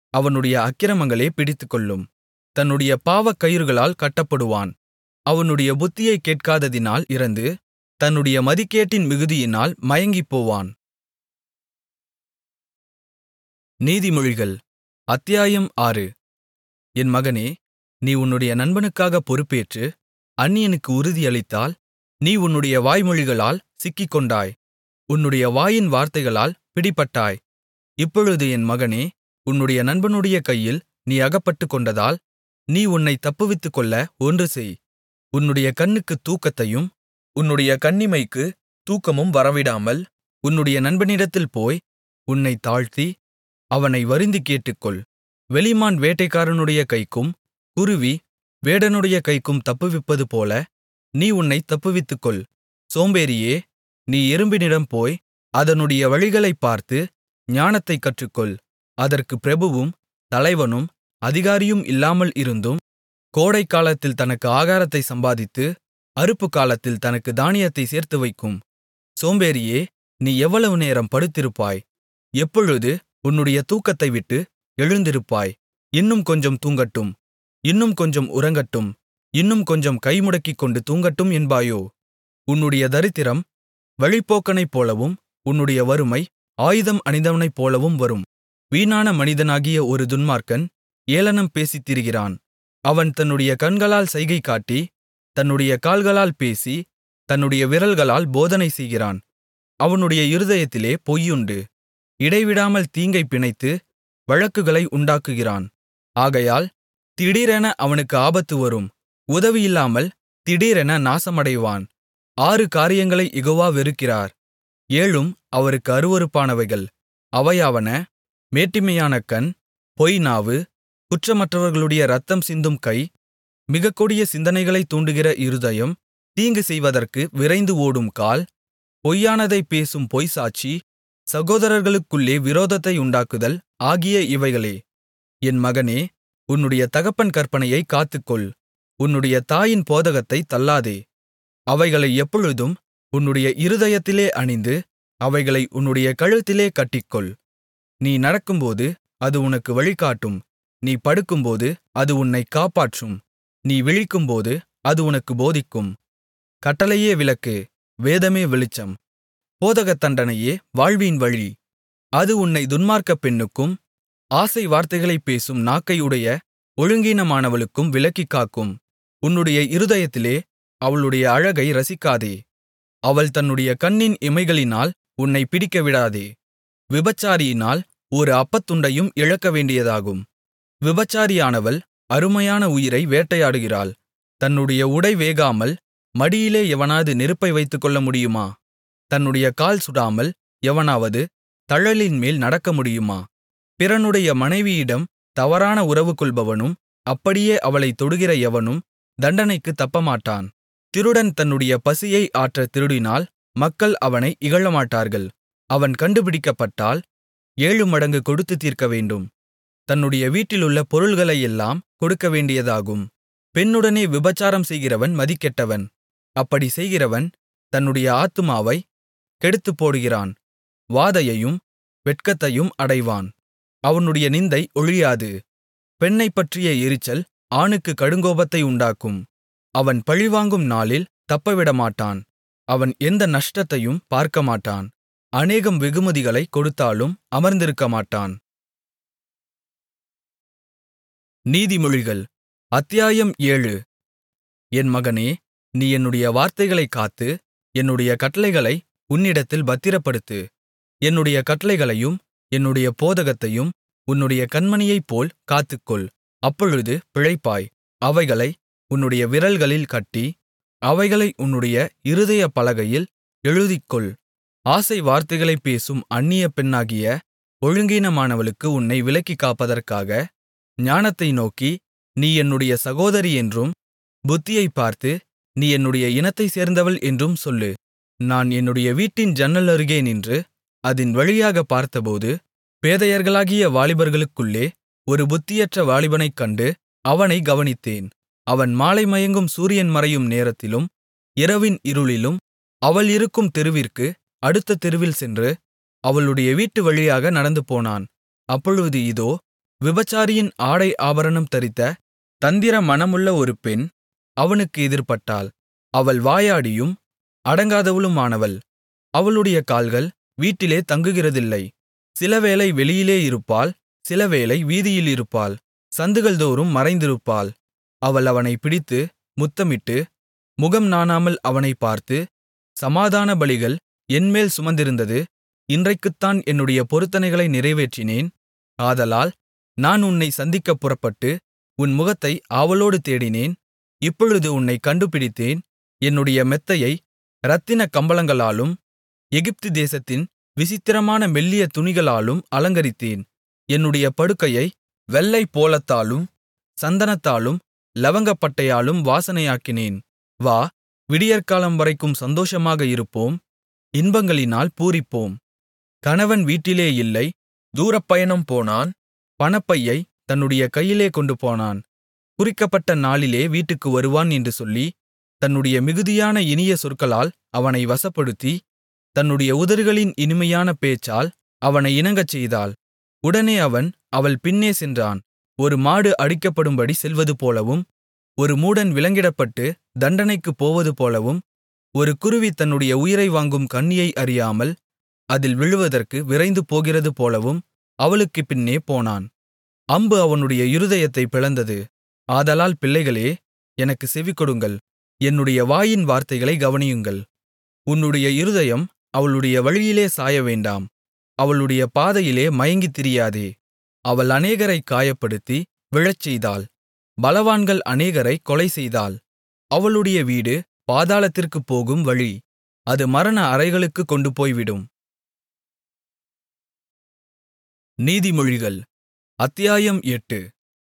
அவனுடைய அக்கிரமங்களே பிடித்துக்கொள்ளும் தன்னுடைய பாவக் கயிறுகளால் கட்டப்படுவான் அவனுடைய புத்தியைக் கேட்காததினால் இறந்து தன்னுடைய மதிகேட்டின் மிகுதியினால் மயங்கிப்போவான் நீதிமொழிகள் அத்தியாயம் ஆறு என் மகனே நீ உன்னுடைய நண்பனுக்காக பொறுப்பேற்று அந்நியனுக்கு உறுதியளித்தால் நீ உன்னுடைய வாய்மொழிகளால் சிக்கிக்கொண்டாய் உன்னுடைய வாயின் வார்த்தைகளால் பிடிபட்டாய் இப்பொழுது என் மகனே உன்னுடைய நண்பனுடைய கையில் நீ அகப்பட்டுக்கொண்டதால் நீ உன்னை தப்புவித்துக்கொள்ள ஒன்று செய் உன்னுடைய கண்ணுக்குத் தூக்கத்தையும் உன்னுடைய கண்ணிமைக்கு தூக்கமும் வரவிடாமல் உன்னுடைய நண்பனிடத்தில் போய் உன்னைத் தாழ்த்தி அவனை வருந்திக் கேட்டுக்கொள் வெளிமான் வேட்டைக்காரனுடைய கைக்கும் குருவி வேடனுடைய கைக்கும் தப்புவிப்பது போல நீ உன்னைத் தப்புவித்துக்கொள் சோம்பேறியே நீ எறும்பினிடம் போய் அதனுடைய வழிகளைப் பார்த்து ஞானத்தைக் கற்றுக்கொள் அதற்குப் பிரபுவும் தலைவனும் அதிகாரியும் இல்லாமல் இருந்தும் கோடைக்காலத்தில் தனக்கு ஆகாரத்தை சம்பாதித்து அறுப்புக்காலத்தில் தனக்கு தானியத்தை சேர்த்து வைக்கும் சோம்பேறியே நீ எவ்வளவு நேரம் படுத்திருப்பாய் எப்பொழுது உன்னுடைய தூக்கத்தை விட்டு எழுந்திருப்பாய் இன்னும் கொஞ்சம் தூங்கட்டும் இன்னும் கொஞ்சம் உறங்கட்டும் இன்னும் கொஞ்சம் கைமுடக்கிக் கொண்டு தூங்கட்டும் என்பாயோ உன்னுடைய தரித்திரம் வழிப்போக்கனைப் போலவும் உன்னுடைய வறுமை ஆயுதம் அணிந்தவனைப் போலவும் வரும் வீணான மனிதனாகிய ஒரு துன்மார்க்கன் ஏளனம் பேசித் திரிகிறான் அவன் தன்னுடைய கண்களால் சைகை காட்டி தன்னுடைய கால்களால் பேசி தன்னுடைய விரல்களால் போதனை செய்கிறான் அவனுடைய இருதயத்திலே பொய்யுண்டு இடைவிடாமல் தீங்கைப் பிணைத்து வழக்குகளை உண்டாக்குகிறான் ஆகையால் திடீரென அவனுக்கு ஆபத்து வரும் உதவியில்லாமல் திடீரென நாசமடைவான் ஆறு காரியங்களை யெகோவா வெறுக்கிறார் ஏழும் அவருக்கு அருவருப்பானவைகள் அவையாவன மேட்டிமையான கண் பொய் நாவு குற்றமற்றவர்களுடைய இரத்தம் சிந்தும் கை மிகக் கொடிய சிந்தனைகளைத் தூண்டுகிற இருதயம் தீங்கு செய்வதற்கு விரைந்து ஓடும் கால் பொய்யானதைப் பேசும் பொய்ச்சாட்சி சகோதரர்களுக்குள்ளே விரோதத்தை உண்டாக்குதல் ஆகிய இவைகளே என் மகனே உன்னுடைய தகப்பன் கற்பனையைக் காத்துக்கொள் உன்னுடைய தாயின் போதகத்தைத் தள்ளாதே அவைகளை எப்பொழுதும் உன்னுடைய இருதயத்திலே அணிந்து அவைகளை உன்னுடைய கழுத்திலே கட்டிக்கொள் நீ நடக்கும்போது அது உனக்கு வழிகாட்டும் நீ படுக்கும்போது அது உன்னைக் காப்பாற்றும் நீ விழிக்கும்போது அது உனக்கு போதிக்கும் கட்டளையே விளக்கு வேதமே வெளிச்சம் போதகத் தண்டனையே வாழ்வின் வழி அது உன்னை துன்மார்க்கப் பெண்ணுக்கும் ஆசை வார்த்தைகளைப் பேசும் நாக்கை உடைய ஒழுங்கீனமானவளுக்கும் விலக்கிக் காக்கும் உன்னுடைய இருதயத்திலே அவளுடைய அழகை ரசிக்காதே அவள் தன்னுடைய கண்ணின் இமைகளினால் உன்னை பிடிக்கவிடாதே விபச்சாரியினால் ஒரு அப்பத்துண்டையும் இழக்கவேண்டியதாகும் விபச்சாரியானவள் அருமையான உயிரை வேட்டையாடுகிறாள் தன்னுடைய உடை வேகாமல் மடியிலே எவனாவது நெருப்பை வைத்துக்கொள்ள முடியுமா தன்னுடைய கால் சுடாமல் எவனாவது தழலின்மேல் நடக்க முடியுமா பிறனுடைய மனைவியிடம் தவறான உறவு கொள்பவனும் அப்படியே அவளைத் தொடுகிற எவனும் தண்டனைக்குத் தப்பமாட்டான் திருடன் தன்னுடைய பசியை ஆற்றத் திருடினால் மக்கள் அவனை இகழமாட்டார்கள் அவன் கண்டுபிடிக்கப்பட்டால் ஏழு மடங்கு கொடுத்து தீர்க்கவேண்டும் தன்னுடைய வீட்டிலுள்ள பொருள்களையெல்லாம் கொடுக்கவேண்டியதாகும் பெண்ணுடனே விபச்சாரம் செய்கிறவன் மதிகெட்டவன் அப்படி செய்கிறவன் தன்னுடைய ஆத்துமாவை கெடுத்துப்போடுகிறான் வாதையையும் வெட்கத்தையும் அடைவான் அவனுடைய நிந்தை ஒழியாது பெண்ணைப் பற்றிய எரிச்சல் ஆணுக்கு கடுங்கோபத்தை உண்டாக்கும் அவன் பழிவாங்கும் நாளில் தப்பவிடமாட்டான் அவன் எந்த நஷ்டத்தையும் பார்க்கமாட்டான் அநேகம் வெகுமதிகளைக் கொடுத்தாலும் அமர்ந்திருக்கமாட்டான் நீதிமொழிகள் அத்தியாயம் ஏழு என் மகனே நீ என்னுடைய வார்த்தைகளைக் காத்து என்னுடைய கட்டளைகளை உன்னிடத்தில் பத்திரப்படுத்து என்னுடைய கட்டளைகளையும் என்னுடைய போதகத்தையும் உன்னுடைய கண்மணியைப்போல் காத்துக்கொள் அப்பொழுது பிழைப்பாய் அவைகளை உன்னுடைய விரல்களில் கட்டி அவைகளை உன்னுடைய இருதய பலகையில் எழுதிக்கொள் ஆசை வார்த்தைகளைப் பேசும் அந்நிய பெண்ணாகிய ஒழுங்கீனமானவளுக்கு உன்னை விலக்கிக் காப்பதற்காக ஞானத்தை நோக்கி நீ என்னுடைய சகோதரி என்றும் புத்தியைப் பார்த்து நீ என்னுடைய இனத்தைச் சேர்ந்தவள் என்றும் சொல்லு நான் என்னுடைய வீட்டின் ஜன்னல் அருகே நின்று அதின் வழியாகப் பார்த்தபோது பேதையர்களாகிய வாலிபர்களுக்குள்ளே ஒரு புத்தியற்ற வாலிபனைக் கண்டு அவனை கவனித்தேன் அவன் மாலை மயங்கும் சூரியன் மறையும் நேரத்திலும் இரவின் இருளிலும் அவள் இருக்கும் தெருவிற்கு அடுத்த தெருவில் சென்று அவளுடைய வீட்டு வழியாக நடந்துபோனான் அப்பொழுது இதோ விபசாரியின் ஆடை ஆபரணம் தரித்த தந்திர மனமுள்ள ஒரு பெண் அவனுக்கு எதிர்ப்பட்டாள் அவள் வாயாடியும் அடங்காதவளுமானவள் அவளுடைய கால்கள் வீட்டிலே தங்குகிறதில்லை சிலவேளை வெளியிலே இருப்பாள் சிலவேளை வீதியில் இருப்பாள் சந்துகள்தோறும் மறைந்திருப்பாள் அவள் அவனைப் பிடித்து முத்தமிட்டு முகம் நாணாமல் அவனைப் பார்த்து சமாதான பலிகள் என்மேல் சுமந்திருந்தது இன்றைக்குத்தான் என்னுடைய பொருத்தனைகளை நிறைவேற்றினேன் ஆதலால் நான் உன்னை சந்திக்கப் புறப்பட்டு உன் முகத்தை ஆவலோடு தேடினேன் இப்பொழுது உன்னை கண்டுபிடித்தேன் என்னுடைய மெத்தையை இரத்தின கம்பளங்களாலும் எகிப்து தேசத்தின் விசித்திரமான மெல்லிய துணிகளாலும் அலங்கரித்தேன் என்னுடைய படுக்கையை வெள்ளை போலத்தாலும் சந்தனத்தாலும் லவங்கப்பட்டையாலும் வாசனையாக்கினேன் வா விடியற்காலம் வரைக்கும் சந்தோஷமாக இருப்போம் இன்பங்களினால் பூரிப்போம் கணவன் வீட்டிலே இல்லை தூரப்பயணம் போனான் பணப்பையை தன்னுடைய கையிலே கொண்டு போனான் குறிக்கப்பட்ட நாளிலே வீட்டுக்கு வருவான் என்று சொல்லி தன்னுடைய மிகுதியான இனிய சொற்களால் அவனை வசப்படுத்தி தன்னுடைய உதடுகளின் இனிமையான பேச்சால் அவனை இணங்கச் செய்தாள் உடனே அவன் அவள் பின்னே சென்றான் ஒரு மாடு அடிக்கப்படும்படி செல்வது போலவும் ஒரு மூடன் விலங்கிடப்பட்டு தண்டனைக்குப் போவது போலவும் ஒரு குருவி தன்னுடைய உயிரை வாங்கும் கண்ணியை அறியாமல் அதில் விழுவதற்கு விரைந்து போகிறது போலவும் அவளுக்குப் பின்னே போனான் அம்பு அவனுடைய இருதயத்தைப் பிளந்தது ஆதலால் பிள்ளைகளே எனக்கு செவிகொடுங்கள் என்னுடைய வாயின் வார்த்தைகளை கவனியுங்கள் உன்னுடைய இருதயம் அவளுடைய வழியிலே சாயவேண்டாம் அவளுடைய பாதையிலே மயங்கித் திரியாதே அவள் அநேகரைக் காயப்படுத்தி விழச்செய்தாள் பலவான்கள் அநேகரைக் கொலைசெய்தாள் அவளுடைய வீடு பாதாளத்திற்குப் போகும் வழி அது மரண அறைகளுக்குக் கொண்டு போய்விடும் நீதிமொழிகள் அத்தியாயம் எட்டு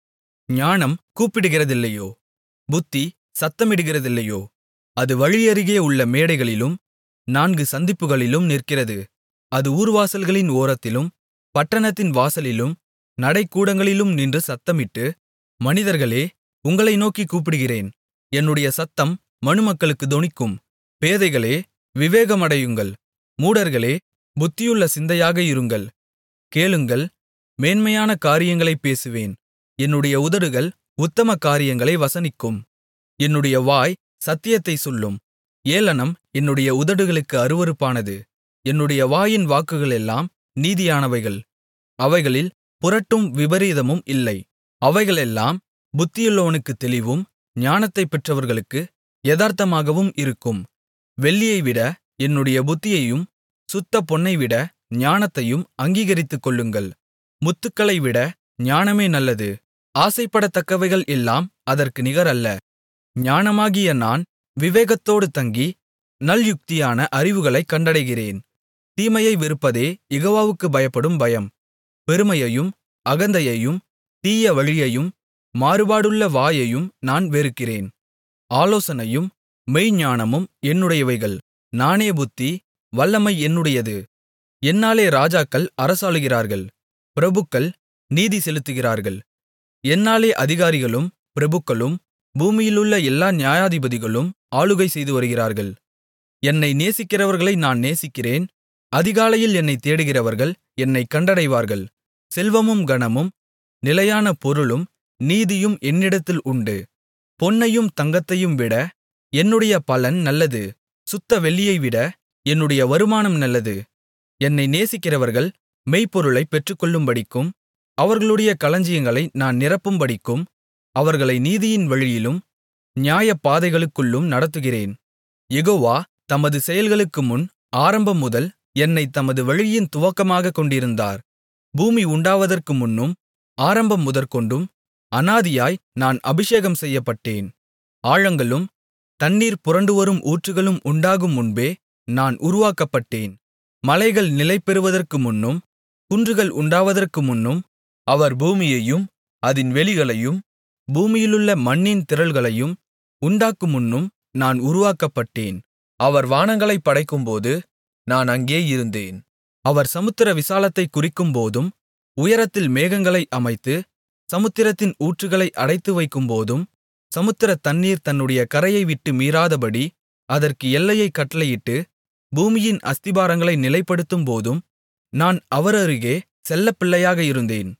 ஞானம் கூப்பிடுகிறதில்லையோ புத்தி சத்தமிடுகிறதில்லையோ அது வழியருகே உள்ள மேடைகளிலும் நான்கு சந்திப்புகளிலும் நிற்கிறது அது ஊர்வாசல்களின் ஓரத்திலும் பட்டணத்தின் வாசலிலும் நடைக்கூடங்களிலும் நின்று சத்தமிட்டு மனிதர்களே உங்களை நோக்கிக் கூப்பிடுகிறேன் என்னுடைய சத்தம் மனுமக்களுக்குத் தொனிக்கும் பேதைகளே விவேகமடையுங்கள் மூடர்களே புத்தியுள்ள சிந்தையாக இருங்கள் கேளுங்கள் மேன்மையான காரியங்களைப் பேசுவேன் என்னுடைய உதடுகள் உத்தம காரியங்களை வசனிக்கும் என்னுடைய வாய் சத்தியத்தைச் சொல்லும் ஏளனம் என்னுடைய உதடுகளுக்கு அருவருப்பானது என்னுடைய வாயின் வாக்குகளெல்லாம் நீதியானவைகள் அவைகளில் புரட்டும் விபரீதமும் இல்லை அவைகளெல்லாம் புத்தியுள்ளவனுக்குத் தெளிவும் ஞானத்தைப் பெற்றவர்களுக்கு யதார்த்தமாகவும் இருக்கும் வெள்ளியைவிட என்னுடைய புத்தியையும் சுத்த பொன்னைவிட ஞானத்தையும் அங்கீகரித்துக்கொள்ளுங்கள் முத்துக்களைவிட ஞானமே நல்லது ஆசைப்படத்தக்கவைகள் எல்லாம் அதற்கு நிகரல்ல ஞானமாகிய நான் விவேகத்தோடு தங்கி நல்யுக்தியான அறிவுகளைக் கண்டடைகிறேன் தீமையை வெறுப்பதே யெகோவாவுக்குப் பயப்படும் பயம் பெருமையையும் அகந்தையையும் தீய வழியையும் மாறுபாடுள்ள வாயையும் நான் வெறுக்கிறேன் ஆலோசனையும் மெய்ஞானமும் என்னுடையவைகள் நானே புத்தி வல்லமை என்னுடையது என்னாலே ராஜாக்கள் அரசாளுகிறார்கள் பிரபுக்கள் நீதி செலுத்துகிறார்கள் என்னாலே அதிகாரிகளும் பிரபுக்களும் பூமியிலுள்ள எல்லா நியாயாதிபதிகளும் ஆளுகை செய்து வருகிறார்கள் என்னை நேசிக்கிறவர்களை நான் நேசிக்கிறேன் அதிகாலையில் என்னைத் தேடுகிறவர்கள் என்னைக் கண்டடைவார்கள் செல்வமும் கனமும் நிலையான பொருளும் நீதியும் என்னிடத்தில் உண்டு பொன்னையும் தங்கத்தையும் விட என்னுடைய பலன் நல்லது சுத்த வெள்ளியைவிட என்னுடைய வருமானம் நல்லது என்னை நேசிக்கிறவர்கள் மெய்ப்பொருளைப் பெற்றுக்கொள்ளும்படிக்கும் அவர்களுடைய களஞ்சியங்களை நான் நிரப்பும்படிக்கும் அவர்களை நீதியின் வழியிலும் நியாயப் பாதைகளுக்குள்ளும் நடத்துகிறேன் யெகோவா தமது செயல்களுக்கு முன் ஆரம்பம் முதல் என்னைத் தமது வழியின் துவக்கமாகக் கொண்டிருந்தார் பூமி உண்டாவதற்கு முன்னும் ஆரம்பம் முதற்கொண்டும் அனாதியாய் நான் அபிஷேகம் செய்யப்பட்டேன் ஆழங்களும் தண்ணீர் புரண்டுவரும் ஊற்றுகளும் உண்டாகும் முன்பே நான் உருவாக்கப்பட்டேன் மலைகள் நிலைபெறுவதற்கு முன்னும் குன்றுகள் உண்டாவதற்கு முன்னும் அவர் பூமியையும் அதின் வெளிகளையும் பூமியிலுள்ள மண்ணின் திரள்களையும் உண்டாக்கும் முன்னும் நான் உருவாக்கப்பட்டேன் அவர் வானங்களைப் படைக்கும்போது நான் அங்கே இருந்தேன் அவர் சமுத்திர விசாலத்தைக் குறிக்கும்போதும் உயரத்தில் மேகங்களை அமைத்து சமுத்திரத்தின் ஊற்றுகளை அடைத்து வைக்கும்போதும் சமுத்திரத் தண்ணீர் தன்னுடைய கரையை விட்டு மீறாதபடி அதற்கு எல்லையைக் கட்டளையிட்டு பூமியின் அஸ்திபாரங்களை நிலைப்படுத்தும்போதும் நான் அவர் அருகே செல்லப்பிள்ளையாக இருந்தேன்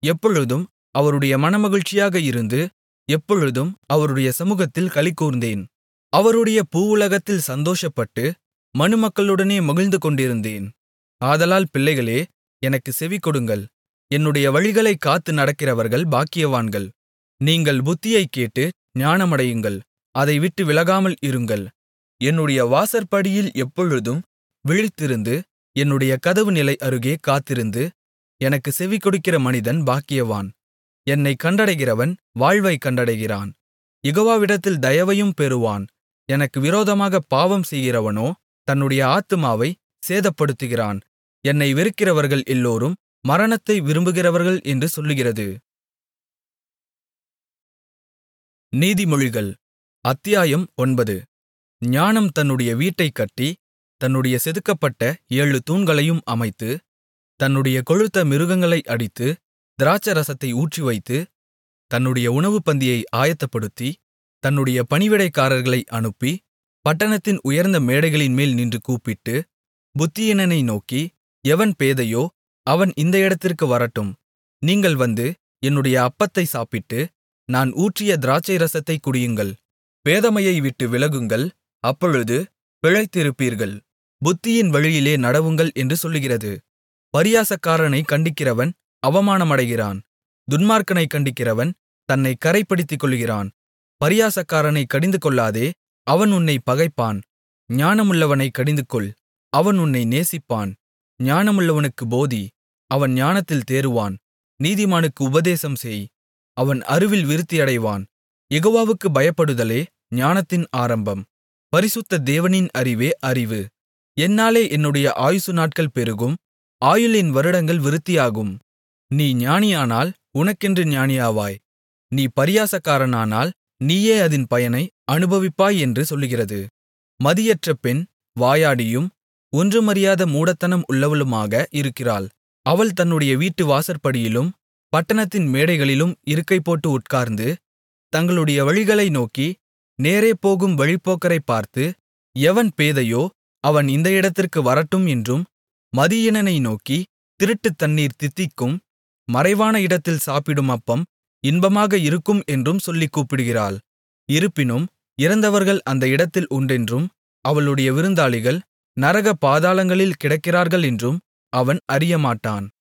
எப்பொழுதும் அவருடைய மனமகிழ்ச்சியாக இருந்து எப்பொழுதும் அவருடைய சமுகத்தில் களிகூர்ந்தேன் அவருடைய பூவுலகத்தில் சந்தோஷப்பட்டு மனுமக்களுடனே மகிழ்ந்து கொண்டிருந்தேன் ஆதலால் பிள்ளைகளே எனக்குச் செவிகொடுங்கள் என்னுடைய வழிகளைக் காத்து நடக்கிறவர்கள் பாக்கியவான்கள் நீங்கள் புத்தியைக் கேட்டு ஞானமடையுங்கள் அதை விட்டு விலகாமல் இருங்கள் என்னுடைய வாசற்படியில் எப்பொழுதும் விழித்திருந்து என்னுடைய கதவு நிலை அருகே காத்திருந்து எனக்குச் செவிகொடுக்கிற மனிதன் பாக்கியவான் என்னைக் கண்டடைகிறவன் வாழ்வைக் கண்டடைகிறான் யெகோவாவிடத்தில் தயவையும் பெறுவான் எனக்கு விரோதமாகப் பாவம் செய்கிறவனோ தன்னுடைய ஆத்துமாவை சேதப்படுத்துகிறான் என்னை வெறுக்கிறவர்கள் எல்லோரும் மரணத்தை விரும்புகிறவர்கள் என்று சொல்லுகிறது நீதிமொழிகள் அத்தியாயம் ஒன்பது ஞானம் தன்னுடைய வீட்டைக் கட்டி தன்னுடைய செதுக்கப்பட்ட ஏழு தூண்களையும் அமைத்து தன்னுடைய கொழுத்த மிருகங்களை அடித்து திராட்சரசத்தை ஊற்றிவைத்து தன்னுடைய உணவு பந்தியை ஆயத்தப்படுத்தி தன்னுடைய பணிவிடைக்காரர்களை அனுப்பி பட்டணத்தின் உயர்ந்த மேடைகளின்மேல் நின்று கூப்பிட்டு புத்தியீனனை நோக்கி எவன் பேதையோ அவன் இந்த இடத்திற்கு வரட்டும் நீங்கள் வந்து என்னுடைய அப்பத்தை சாப்பிட்டு நான் ஊற்றிய திராட்சை ரசத்தை குடியுங்கள் பேதமையை விட்டு விலகுங்கள் அப்பொழுது பிழைத்திருப்பீர்கள் புத்தியின் வழியிலே நடவுங்கள் என்று சொல்லுகிறது பரியாசக்காரனை கண்டிக்கிறவன் அவமானமடைகிறான் துன்மார்க்கனை கண்டிக்கிறவன் தன்னை கரைப்படுத்திக் கொள்கிறான் பரியாசக்காரனை கடிந்துகொள்ளாதே அவன் உன்னை பகைப்பான் ஞானமுள்ளவனை கடிந்துகொள் அவன் உன்னை நேசிப்பான் ஞானமுள்ளவனுக்கு போதி அவன் ஞானத்தில் தேறுவான் நீதிமானுக்கு உபதேசம் செய் அவன் அறிவில் விருத்தியடைவான் யெகோவாவுக்கு பயப்படுதலே ஞானத்தின் ஆரம்பம் பரிசுத்த தேவனின் அறிவே அறிவு என்னாலே என்னுடைய ஆயுசு நாட்கள் பெருகும் ஆயுளின் வருடங்கள் விருத்தியாகும் நீ ஞானியானால் உனக்கென்று ஞானியாவாய் நீ பரியாசக்காரனானால் நீயே அதின் பயனை அனுபவிப்பாய் என்று சொல்லுகிறது மதியற்ற பெண் வாயாடியும் ஒன்றுமறியாத மூடத்தனம் உள்ளவளுமாக இருக்கிறாள் அவள் தன்னுடைய வீட்டு வாசற்படியிலும் பட்டணத்தின் மேடைகளிலும் இருக்கை போட்டு உட்கார்ந்து தங்களுடைய வழிகளை நோக்கி நேரே போகும் வழிப்போக்கரைப் பார்த்து எவன் பேதையோ அவன் இந்த இடத்திற்கு வரட்டும் என்றும் மதியீனனை நோக்கி திருட்டுத் தண்ணீர் தித்திக்கும் மறைவான இடத்தில் சாப்பிடும் அப்பம் இன்பமாக இருக்கும் என்றும் சொல்லிக் கூப்பிடுகிறாள் இருப்பினும் இறந்தவர்கள் அந்த இடத்தில் உண்டென்றும் அவளுடைய விருந்தாளிகள் நரக பாதாளங்களில் கிடக்கிறார்கள் என்றும் அவன் அறியமாட்டான்